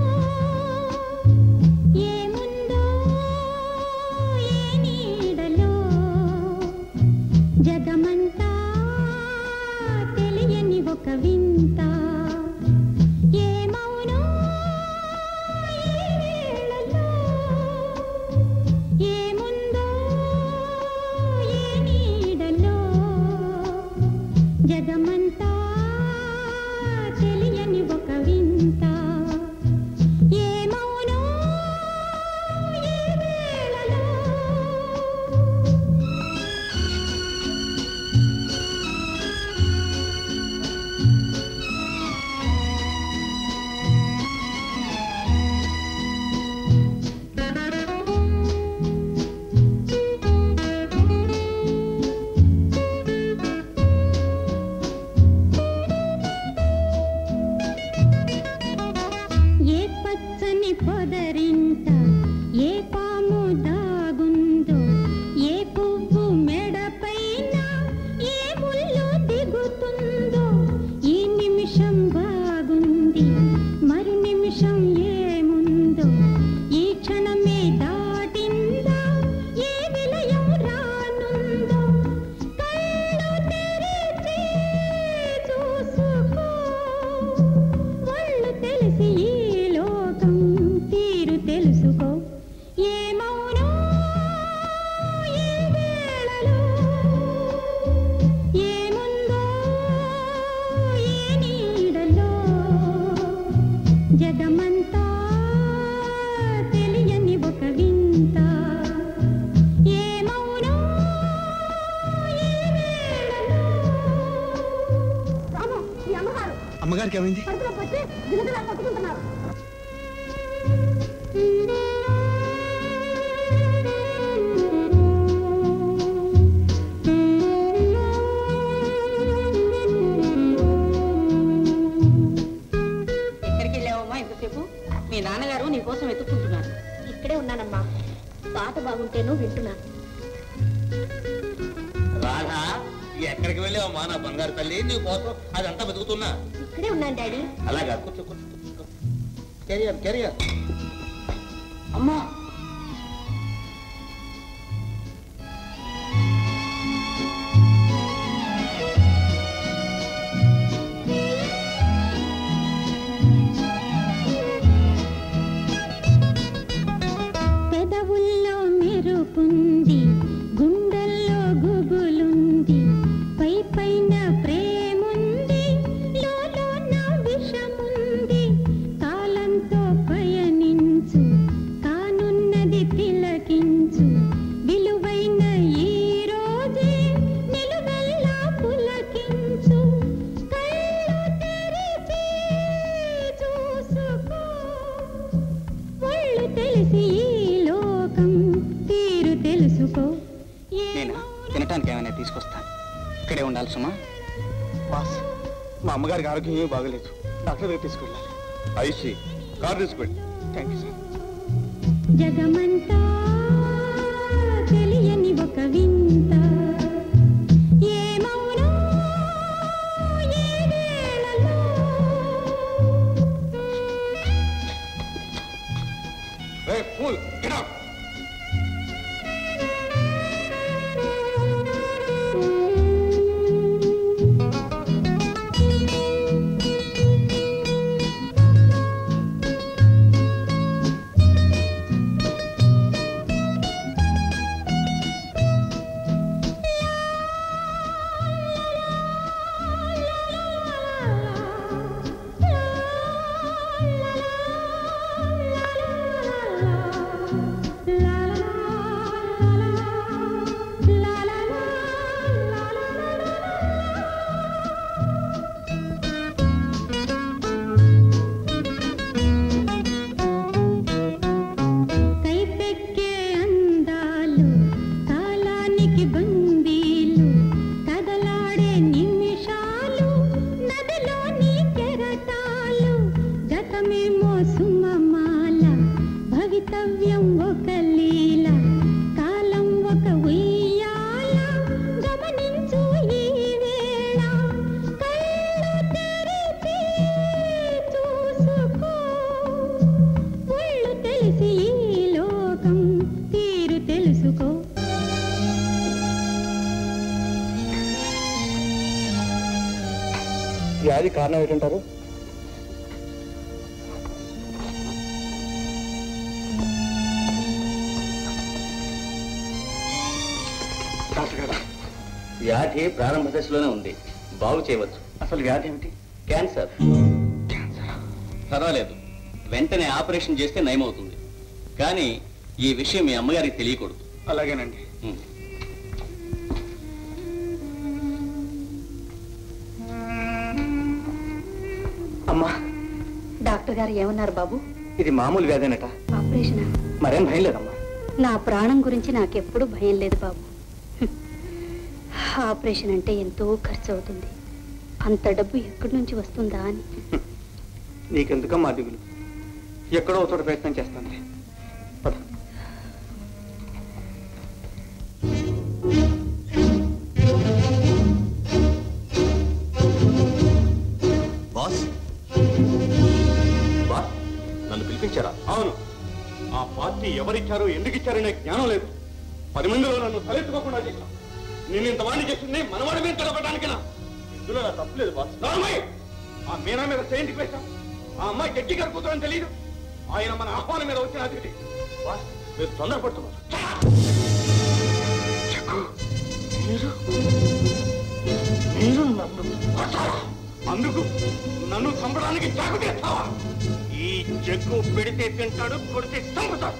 Speaker 3: ఏముందో ఏ నీడలో జగమంతా తెలియని ఒక వింత ఏమౌనో ఈ వేళలో ఏ పచ్చని పొదరింట ఏ పాము దాగుందో ఏ పువ్వు మెడపైన ఏ ముళ్ళు దిగుతుందో ఈ నిమిషం బాగుంది మరు నిమిషం ఏముందో ఈ క్షణమే దాటిందా ఏ విలయం రానుందో కళ్ళు తెరిచి చూసుకో ఒళ్ళు తెలిసి ఈ లోకం తీరు తెలుసుకో ఏమౌనో ఈ వేళలో ఏముందో ఈ నీడలో జగమంతా తెలియని ఒక వింత ఏమౌనో ఈ వేళలో రాము ఈ అమ్మగారు
Speaker 20: అమ్మగారికి ఏమైంది
Speaker 3: కడుపులో పట్టి గిలగిలా కొట్టుకుంటున్నారు
Speaker 7: ఎక్కడికి వెళ్ళావమ్మా ఇంతసేపు మీ నాన్నగారు నీ కోసం వెతుక్కుంటున్నారు
Speaker 16: ఇక్కడే ఉన్నానమ్మా పాట బాగుంటేను వింటున్నాను
Speaker 8: రాధా ఎక్కడికి వెళ్ళావమ్మా నా బంగారు తల్లి నీ కోసం అదంతా వెతుకుతున్నా
Speaker 16: ఇక్కడే ఉన్నాను డాడీ
Speaker 8: అలాగా కూర్చో కూర్చో కూర్చో కెరియర్ కెరియర్
Speaker 7: అమ్మా
Speaker 3: పెదవుల్లో మెరుపుంది గుండెల్లో గుబులుంది పై పైన ప్రేముంది లోలోన విషముంది కాలంతో పయనించు కానున్నది తిలకించు విలువైన ఈ రోజే నిలువెల్లా పులకించు కళ్ళు తెరిచి చూసుకో ఒళ్ళు తెలిసి ఈ లోకం తీరు తెలుసుకో
Speaker 15: నేను తినటానికి ఏమైనా తీసుకొస్తాను ఇక్కడే ఉండాలి సుమా
Speaker 20: బాస్ మా అమ్మగారికి ఆరోగ్యం ఏమీ బాగలేదు డాక్టర్ దగ్గర తీసుకెళ్ళాలి
Speaker 5: ఐసి కార్ తీసుకెళ్ళి
Speaker 20: థ్యాంక్ యూ సార్
Speaker 3: జగమంతా తెలియని ఒక వింత ఏమౌనో ఈ వేళలో
Speaker 5: Hey, fool, get up! కైపెక్కే అందాలు కాలానికి బందీలు కదలాడే నిమిషాలు నదిలోని కెరటాలు గతమేమో సుమమాల భవితవ్యం ఒక లీల కాలం ఒక ఉయ్యాల గమనించు ఈ వేళ కళ్ళు తెరిచి చూసుకో ఒళ్ళు తెలిసి ఈ లోకం తీరు తెలుసుకో
Speaker 20: వ్యాధి కారణం ఏంటంటారు
Speaker 8: వ్యాధి ప్రారంభ దశలోనే ఉంది
Speaker 6: బాగు చేయవచ్చు
Speaker 14: అసలు వ్యాధి ఏమిటి
Speaker 6: క్యాన్సర్ పర్వాలేదు వెంటనే ఆపరేషన్ చేస్తే నయమవుతుంది కానీ ఈ విషయం మీ అమ్మగారికి తెలియకూడదు
Speaker 14: అలాగేనండి అమ్మా
Speaker 13: డాక్టర్ గారు ఏమన్నారు బాబు
Speaker 14: ఇది మామూలు వ్యాధేనట
Speaker 13: ఆపరేషన్
Speaker 14: మరేం భయం లేదమ్మా
Speaker 13: నా ప్రాణం గురించి నాకెప్పుడు భయం లేదు బాబు హ్మ్. ఆపరేషన్ అంటే ఎంతో ఖర్చు అవుతుంది అంత డబ్బు ఎక్కడి నుంచి వస్తుందా అని
Speaker 14: నీకెందుకమ్మా దిగులు ఎక్కడో ఒక చోట ప్రయత్నం చేస్తానులే పద
Speaker 6: బాస్ బాస్ నన్ను పిలిపించారా
Speaker 1: అవును ఆ పార్టీ ఎవరిచ్చారో ఎందుకు ఇచ్చారనే జ్ఞానం లేదు పది మందిలో నన్ను తలెత్తుకోకుండా చేశాం నేను ఇంత వాడిని చేసింది మనవాడి మీద తడపడానికినా ఇందులో నా తప్పలేదు బాస్ నార్మల్ ఆ మీనా మీద చేయింటికి వేశాం ఆ అమ్మాయి గట్టి గారు కూతురని తెలియదు ఆయన మన ఆహ్వానం మీద వచ్చిన అతిథి బాస్ మీరు తొందరపడుతున్నారు చెక్కు, మీరు మీరు నన్ను కొట్టారా? అందుకు నన్ను చంపడానికి చాకు చేస్తావా ఈ జగ్గు పెడితే తింటాడు కొడితే చంపుతాడు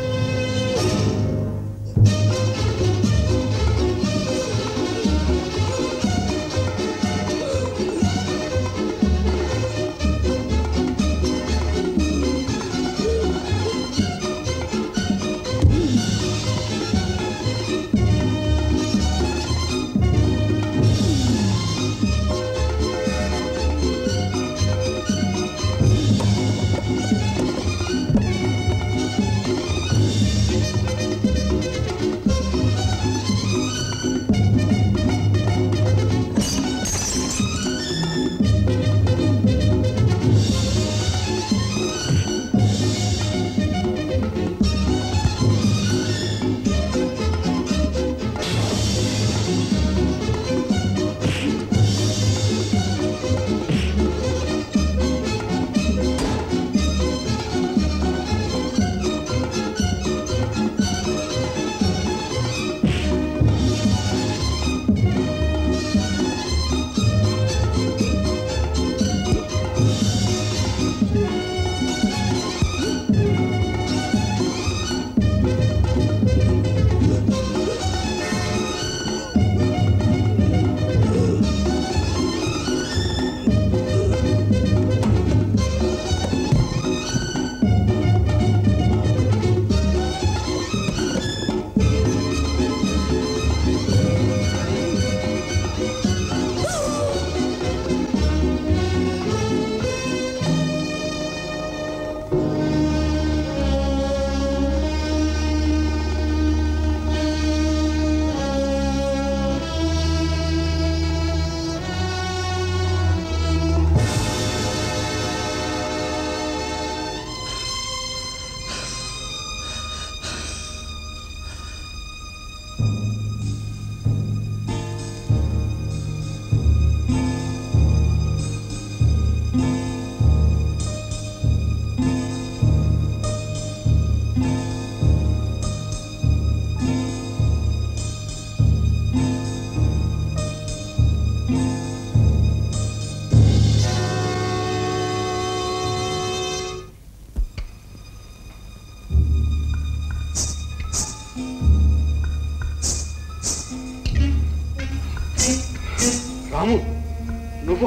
Speaker 1: రాము నువ్వు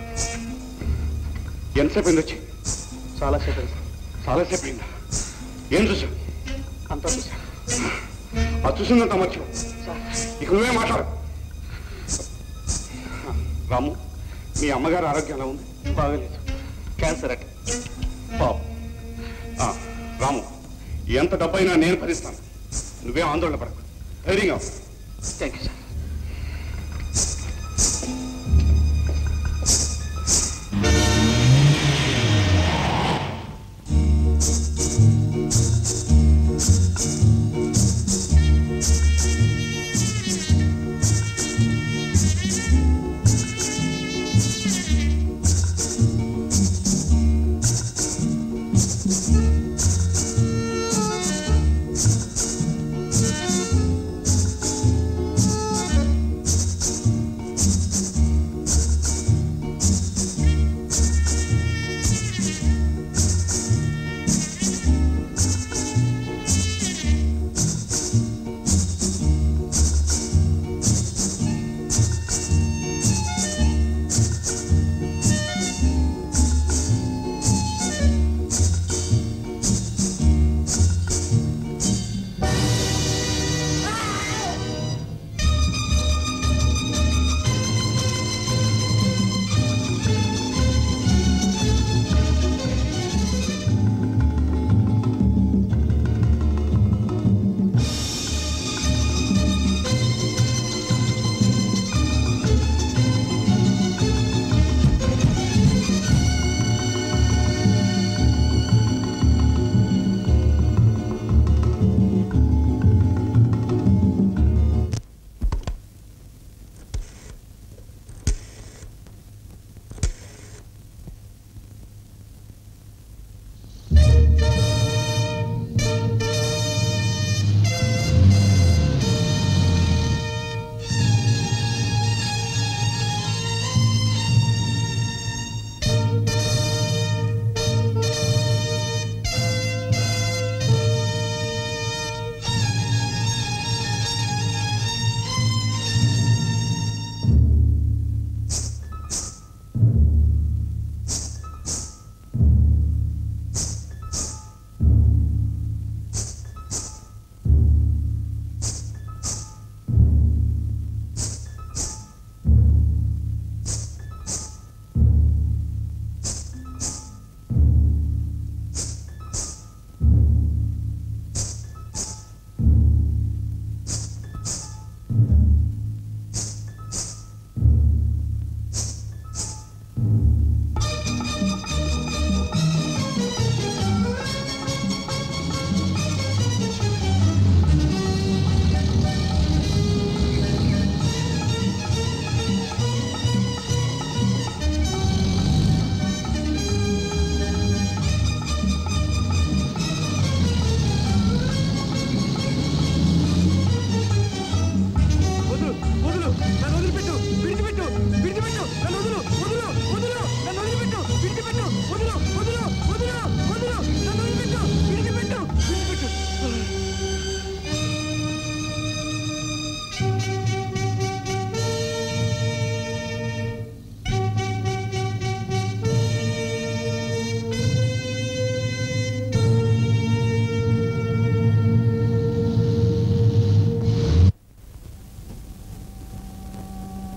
Speaker 1: ఎంతసేపు అయింది వచ్చి
Speaker 14: చాలాసేపు అయింది.
Speaker 1: చాలాసేపు అయిందా ఏం చూసావు
Speaker 14: అంతా చూసా
Speaker 1: అది చూసిందంత మర్చిపో ఇక నువ్వే మాట్లాడు రాము మీ అమ్మగారి ఆరోగ్యం ఎలా ఉంది
Speaker 14: బాగలేదు క్యాన్సర్ అట
Speaker 1: పాపం. ఆ, రాము ఎంత డబ్బైనా నేను భరిస్తాను నువ్వే ఆందోళన పడకు ధైర్యంగా ఉండు.
Speaker 14: థ్యాంక్ యూ సార్
Speaker 3: ఆ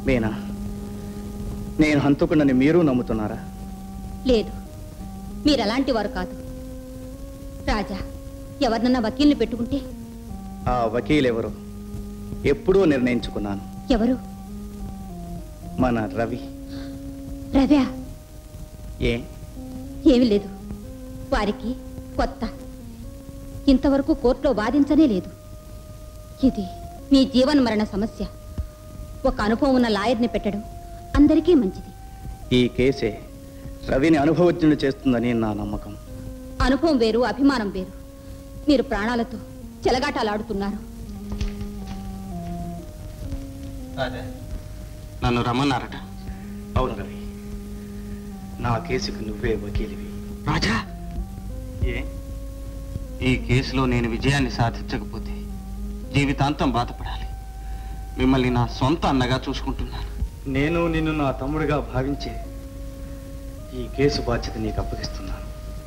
Speaker 20: మీనా నేను హంతకుండని మీరు నమ్ముతున్నారా
Speaker 17: లేదు మీరు అలాంటి వారు కాదు రాజా ఎవరినన్నా వకీల్ని పెట్టుకుంటే
Speaker 20: ఆ వకీల్ ఎవరు ఎప్పుడూ నిర్ణయించుకున్నాను
Speaker 17: ఎవరు
Speaker 20: మన రవి
Speaker 17: రవ్యా
Speaker 20: ఏ
Speaker 17: ఏమీ లేదు వారికి కొత్త ఇంతవరకు కోర్టులో వాదించనే లేదు ఇది మీ జీవన మరణ సమస్య ఒక అనుభవం ఉన్న లాయర్ని పెట్టడం అందరికీ మంచిది
Speaker 20: ఈ కేసే రవిని అనుభవజ్ఞుడు చేస్తుందని నా నమ్మకం
Speaker 17: అనుభవం వేరు అభిమానం వేరు మీరు ప్రాణాలతో చెలగాటాలాడుతున్నారు
Speaker 15: నన్ను రమ్మన్నారట
Speaker 20: అవును రవి నా కేసుకు నువ్వే వకీలివి
Speaker 15: రాజా ఏ ఈ కేసులో నేను విజయాన్ని సాధించకపోతే జీవితాంతం బాధపడాలి మిమ్మల్ని నా సొంత అన్నగా చూసుకుంటున్నాను
Speaker 20: నేను నిన్ను నా తమ్ముడిగా భావించే ఈ కేసు బాధ్యత నీకు అప్పగిస్తున్నాను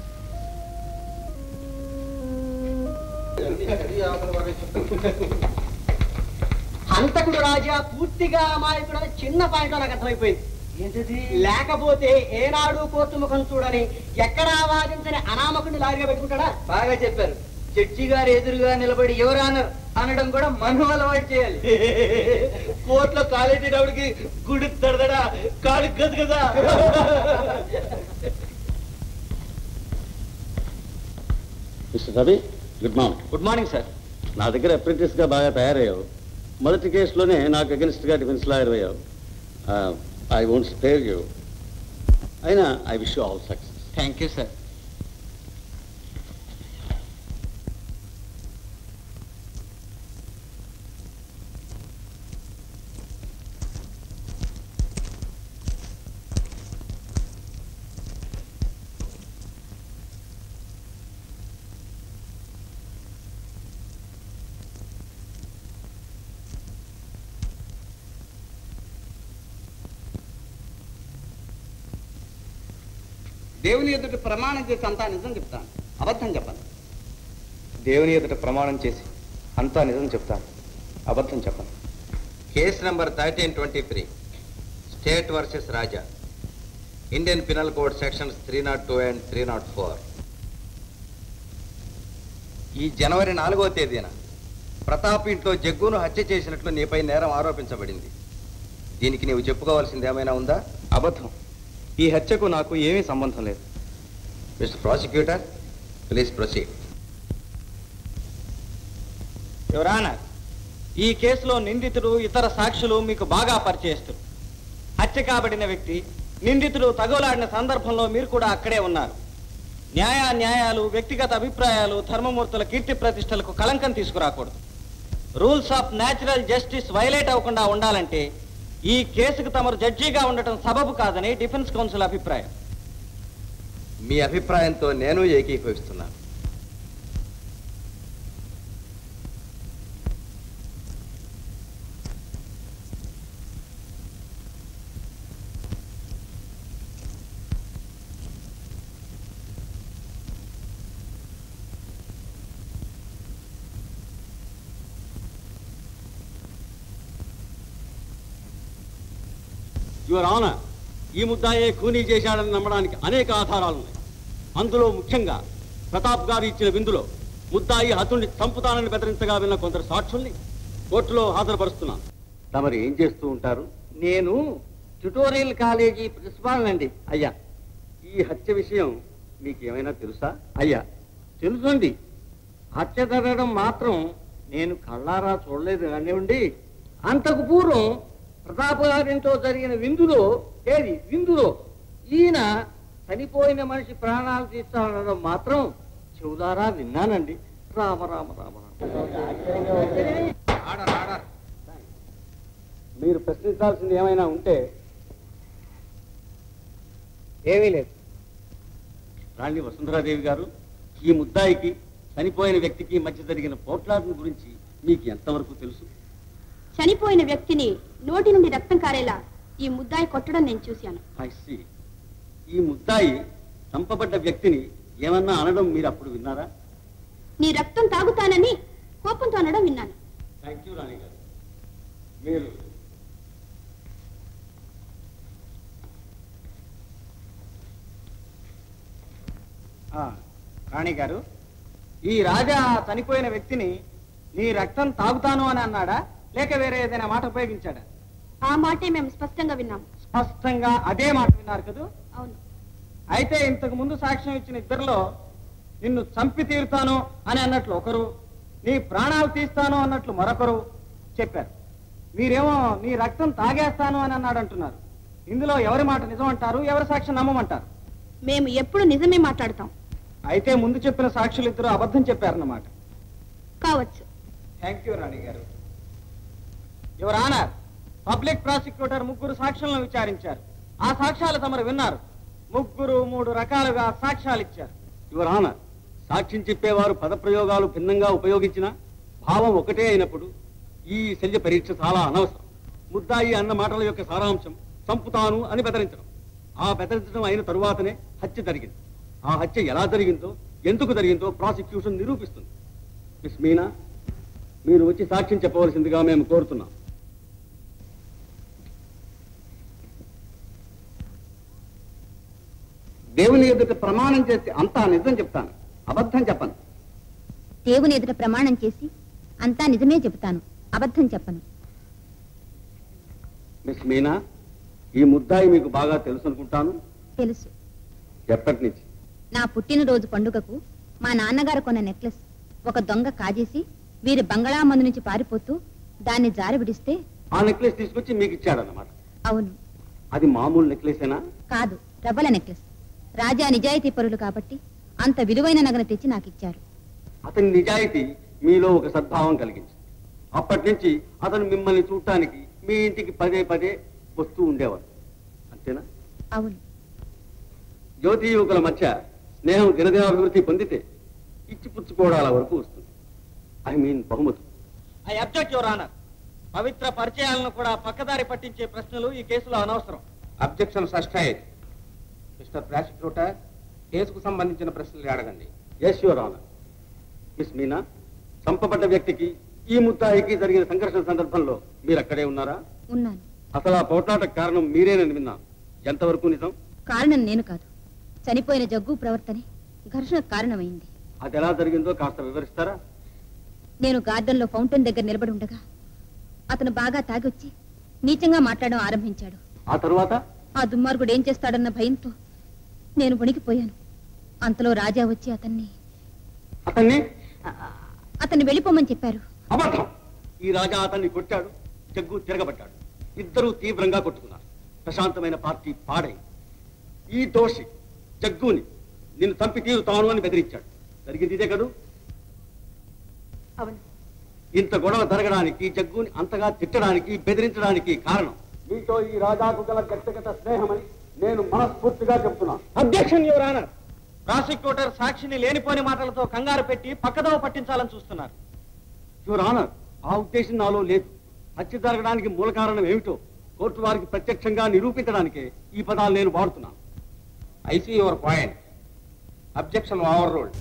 Speaker 2: హంతకుడు రాజా పూర్తిగా అమాయకుడు అని చిన్న పాయింట్ నాకు అర్థమైపోయింది ఏంటిది లేకపోతే ఏనాడు కోర్టు ముఖం చూడని ఎక్కడా వాదించని అనామకుడిని లారీగా పెట్టుకుంటాడా
Speaker 12: బాగా చెప్పారు జడ్జి గారు ఎదురుగా నిలబడి ఎవరు అన్నారు అనడం కూడా మనం అలవాటు చేయాలి కోర్టులో కాలేజీటప్పటికి గుడి తడదడా కాలు గదు కదా
Speaker 21: mister Ravi good morning
Speaker 15: good morning sir
Speaker 21: నా దగ్గర అప్రెంటిస్ గా బాగా తయారయ్యావు మొదటి కేసులోనే నాకు అగెన్స్ట్ గా డిఫెన్స్ లాయర్ అయ్యావు ఐ వోంట్ స్పేర్ యూ అయినా I wish you all success
Speaker 15: thank you sir
Speaker 1: దేవుని ఎదుటి ప్రమాణం చేసి అంతా నిజం చెప్తాను అబద్ధం చెప్పను
Speaker 5: దేవుని ఎదుట ప్రమాణం చేసి అంతా నిజం చెప్తాను అబద్ధం చెప్పను
Speaker 12: case number thirteen twenty three state versus Raja Indian penal code sections three nought two and three nought four ఈ జనవరి నాలుగో తేదీన ప్రతాప్ ఇంట్లో జగ్గును హత్య చేసినట్లు నీపై నేరం ఆరోపించబడింది దీనికి నీవు చెప్పుకోవాల్సింది ఏమైనా ఉందా
Speaker 5: అబద్ధం ఈ హత్యకు నాకు ఏమీ సంబంధం లేదు
Speaker 12: మిస్టర్ ప్రాసిక్యూటర్ ప్లీజ్ ప్రొసీడ్
Speaker 15: ఎవరానా ఈ కేసులో నిందితుడు ఇతర సాక్షులు మీకు బాగా పరిచయస్తులు హత్య కాబడిన వ్యక్తి నిందితుడు తగులాడిన సందర్భంలో మీరు కూడా అక్కడే ఉన్నారు న్యాయ న్యాయాలు వ్యక్తిగత అభిప్రాయాలు ధర్మమూర్తుల కీర్తి ప్రతిష్టలకు కళంకం తీసుకురాకూడదు rules of natural justice violate అవ్వకుండా ఉండాలంటే ఈ కేసుకు తమరు జడ్జిగా ఉండటం సబబు కాదని డిఫెన్స్ కౌన్సిల్ అభిప్రాయం
Speaker 12: మీ అభిప్రాయంతో నేను ఏకీభవిస్తున్నాను
Speaker 21: యువర్ ఆనర్ ఈ ముద్దాయే ఖూనీ చేశాడని నమ్మడానికి అనేక ఆధారాలున్నాయి అందులో ముఖ్యంగా ప్రతాప్ గారు ఇచ్చిన విందులో ముద్దాయి హతుణ్ణి చంపుతానని బెదిరించగా విన్న కొందరు సాక్షుల్ని కోర్టులో హాజరుపరుస్తున్నాను తమరు ఏం చేస్తూ ఉంటారు
Speaker 2: నేను ట్యుటోరియల్ కాలేజీ ప్రిన్సిపాల్ అండి
Speaker 21: అయ్యా ఈ హత్య విషయం మీకు ఏమైనా తెలుసా అయ్యా తెలుసండి
Speaker 2: హత్య జరగడం మాత్రం నేను కళ్ళారా చూడలేదు కానివ్వండి అంతకు పూర్వం ప్రతాప్ గారింట్లో జరిగిన విందులో ఏది విందులో ఈయన చనిపోయిన మనిషి ప్రాణాలు తీస్తానడం మాత్రం చెవులారా విన్నానండి రామ రామ రామ రామ
Speaker 21: మీరు ప్రశ్నించాల్సింది ఏమైనా ఉంటే
Speaker 2: ఏమీ లేదు
Speaker 21: రాణి వసుంధరాదేవి గారు ఈ ముద్దాయికి చనిపోయిన వ్యక్తికి మధ్య జరిగిన పోట్లాటను గురించి మీకు ఎంతవరకు తెలుసు
Speaker 16: చనిపోయిన వ్యక్తిని నోటి నుండి రక్తం కారేలా ఈ ముద్దాయి కొట్టడం నేను చూశాను
Speaker 21: I see. ఈ ముద్దాయి చంపబడ్డ వ్యక్తిని ఏమన్నా అనడం మీరు అప్పుడు విన్నారా
Speaker 16: నీ రక్తం తాగుతానని కోపంతో అనడం విన్నాను
Speaker 21: థ్యాంక్ యూ రాణి గారు మీరు
Speaker 15: ఆ, రాణి గారు ఈ రాజా చనిపోయిన వ్యక్తిని నీ రక్తం తాగుతాను అని అన్నాడా లేక వేరే ఏదైనా మాట ఉపయోగించాడా
Speaker 16: ఆ మాటే మేము స్పష్టంగా విన్నాం
Speaker 15: స్పష్టంగా అదే మాట విన్నారు కదూ
Speaker 16: అవును
Speaker 15: అయితే ఇంతకు ముందు సాక్ష్యం ఇచ్చిన ఇద్దరిలో నిన్ను చంపి తీరుతాను అని అన్నట్లు ఒకరు నీ ప్రాణాలు తీస్తాను అన్నట్లు మరొకరు చెప్పారు మీరేమో నీ రక్తం తాగేస్తాను అని అన్నాడు అంటున్నారు ఇందులో ఎవరి మాట నిజం అంటారు ఎవరి సాక్ష్యం నమ్మమంటారు
Speaker 16: మేము ఎప్పుడు నిజమే మాట్లాడతాం
Speaker 15: అయితే ముందు చెప్పిన సాక్షులు ఇద్దరు అబద్ధం చెప్పారన్నమాట
Speaker 16: కావచ్చు
Speaker 15: థ్యాంక్ యూ రాణి గారు యువర్ ఆనర్ పబ్లిక్ ప్రాసిక్యూటర్ ముగ్గురు సాక్ష్యాలను విచారించారు ఆ సాక్ష్యాలు తమరు విన్నారు ముగ్గురు మూడు రకాలుగా సాక్ష్యాలు ఇచ్చారు
Speaker 21: యువర్ ఆనర్ సాక్ష్యం చెప్పేవారు పదప్రయోగాలు భిన్నంగా ఉపయోగించిన భావం ఒకటే అయినప్పుడు ఈ శల్య పరీక్ష చాలా అనవసరం ముద్దాయి అన్న మాటల యొక్క సారాంశం చంపుతాను అని బెదిరించడం ఆ బెదిరించడం అయిన తరువాతనే హత్య జరిగింది ఆ హత్య ఎలా జరిగిందో ఎందుకు జరిగిందో ప్రాసిక్యూషన్ నిరూపిస్తుంది మిస్ మీనా మీరు వచ్చి సాక్ష్యం చెప్పవలసిందిగా మేము కోరుతున్నాం
Speaker 1: దేవుని ఎదుట ప్రమాణం చేసి అంతా నిజం చెప్తాను అబద్ధం చెప్పను
Speaker 17: దేవుని ఎదుట ప్రమాణం చేసి అంతా నిజమే చెబుతాను అబద్ధం చెప్పను
Speaker 21: మిస్ మీనా ఈ ముద్దాయి మీకు బాగా తెలుసు అనుకుంటాను
Speaker 17: తెలుసు
Speaker 21: ఎప్పటి నుంచి
Speaker 17: నా పుట్టినరోజు పండుగకు మా నాన్నగారు కొన్న నెక్లెస్ ఒక దొంగ కాజేసి వీరి బంగళా మందు నుంచి పారిపోతూ దాన్ని జారి విడిస్తే
Speaker 21: ఆ నెక్లెస్ తీసుకొచ్చి మీకు ఇచ్చాడన్నమాట
Speaker 17: అవును
Speaker 21: అది మామూలు నెక్లెసేనా
Speaker 17: కాదు రవ్వల నెక్లెస్ రాజా నిజాయితీ పరులు కాబట్టి అంత విలువైన నగను తెచ్చి నాకిచ్చారు
Speaker 21: అతని నిజాయితీ మీలో ఒక సద్భావం కలిగించింది అప్పటి నుంచి అతను మిమ్మల్ని చూడటానికి మీ ఇంటికి పదే పదే వస్తూ ఉండేవారు అంతేనా
Speaker 17: అవును
Speaker 21: జ్యోతి యువకుల మధ్య స్నేహం దినదినాభివృద్ధి పొందితే ఇచ్చి పుచ్చుకోవడాల వరకు వస్తుంది ఐ మీన్ బహుమతి
Speaker 15: ఐ అబ్జెక్ట్ యువర్ ఆనర్ పవిత్ర పరిచయాలను కూడా పక్కదారి పట్టించే ప్రశ్నలు ఈ కేసులో అనవసరం
Speaker 5: అబ్జెక్షన్ సస్టైడ్ మిస్టర్ ప్రాసిక్యూటర్ కేసుకు సంబంధించిన ప్రశ్నలు అడగండి
Speaker 21: yes your honour miss Meena చంపబడ్డ వ్యక్తికి ఈ ముద్దాయికి జరిగిన సంఘర్షణ సందర్భంలో మీరు అక్కడే ఉన్నారా
Speaker 17: ఉన్నాను
Speaker 21: అసలు ఆ పోట్లాటకు కారణం మీరేనని విన్నాను ఎంతవరకు నిజం
Speaker 17: కారణం నేను కాదు చనిపోయిన జగ్గు ప్రవర్తనే ఘర్షణకు కారణమైంది
Speaker 21: అది ఎలా జరిగిందో కాస్త వివరిస్తారా
Speaker 17: నేను గార్డెన్లో ఫౌంటైన్ దగ్గర నిలబడి ఉండగా అతను బాగా తాగొచ్చి నీచంగా మాట్లాడడం ఆరంభించాడు
Speaker 21: ఆ తరువాత
Speaker 17: ఆ దుర్మార్గుడు ఏం చేస్తాడన్న భయంతో నేను వణికిపోయాను అంతలో రాజా వచ్చి అతన్ని
Speaker 21: అతన్ని
Speaker 17: అతన్ని వెళ్ళిపోమని చెప్పారు
Speaker 21: అబద్ధం ఈ రాజా అతన్ని కొట్టాడు జగ్గు తిరగబడ్డాడు ఇద్దరూ తీవ్రంగా కొట్టుకున్నారు ప్రశాంతమైన పార్టీ పాడై ఈ దోషి జగ్గుని నిన్ను చంపి తీరుతాను అని బెదిరించాడు జరిగింది ఇదే కదూ
Speaker 16: అవును
Speaker 21: ఇంత గొడవ జరగడానికి జగ్గుని అంతగా తిట్టడానికి బెదిరించడానికి కారణం మీతో ఈ రాజాకు గల వ్యక్తిగత స్నేహమని నేను మనస్ఫూర్తిగా చెప్తున్నాను
Speaker 15: అబ్జెక్షన్ యువర్ ఆనర్ ప్రాసిక్యూటర్ సాక్షిని లేనిపోని మాటలతో కంగారు పెట్టి పక్కదోవ పట్టించాలని చూస్తున్నారు
Speaker 21: యువర్ ఆనర్ ఆ ఉద్దేశం నాలో లేదు హత్య జరగడానికి మూల కారణం ఏమిటో కోర్టు వారికి ప్రత్యక్షంగా నిరూపించడానికే ఈ పదాలు నేను వాడుతున్నాను
Speaker 5: I see your point objection overruled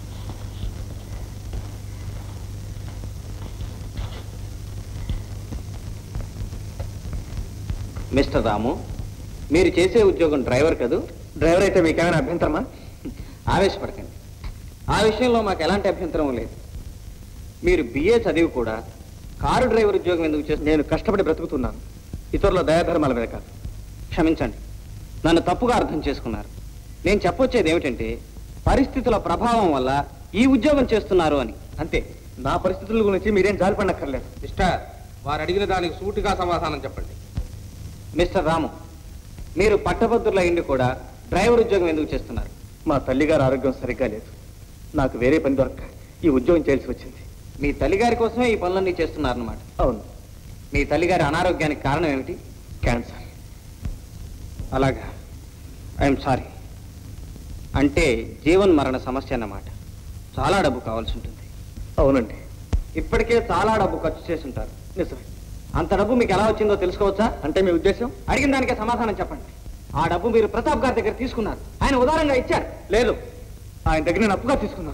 Speaker 12: mister Ramu మీరు చేసే ఉద్యోగం డ్రైవర్ కదూ డ్రైవర్ అయితే మీకేమైనా అభ్యంతరమా ఆవేశపడకండి ఆ విషయంలో మాకు ఎలాంటి అభ్యంతరం లేదు మీరు బిఏ చదివి కూడా కారు డ్రైవర్ ఉద్యోగం ఎందుకు చేసి నేను కష్టపడి బ్రతుకుతున్నాను ఇతరుల దయాధర్మాల మీద కాదు క్షమించండి నన్ను తప్పుగా అర్థం చేసుకున్నారు నేను చెప్పొచ్చేది ఏమిటంటే పరిస్థితుల ప్రభావం వల్ల ఈ ఉద్యోగం చేస్తున్నారు అని అంతే నా పరిస్థితుల గురించి మీరేం జాలిపడక్కర్లేదు
Speaker 5: మిస్టర్ వారు అడిగిన దానికి సూటిగా సమాధానం చెప్పండి
Speaker 12: మిస్టర్ రాము మీరు పట్టభద్రుల ఇండి కూడా డ్రైవర్ ఉద్యోగం ఎందుకు చేస్తున్నారు
Speaker 20: మా తల్లిగారి ఆరోగ్యం సరిగ్గా లేదు నాకు వేరే పని దొరక్క ఈ ఉద్యోగం చేయాల్సి వచ్చింది
Speaker 12: మీ తల్లిగారి కోసమే ఈ పనులన్నీ చేస్తున్నారన్నమాట
Speaker 20: అవును
Speaker 12: మీ తల్లిగారి అనారోగ్యానికి కారణం ఏమిటి
Speaker 20: క్యాన్సర్
Speaker 12: అలాగా ఐఎమ్ సారీ అంటే జీవన్ మరణ సమస్య అన్నమాట చాలా డబ్బు కావాల్సి ఉంటుంది
Speaker 20: అవునండి
Speaker 12: ఇప్పటికే చాలా డబ్బు ఖర్చు చేసి ఉంటారు
Speaker 20: నిజమే
Speaker 12: అంత డబ్బు మీకు ఎలా వచ్చిందో తెలుసుకోవచ్చా
Speaker 20: అంటే మీ ఉద్దేశం
Speaker 12: అడిగిన దానికే సమాధానం చెప్పండి ఆ డబ్బు మీరు ప్రతాప్ గారి దగ్గర తీసుకున్నారు ఆయన ఉదారంగా ఇచ్చారు
Speaker 20: లేదు ఆయన దగ్గర నేను అప్పుగా తీసుకున్నాను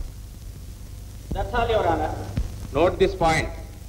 Speaker 5: నోట్ దిస్ పాయింట్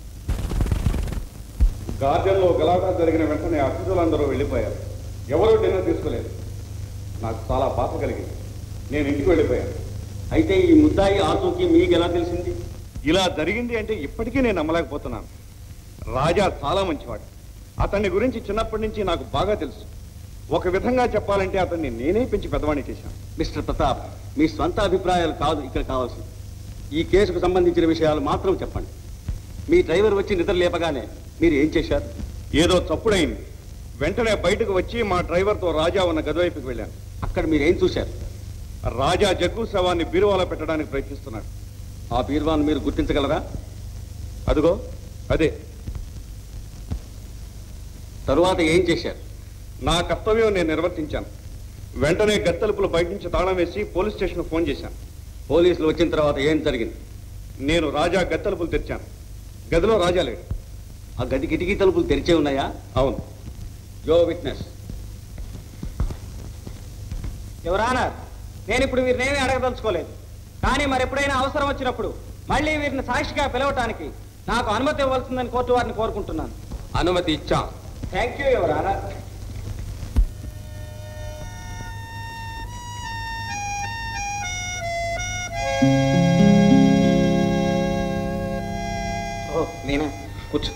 Speaker 1: గార్డెన్లో గలాటా జరిగిన వెంటనే అతిథులందరూ వెళ్ళిపోయారు ఎవరూ డిన్నర్ తీసుకోలేదు నాకు చాలా బాధ కలిగింది
Speaker 21: నేను ఇంటికి వెళ్ళిపోయాను అయితే ఈ ముద్దాయి ఆచూకీ మీకు ఎలా తెలిసింది
Speaker 1: ఇలా జరిగింది అంటే ఇప్పటికీ నేను నమ్మలేకపోతున్నాను రాజా చాలా మంచివాడు అతన్ని గురించి చిన్నప్పటి నుంచి నాకు బాగా తెలుసు ఒక విధంగా చెప్పాలంటే అతన్ని నేనే పెంచి పెద్దవాణ్ణి చేశాను
Speaker 21: మిస్టర్ ప్రతాప్ మీ స్వంత అభిప్రాయాలు కాదు ఇక్కడ కావాల్సింది ఈ కేసుకు సంబంధించిన విషయాలు మాత్రం చెప్పండి మీ డ్రైవర్ వచ్చి నిద్ర లేపగానే మీరు ఏం చేశారు
Speaker 1: ఏదో తప్పుడైంది వెంటనే బయటకు వచ్చి మా డ్రైవర్తో రాజా ఉన్న గది వైపుకి వెళ్ళాను
Speaker 21: అక్కడ మీరు ఏం చూశారు
Speaker 1: రాజా జగ్గు శవాన్ని బీరువాలో పెట్టడానికి ప్రయత్నిస్తున్నాడు
Speaker 21: ఆ బీర్వాన్ మీరు గుర్తించగలరా
Speaker 1: అదిగో అదే
Speaker 21: తరువాత ఏం చేశారు
Speaker 1: నా కర్తవ్యం నేను నిర్వర్తించాను వెంటనే గత్తలుపులు బయట నుంచి తాళం వేసి పోలీస్ స్టేషన్ ఫోన్ చేశాను
Speaker 21: పోలీసులు వచ్చిన తర్వాత ఏం జరిగింది
Speaker 1: నేను రాజా గత్తలుపులు తెరిచాను గదిలో రాజా లేడు
Speaker 21: ఆ గది కిటికీ తలుపులు తెరిచే ఉన్నాయా
Speaker 1: అవును
Speaker 21: యో విట్నెస్
Speaker 15: ఎవరానర్ నేను ఇప్పుడు వీరినేమీ అడగదలుచుకోలేదు కానీ మరి ఎప్పుడైనా అవసరం వచ్చినప్పుడు మళ్ళీ వీరిని సాక్షిగా పిలవటానికి నాకు అనుమతి ఇవ్వాల్సిందని కోర్టు వారిని కోరుకుంటున్నాను
Speaker 5: అనుమతి ఇచ్చాం
Speaker 15: థ్యాంక్ యూ ఎవరానర్
Speaker 5: ఓ నేనే కూర్చో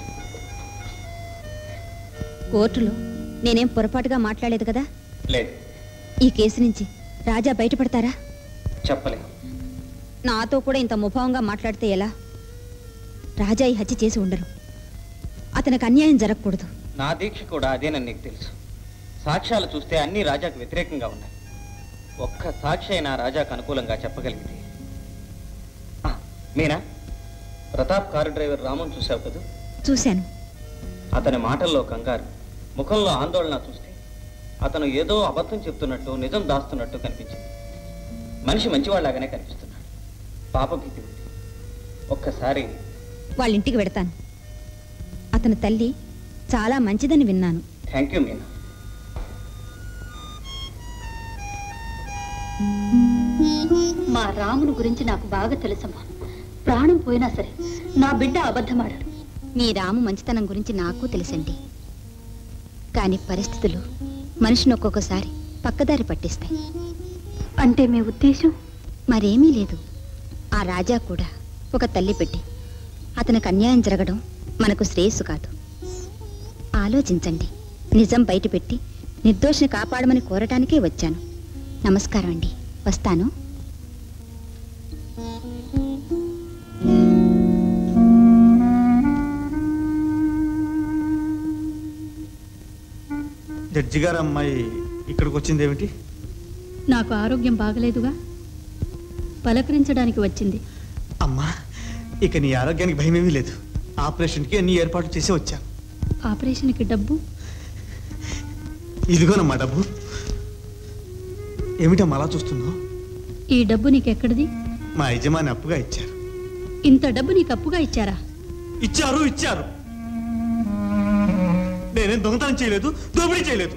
Speaker 17: కోర్టులో నేనేం పొరపాటుగా మాట్లాడలేదు కదా
Speaker 5: లేదు
Speaker 17: ఈ కేసు నుంచి రాజా బయటపడతారా
Speaker 5: చెప్పలేదు
Speaker 17: నాతో కూడా ఇంత ముభావంగా మాట్లాడితే ఎలా రాజా ఈ హత్య చేసి ఉండరు అతనికి అన్యాయం జరగకూడదు
Speaker 14: నా దీక్ష కూడా అదేనని నీకు తెలుసు సాక్ష్యాలు చూస్తే అన్ని రాజాకు వ్యతిరేకంగా ఉన్నాయి ఒక్క సాక్షి అయినా రాజాకు అనుకూలంగా చెప్పగలిగితే ఆ, మీనా ప్రతాప్ కారు డ్రైవర్ రామన్ చూసావు కదా
Speaker 17: చూశాను
Speaker 14: అతని మాటల్లో కంగారు ముఖంలో ఆందోళన చూస్తే అతను ఏదో అబద్ధం చెప్తున్నట్టు నిజం దాస్తున్నట్టు కనిపించింది మనిషి మంచివాళ్లాగానే కనిపిస్తున్నాడు పాపభీతి ఉంది ఒక్కసారి
Speaker 17: వాళ్ళ ఇంటికి వెడతాను అతని తల్లి చాలా మంచిదని విన్నాను
Speaker 14: థ్యాంక్ యూ మీనా
Speaker 13: మా రాముని గురించి నాకు బాగా తెలుసమ్మా ప్రాణం పోయినా సరే నా బిడ్డ అబద్ధమాడాడు
Speaker 17: మీ రాము మంచితనం గురించి నాకు తెలుసండి కానీ పరిస్థితులు మనిషిని ఒక్కొక్కసారి పక్కదారి పట్టిస్తాయి
Speaker 13: అంటే మీ ఉద్దేశం
Speaker 17: మరేమీ లేదు ఆ రాజా కూడా ఒక తల్లి పెట్టి అతనికి అన్యాయం జరగడం మనకు శ్రేయస్సు కాదు ఆలోచించండి నిజం బయటపెట్టి నిర్దోషిని కాపాడమని కోరటానికే వచ్చాను నమస్కారం అండి వస్తాను
Speaker 20: జడ్జి గారు అమ్మాయి ఇక్కడికి వచ్చింది ఏమిటి
Speaker 19: నాకు ఆరోగ్యం బాగలేదుగా పలకరించడానికి వచ్చింది
Speaker 20: అమ్మా ఇక నీ ఆరోగ్యానికి భయమేమీ లేదు ఆపరేషన్కి అన్ని ఏర్పాట్లు చేసి వచ్చాను
Speaker 19: ఆపరేషన్కి డబ్బు
Speaker 20: ఇదిగోనమ్మా డబ్బు ఏమిటమ్మా అలా చూస్తున్నావు
Speaker 19: ఈ డబ్బు నీకెక్కడిది
Speaker 20: మా యజమాని అప్పుగా ఇచ్చారు
Speaker 19: ఇంత డబ్బు నీకు అప్పుగా ఇచ్చారా
Speaker 20: ఇచ్చారు ఇచ్చారు నేనేం దొంగతనం చేయలేదు దోపిడీ చేయలేదు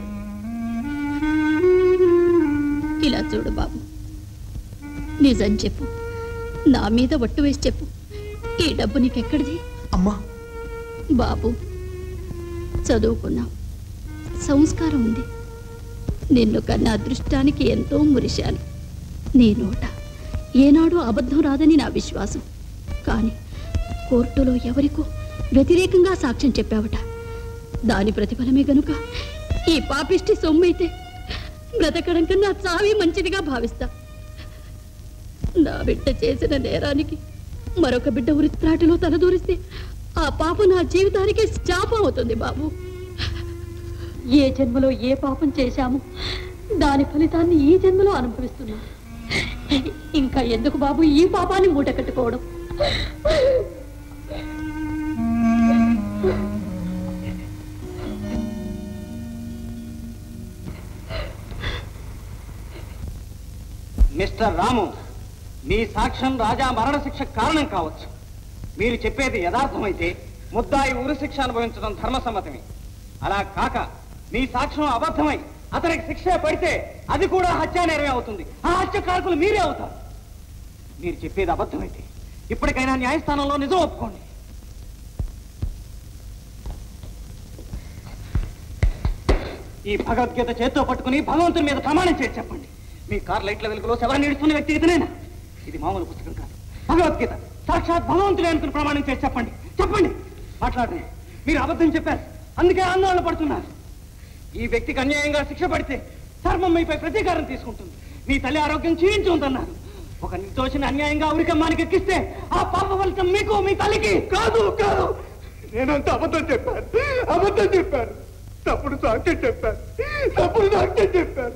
Speaker 19: ఇలా చూడు బాబు నిజం చెప్పు నా మీద ఒట్టు వేసి చెప్పు ఈ డబ్బు నీకెక్కడిది
Speaker 20: అమ్మా
Speaker 19: బాబు చదువుకున్నావు సంస్కారం ఉంది నిన్ను కన్నా అదృష్టానికి ఎంతో మురిశాను నీ నోట ఏనాడు అబద్ధం రాదని నా విశ్వాసం కానీ కోర్టులో ఎవరికో వ్యతిరేకంగా సాక్ష్యం చెప్పావట దాని ప్రతిఫలమే గనుక ఈ పాపిష్టి సొమ్మైతే బ్రతకడం కన్నా చావే మంచిదిగా భావిస్తా నా బిడ్డ చేసిన నేరానికి మరొక బిడ్డ ఉరిత్రాటిలో తలదూరిస్తే ఆ పాప నా జీవితానికి శాపం అవుతుంది బాబు ఏ జన్మలో ఏ పాపం చేశామో దాని ఫలితాన్ని ఈ జన్మలో అనుభవిస్తున్నాం ఇంకా ఎందుకు బాబు ఈ పాపాన్ని మూట కట్టుకోవడం
Speaker 15: మిస్టర్ రాము మీ సాక్ష్యం రాజా మరణశిక్ష కారణం కావచ్చు మీరు చెప్పేది యథార్థమైతే ముద్దాయి ఉరి శిక్ష అనుభవించడం ధర్మసమ్మతమే అలా కాక మీ సాక్ష్యం అబద్ధమై అతనికి శిక్ష పడితే అది కూడా హత్యా నేరమే అవుతుంది ఆ హత్య కారకులు మీరే అవుతారు మీరు చెప్పేది అబద్ధమైతే ఇప్పటికైనా న్యాయస్థానంలో నిజం ఒప్పుకోండి ఈ భగవద్గీత చేత్తో పట్టుకుని భగవంతుని మీద ప్రమాణం చేసి చెప్పండి మీ కార్ లైట్ల వెలుగులో శవాన్ని ఇడుస్తున్న వ్యక్తి ఇతనేనా ఇది మామూలు పుస్తకం కాదు భగవద్గీత సాక్షాత్ భగవంతుడే అనుకుని ప్రమాణం చేసి చెప్పండి చెప్పండి మాట్లాడండి మీరు అబద్ధం చెప్పారు అందుకే ఆందోళన పడుతున్నారు ఈ వ్యక్తికి అన్యాయంగా శిక్ష పడితే ధర్మం మీపై ప్రతీకారం తీసుకుంటుంది మీ తల్లి ఆరోగ్యం క్షీణించి ఉందన్నారు ఒక నిర్దోషిని అన్యాయంగా ఉరికమ్మానికి ఎక్కిస్తే ఆ పాప ఫలితం మీకు మీ తల్లికి కాదు కాదు
Speaker 1: నేనంత అబద్ధం చెప్పాను అబద్ధం చెప్పాను తప్పుడు సాక్ష్యం చెప్పాను తప్పుడు సాక్ష్యం చెప్పాను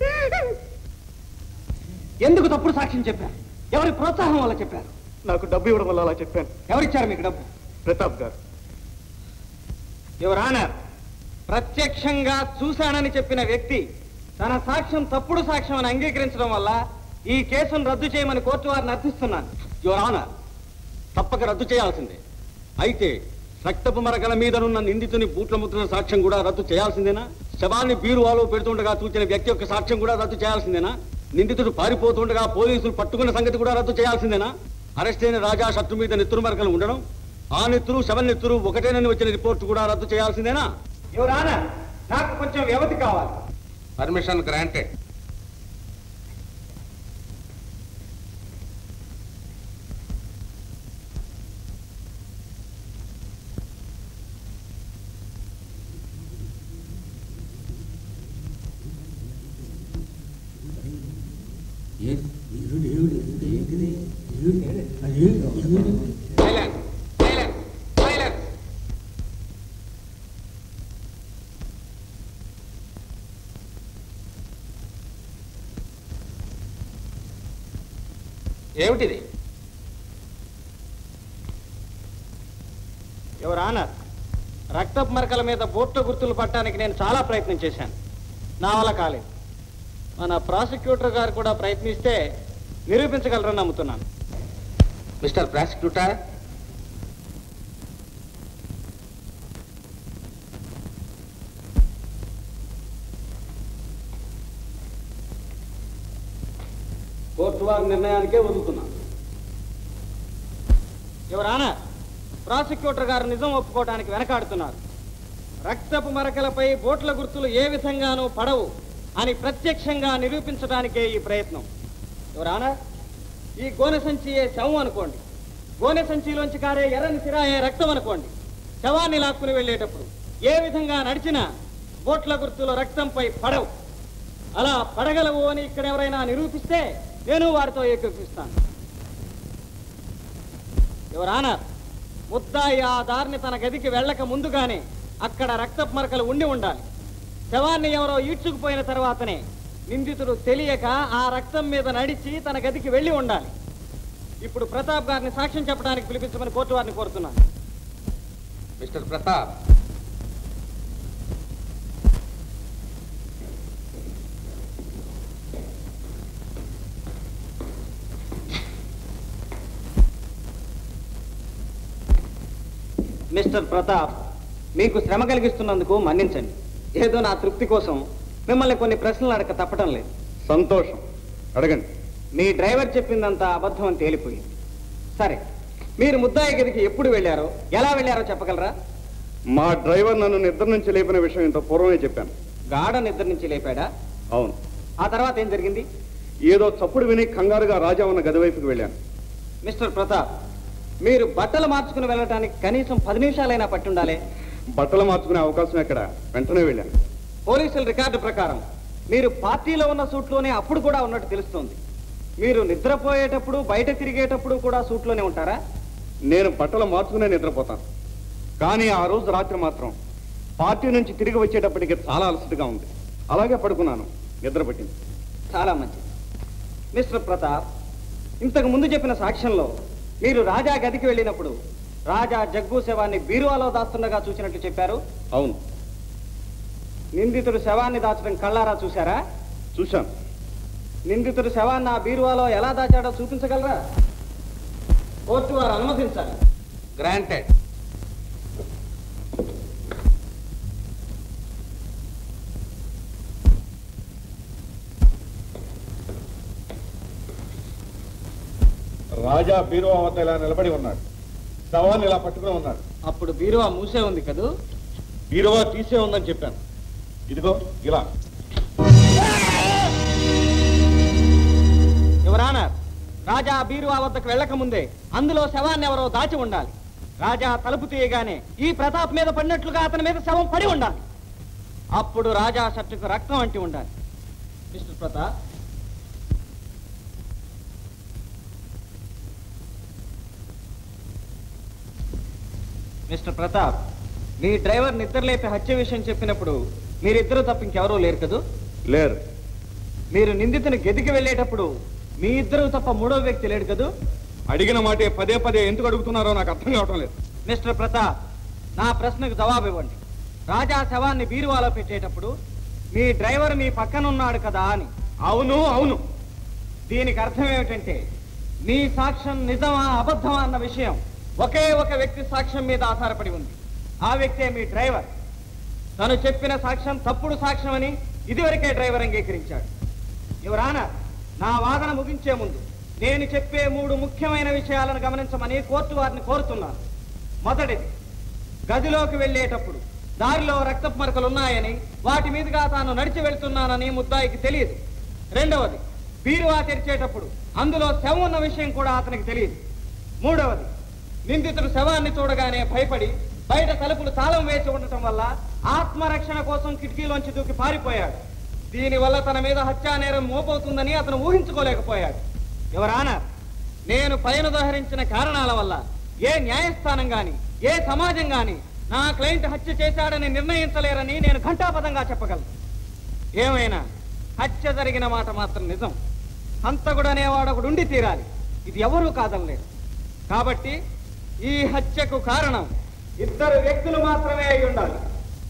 Speaker 15: ఎందుకు తప్పుడు సాక్ష్యం చెప్పారు ఎవరి ప్రోత్సాహం వల్ల చెప్పారు
Speaker 1: నాకు డబ్బు ఇవ్వడం వల్ల అలా చెప్పాను
Speaker 15: ఎవరిచ్చారు మీకు డబ్బు
Speaker 1: ప్రతాప్ గారు
Speaker 15: యువర్ ఆనర్ ప్రత్యక్షంగా చూశానని చెప్పిన వ్యక్తి తన సాక్ష్యం తప్పుడు సాక్ష్యం అని అంగీకరించడం వల్ల ఈ కేసును రద్దు చేయమని కోర్టు వారిని అర్థిస్తున్నాను
Speaker 21: యువర్ ఆనర్ తప్పక రద్దు చేయాల్సిందే అయితే రక్తపు మరకల మీదనున్న నిందితుని బూట్ల ముద్రల సాక్ష్యం కూడా రద్దు చేయాల్సిందేనా శవాన్ని బీరువాలో పెడుతుండగా చూచిన వ్యక్తి యొక్క సాక్ష్యం కూడా రద్దు చేయాల్సిందేనా నిందితుడు పారిపోతుండగా పోలీసులు పట్టుకున్న సంగతి కూడా రద్దు చేయాల్సిందేనా అరెస్ట్ అయిన రాజా షట్టు మీద నెత్తురు మరకలు ఉండడం ఆ నెత్తురు శవ నెత్తురు ఒకటేనని వచ్చిన రిపోర్ట్ కూడా రద్దు చేయాల్సిందేనా
Speaker 15: యువర్ ఆనర్ నాకు కొంచెం వ్యవధి కావాలి
Speaker 5: పర్మిషన్ గ్రాంటెడ్ ఏమిటిది
Speaker 15: ఎవరు ఆనర్ రక్తపు మరకల మీద బోట్ల గుర్తులు పట్టడానికి నేను చాలా ప్రయత్నం చేశాను నా వల్ల కాలేదు మన ప్రాసిక్యూటర్ గారు కూడా ప్రయత్నిస్తే నిరూపించగలరని నమ్ముతున్నాను
Speaker 5: మిస్టర్ ప్రాసిక్యూటర్
Speaker 21: కోర్టు వారి నిర్ణయానికే వదులుతున్నాను
Speaker 15: ఎవరు ఆనర్ ప్రాసిక్యూటర్ గారు నిజం ఒప్పుకోవడానికి వెనకాడుతున్నారు రక్తపు మరకలపై బోట్ల గుర్తులు ఏ విధంగానూ పడవు అని ప్రత్యక్షంగా నిరూపించడానికే ఈ ప్రయత్నం ఎవరానా ఈ గోనె సంచియే శవం అనుకోండి గోనె సంచిలోంచి కారే ఎర్రని సిరాయే రక్తం అనుకోండి శవాన్ని లాక్కుని వెళ్ళేటప్పుడు ఏ విధంగా నడిచినా బోట్ల గుర్తులు రక్తంపై పడవు అలా పడగలవు అని ఇక్కడ ఎవరైనా నిరూపిస్తే నేను వారితో ఏకీపిస్తాను ఎవరానా ముద్దాయి ఆ దారిని తన గదికి వెళ్ళక ముందుగానే అక్కడ రక్తపు మరకలు ఉండి ఉండాలి శవాన్ని ఎవరో ఈడ్చుకుపోయిన తర్వాతనే నిందితుడు తెలియక ఆ రక్తం మీద నడిచి తన గదికి వెళ్ళి ఉండాలి ఇప్పుడు ప్రతాప్ గారిని సాక్ష్యం చెప్పడానికి పిలిపించమని కోర్టు వారిని కోరుతున్నాను
Speaker 5: మిస్టర్ ప్రతాప్
Speaker 15: మిస్టర్ ప్రతాప్ మీకు శ్రమ కలిగిస్తున్నందుకు మన్నించండి ఏదో నా తృప్తి కోసం మిమ్మల్ని కొన్ని ప్రశ్నలు అడగ తప్పడం లేదు
Speaker 1: సంతోషం అడగండి
Speaker 15: మీ డ్రైవర్ చెప్పిందంతా అబద్ధం అని తేలిపోయింది సరే మీరు ముద్దాయి గదికి ఎప్పుడు వెళ్ళారో ఎలా వెళ్ళారో చెప్పగలరా
Speaker 1: మా డ్రైవర్ నన్ను నిద్ర నుంచి లేపిన విషయం ఇంత పూర్వమే చెప్పాను
Speaker 15: గాఢ నిద్ర నుంచి లేపాడా
Speaker 1: అవును
Speaker 15: ఆ తర్వాత ఏం జరిగింది
Speaker 1: ఏదో చప్పుడు విని కంగారుగా రాజా ఉన్న గది వైపుకి వెళ్ళాను
Speaker 15: మిస్టర్ ప్రతాప్ మీరు బట్టలు మార్చుకుని వెళ్ళడానికి కనీసం పది నిమిషాలైనా పట్టి ఉండాలి
Speaker 1: బట్టలు మార్చుకునే అవకాశం ఎక్కడ వెంటనే వెళ్ళాను
Speaker 15: పోలీసుల రికార్డు ప్రకారం మీరు పార్టీలో ఉన్న సూట్లోనే అప్పుడు కూడా ఉన్నట్టు తెలుస్తోంది మీరు నిద్రపోయేటప్పుడు బయట తిరిగేటప్పుడు కూడా సూట్లోనే ఉంటారా
Speaker 1: నేను బట్టలు మార్చుకునే నిద్రపోతాను కానీ ఆ రోజు రాత్రి మాత్రం పార్టీ నుంచి తిరిగి వచ్చేటప్పటికి చాలా అలసటగా ఉంది అలాగే పడుకున్నాను నిద్ర పట్టింది
Speaker 15: చాలా మంచిది మిస్టర్ ప్రతాప్ ఇంతకు ముందు చెప్పిన సాక్ష్యంలో మీరు రాజా గదికి వెళ్ళినప్పుడు రాజా జగ్గు శవాన్ని బీరువాలో దాస్తుండగా చూసినట్లు చెప్పారు
Speaker 1: అవును
Speaker 15: నిందితుడు శవాన్ని దాచడం కళ్ళారా చూశారా
Speaker 1: చూశాను
Speaker 15: నిందితుడు శవాన్ని ఆ బీరువాలో ఎలా దాచాడో చూపించగలరా కోర్టు వారు అనుమతించాలి
Speaker 5: గ్రాంటెడ్
Speaker 1: రాజా బీరువా వద్ద ఇలా నిలబడి ఉన్నాడు శవాన్ని ఇలా పట్టుకుని ఉన్నాడు
Speaker 15: అప్పుడు బీరువా మూసే ఉంది కదూ
Speaker 1: బీరువా తీసే ఉందని చెప్పాను ఇదిగో ఇలా
Speaker 15: యువరానర్ రాజా బీరువా వద్దకు వెళ్ళక ముందే అందులో శవాన్ని ఎవరో దాచి ఉండాలి రాజా తలుపు తీయగానే ఈ ప్రతాప్ మీద పడినట్లుగా అతని మీద శవం పడి ఉండాలి అప్పుడు రాజా షర్టుకు రక్తం అంటి ఉండాలి మిస్టర్ ప్రతాప్ మిస్టర్ ప్రతాప్ మీ డ్రైవర్ నిద్రలేపి హత్య విషయం చెప్పినప్పుడు మీరిద్దరూ తప్ప ఇంకెవరూ లేరు కదూ
Speaker 1: లేరు
Speaker 15: మీరు నిందితుని గదికి వెళ్ళేటప్పుడు మీ ఇద్దరు తప్ప మూడో వ్యక్తి లేడు కదూ
Speaker 1: అడిగిన మాటే పదే పదే ఎందుకు అడుగుతున్నారో నాకు అర్థం కావటం లేదు
Speaker 15: మిస్టర్ ప్రతాప్ నా ప్రశ్నకు జవాబు ఇవ్వండి రాజా శవాన్ని బీరువాలో పెట్టేటప్పుడు మీ డ్రైవర్ మీ పక్కన ఉన్నాడు కదా అని అవును అవును దీనికి అర్థం ఏమిటంటే మీ సాక్ష్యం నిజమా అబద్ధమా అన్న విషయం ఒకే ఒక వ్యక్తి సాక్ష్యం మీద ఆధారపడి ఉంది ఆ వ్యక్తే మీ డ్రైవర్ తను చెప్పిన సాక్ష్యం తప్పుడు సాక్ష్యం అని ఇదివరకే డ్రైవర్ అంగీకరించాడు యువరానా నా వాదన ముగించే ముందు నేను చెప్పే మూడు ముఖ్యమైన విషయాలను గమనించమని కోర్టు వారిని కోరుతున్నాను మొదటిది గదిలోకి వెళ్ళేటప్పుడు దారిలో రక్తపు మరకలు ఉన్నాయని వాటి మీదుగా తాను నడిచి వెళ్తున్నానని ముద్దాయికి తెలియదు రెండవది బీరువా తెరిచేటప్పుడు అందులో శవం ఉన్న విషయం కూడా అతనికి తెలియదు మూడవది నిందితుడు శవాన్ని చూడగానే భయపడి బయట తలుపులు తాళం వేసి ఉండటం వల్ల ఆత్మరక్షణ కోసం కిటికీలోంచి దూకి పారిపోయాడు దీనివల్ల తన మీద హత్యా నేరం మోపవుతుందని అతను ఊహించుకోలేకపోయాడు ఎవరానా నేను పైన ఉదహరించిన కారణాల వల్ల ఏ న్యాయస్థానం గాని ఏ సమాజం గాని నా క్లయింట్ హత్య చేశాడని నిర్ణయించలేరని నేను ఘంటాపదంగా చెప్పగలను ఏమైనా హత్య జరిగిన మాట మాత్రం నిజం హంతకుడు అనేవాడు ఒకడు ఉండి తీరాలి ఇది ఎవరూ కాదనలేదు కాబట్టి ఈ హత్యకు కారణం ఇద్దరు వ్యక్తులు మాత్రమే అయి ఉండాలి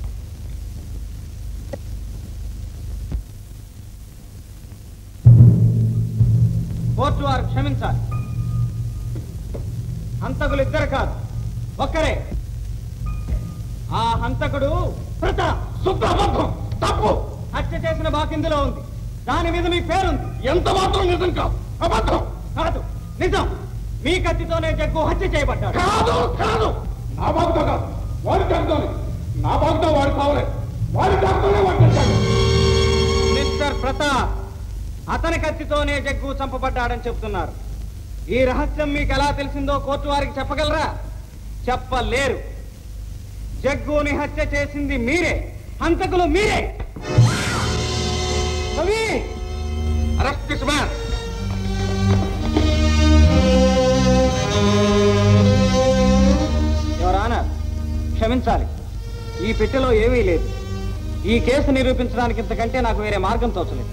Speaker 15: కోర్టు వారు క్షమించాలి హంతకులు ఇద్దరు కాదు ఒక్కరే ఆ హంతకుడు ప్రతాప్ శుద్ధబద్ధం తప్పు హత్య చేసిన బాకిందులో ఉంది దాని మీద మీ పేరుంది ఎంత మాత్రం నిజం కాదు అబద్ధం కాదు నిజం మీ కత్తితోనే జగ్గు హత్య చేయబడ్డాడు కాదు కాదు
Speaker 1: నా బాగుతో కాదు వాడి కాకుతోనే నా బాగుతో వాడు కావలేదు వాడి కాకుతోనే వాడు తెచ్చాడు
Speaker 15: మిస్టర్ ప్రతాప్ అతని కత్తితోనే జగ్గు చంపబడ్డాడని చెప్తున్నారు ఈ రహస్యం మీకు ఎలా తెలిసిందో కోర్టు వారికి చెప్పగలరా చెప్పలేరు జగ్గుని హత్య చేసింది మీరే హంతకులు మీరే రవి అరెస్ట్ దిస్ మ్యాన్ ఎవరానా క్షమించాలి ఈ పెట్టెలో ఏమీ లేదు ఈ కేసు నిరూపించడానికి ఇంతకంటే నాకు వేరే మార్గం తోచలేదు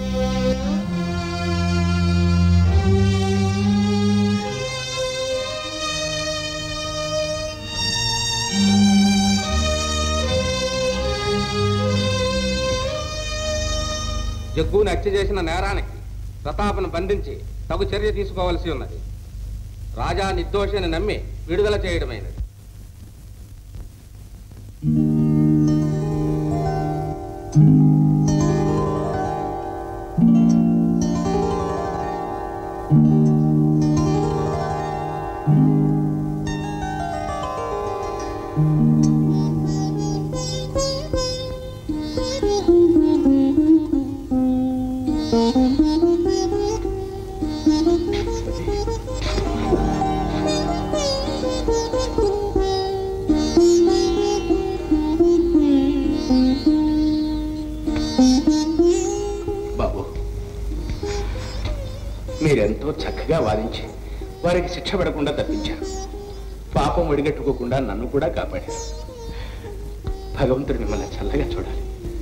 Speaker 5: జగ్గుని హత్య చేసిన నేరానికి ప్రతాప్ను బంధించి తగు చర్య తీసుకోవాల్సి ఉన్నది రాజా నిర్దోషిని నమ్మి విడుదల చేయడమైనది బాబు మీరెంతో చక్కగా వాదించి వారికి శిక్ష పడకుండా తప్పించారు పాపం ఒడిగట్టుకోకుండా నన్ను కూడా కాపాడారు భగవంతుడు మిమ్మల్ని చల్లగా చూడాలి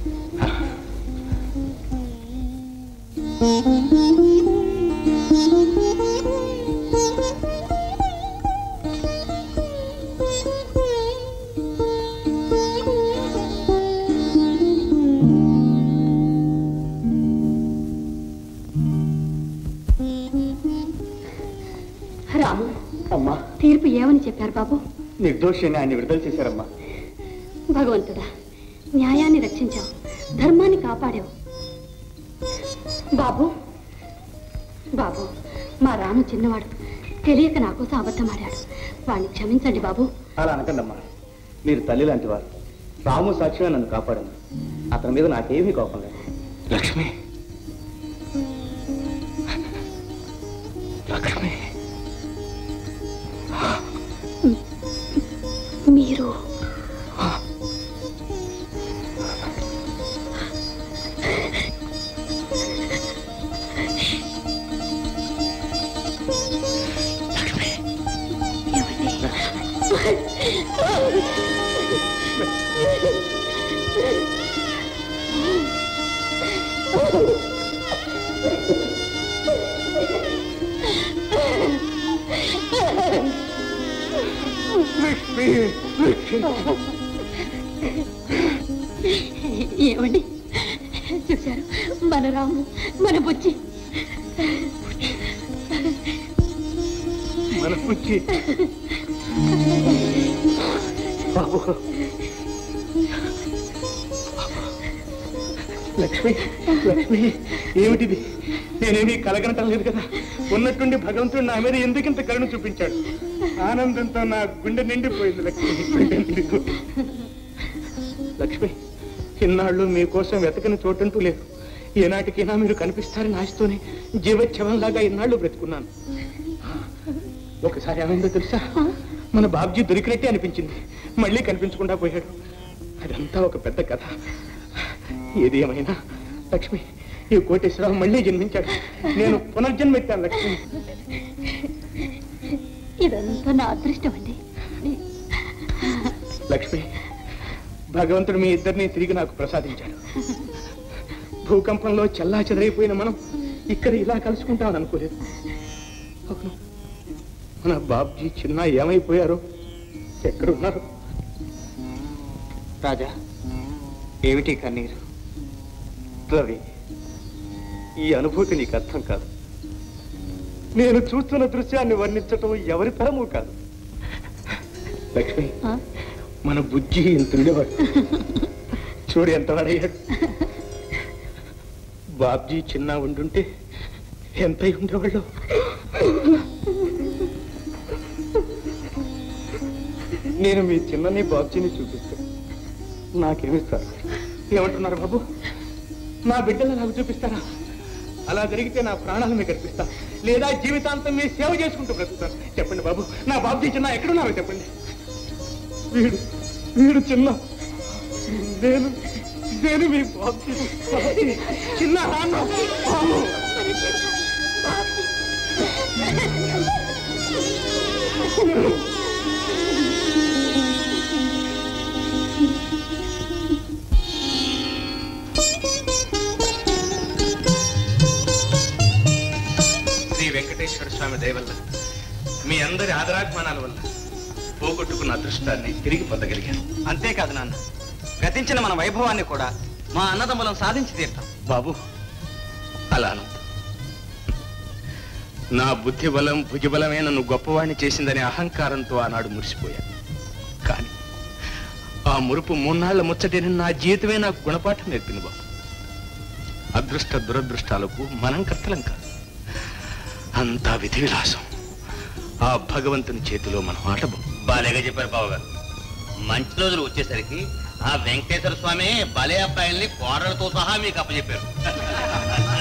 Speaker 19: రాము
Speaker 20: అమ్మా
Speaker 19: తీర్పు ఏమని చెప్పారు బాబు
Speaker 20: నిర్దోషిని ఆయన విడుదల చేశారమ్మా
Speaker 19: భగవంతుడా న్యాయాన్ని రక్షించావు ధర్మాన్ని కాపాడావు బాబు బాబు మా రాము చిన్నవాడు తెలియక నా కోసం అబద్ధమాడాడు వాణ్ణి క్షమించండి బాబు
Speaker 20: అలా అనకండమ్మా మీరు తల్లి లాంటి వారు రాము సాక్ష్యమే నన్ను కాపాడింది అతని మీద నాకేమీ కోపం లేదు
Speaker 5: లక్ష్మి
Speaker 19: మీరు ఏమండి చూశారు మన రాము మన బుజ్జి
Speaker 5: మన బుజ్జి బాబు లక్ష్మి లక్ష్మి ఏమిటిది నేనేమీ కలగనటం లేదు కదా ఉన్నట్టుండి భగవంతుడు నా మీద ఎందుకింత కరుణ చూపించాడు ఆనందంతో నా గుండె నిండిపోయింది లక్ష్మి గుండె నిండిపోయింది లక్ష్మి ఇన్నాళ్ళు మీకోసం వెతకని చోటంటూ లేదు ఏనాటికైనా మీరు కనిపిస్తారని ఆశతోనే జీవచ్ఛవంలాగా ఇన్నాళ్ళు బ్రతుకున్నాను ఒకసారి ఏమైందో తెలుసా మన బాబ్జీ దొరికినట్టే అనిపించింది మళ్ళీ కనిపించకుండా పోయాడు అదంతా ఒక పెద్ద కథ ఏది ఏమైనా లక్ష్మి ఈ కోటేశ్వరరావు మళ్ళీ జన్మించాడు నేను పునర్జన్మెత్తాను లక్ష్మి
Speaker 19: ఇదంతా నా అదృష్టం అండి
Speaker 5: లక్ష్మి భగవంతుడు మీ ఇద్దరిని తిరిగి నాకు ప్రసాదించాడు భూకంపంలో చల్లా చెదరైపోయిన మనం ఇక్కడ ఇలా కలుసుకుంటామని అనుకోలేదు అవును మన బాబ్జీ చిన్న ఏమైపోయారో ఎక్కడున్నారు
Speaker 15: రాజా ఏమిటి కన్నీరు
Speaker 5: రవి ఈ అనుభూతి నీకు అర్థం కాదు నేను చూస్తున్న దృశ్యాన్ని వర్ణించటం ఎవరి తరము కాదు లక్ష్మి మన బుజ్జి ఇంత ఉండేవాడు చూడు ఎంత వాడయ్యాడు బాబ్జీ చిన్న ఉండుంటే ఎంత అయి ఉండేవాళ్ళు నేను మీ చిన్నని బాబ్జీని చూపిస్తాను నాకేమిస్తారు ఏమంటున్నారు బాబు నా బిడ్డలు నాకు చూపిస్తారా అలా జరిగితే నా ప్రాణాలు మీకు అర్పిస్తా లేదా జీవితాంతం మీ సేవ చేసుకుంటూ బ్రతుకుతాను చెప్పండి బాబు నా బాబు చిన్న ఎక్కడున్నారో చెప్పండి వీడు వీడు చిన్న నేను నేను మీ బాబు చిన్న రాను. బాబు. శ్రీ వెంకటేశ్వర స్వామి దయ వల్ల మీ అందరి ఆదరాభిమానాల వల్ల పోగొట్టుకున్న అదృష్టాన్ని తిరిగి పొందగలిగాను
Speaker 15: అంతేకాదు నాన్న గతించిన మన వైభవాన్ని కూడా మా అన్నదమ్ములం సాధించి తీరుతాం
Speaker 5: బాబు అలా అనొద్దు. నా బుద్ధి బలం భుజబలమే నన్ను గొప్పవాణ్ణి చేసిందనే అహంకారంతో ఆనాడు మురిసిపోయాను కానీ ఆ మురుపు మూన్నాళ్ల ముచ్చటేనని నా జీవితమే నాకు గుణపాఠం నేర్పింది బాబు అదృష్ట దురదృష్టాలకు మనం కర్తలం కాదు అంతా విధి విలాసం ఆ భగవంతుని చేతిలో మనం ఆట
Speaker 8: బాలేగా చెప్పారు బాబు గారు మంచి రోజులు వచ్చేసరికి ఆ వెంకటేశ్వర స్వామి బలే అబ్బాయిల్ని కోడలతో సహా మీకు అప్పచెప్పారు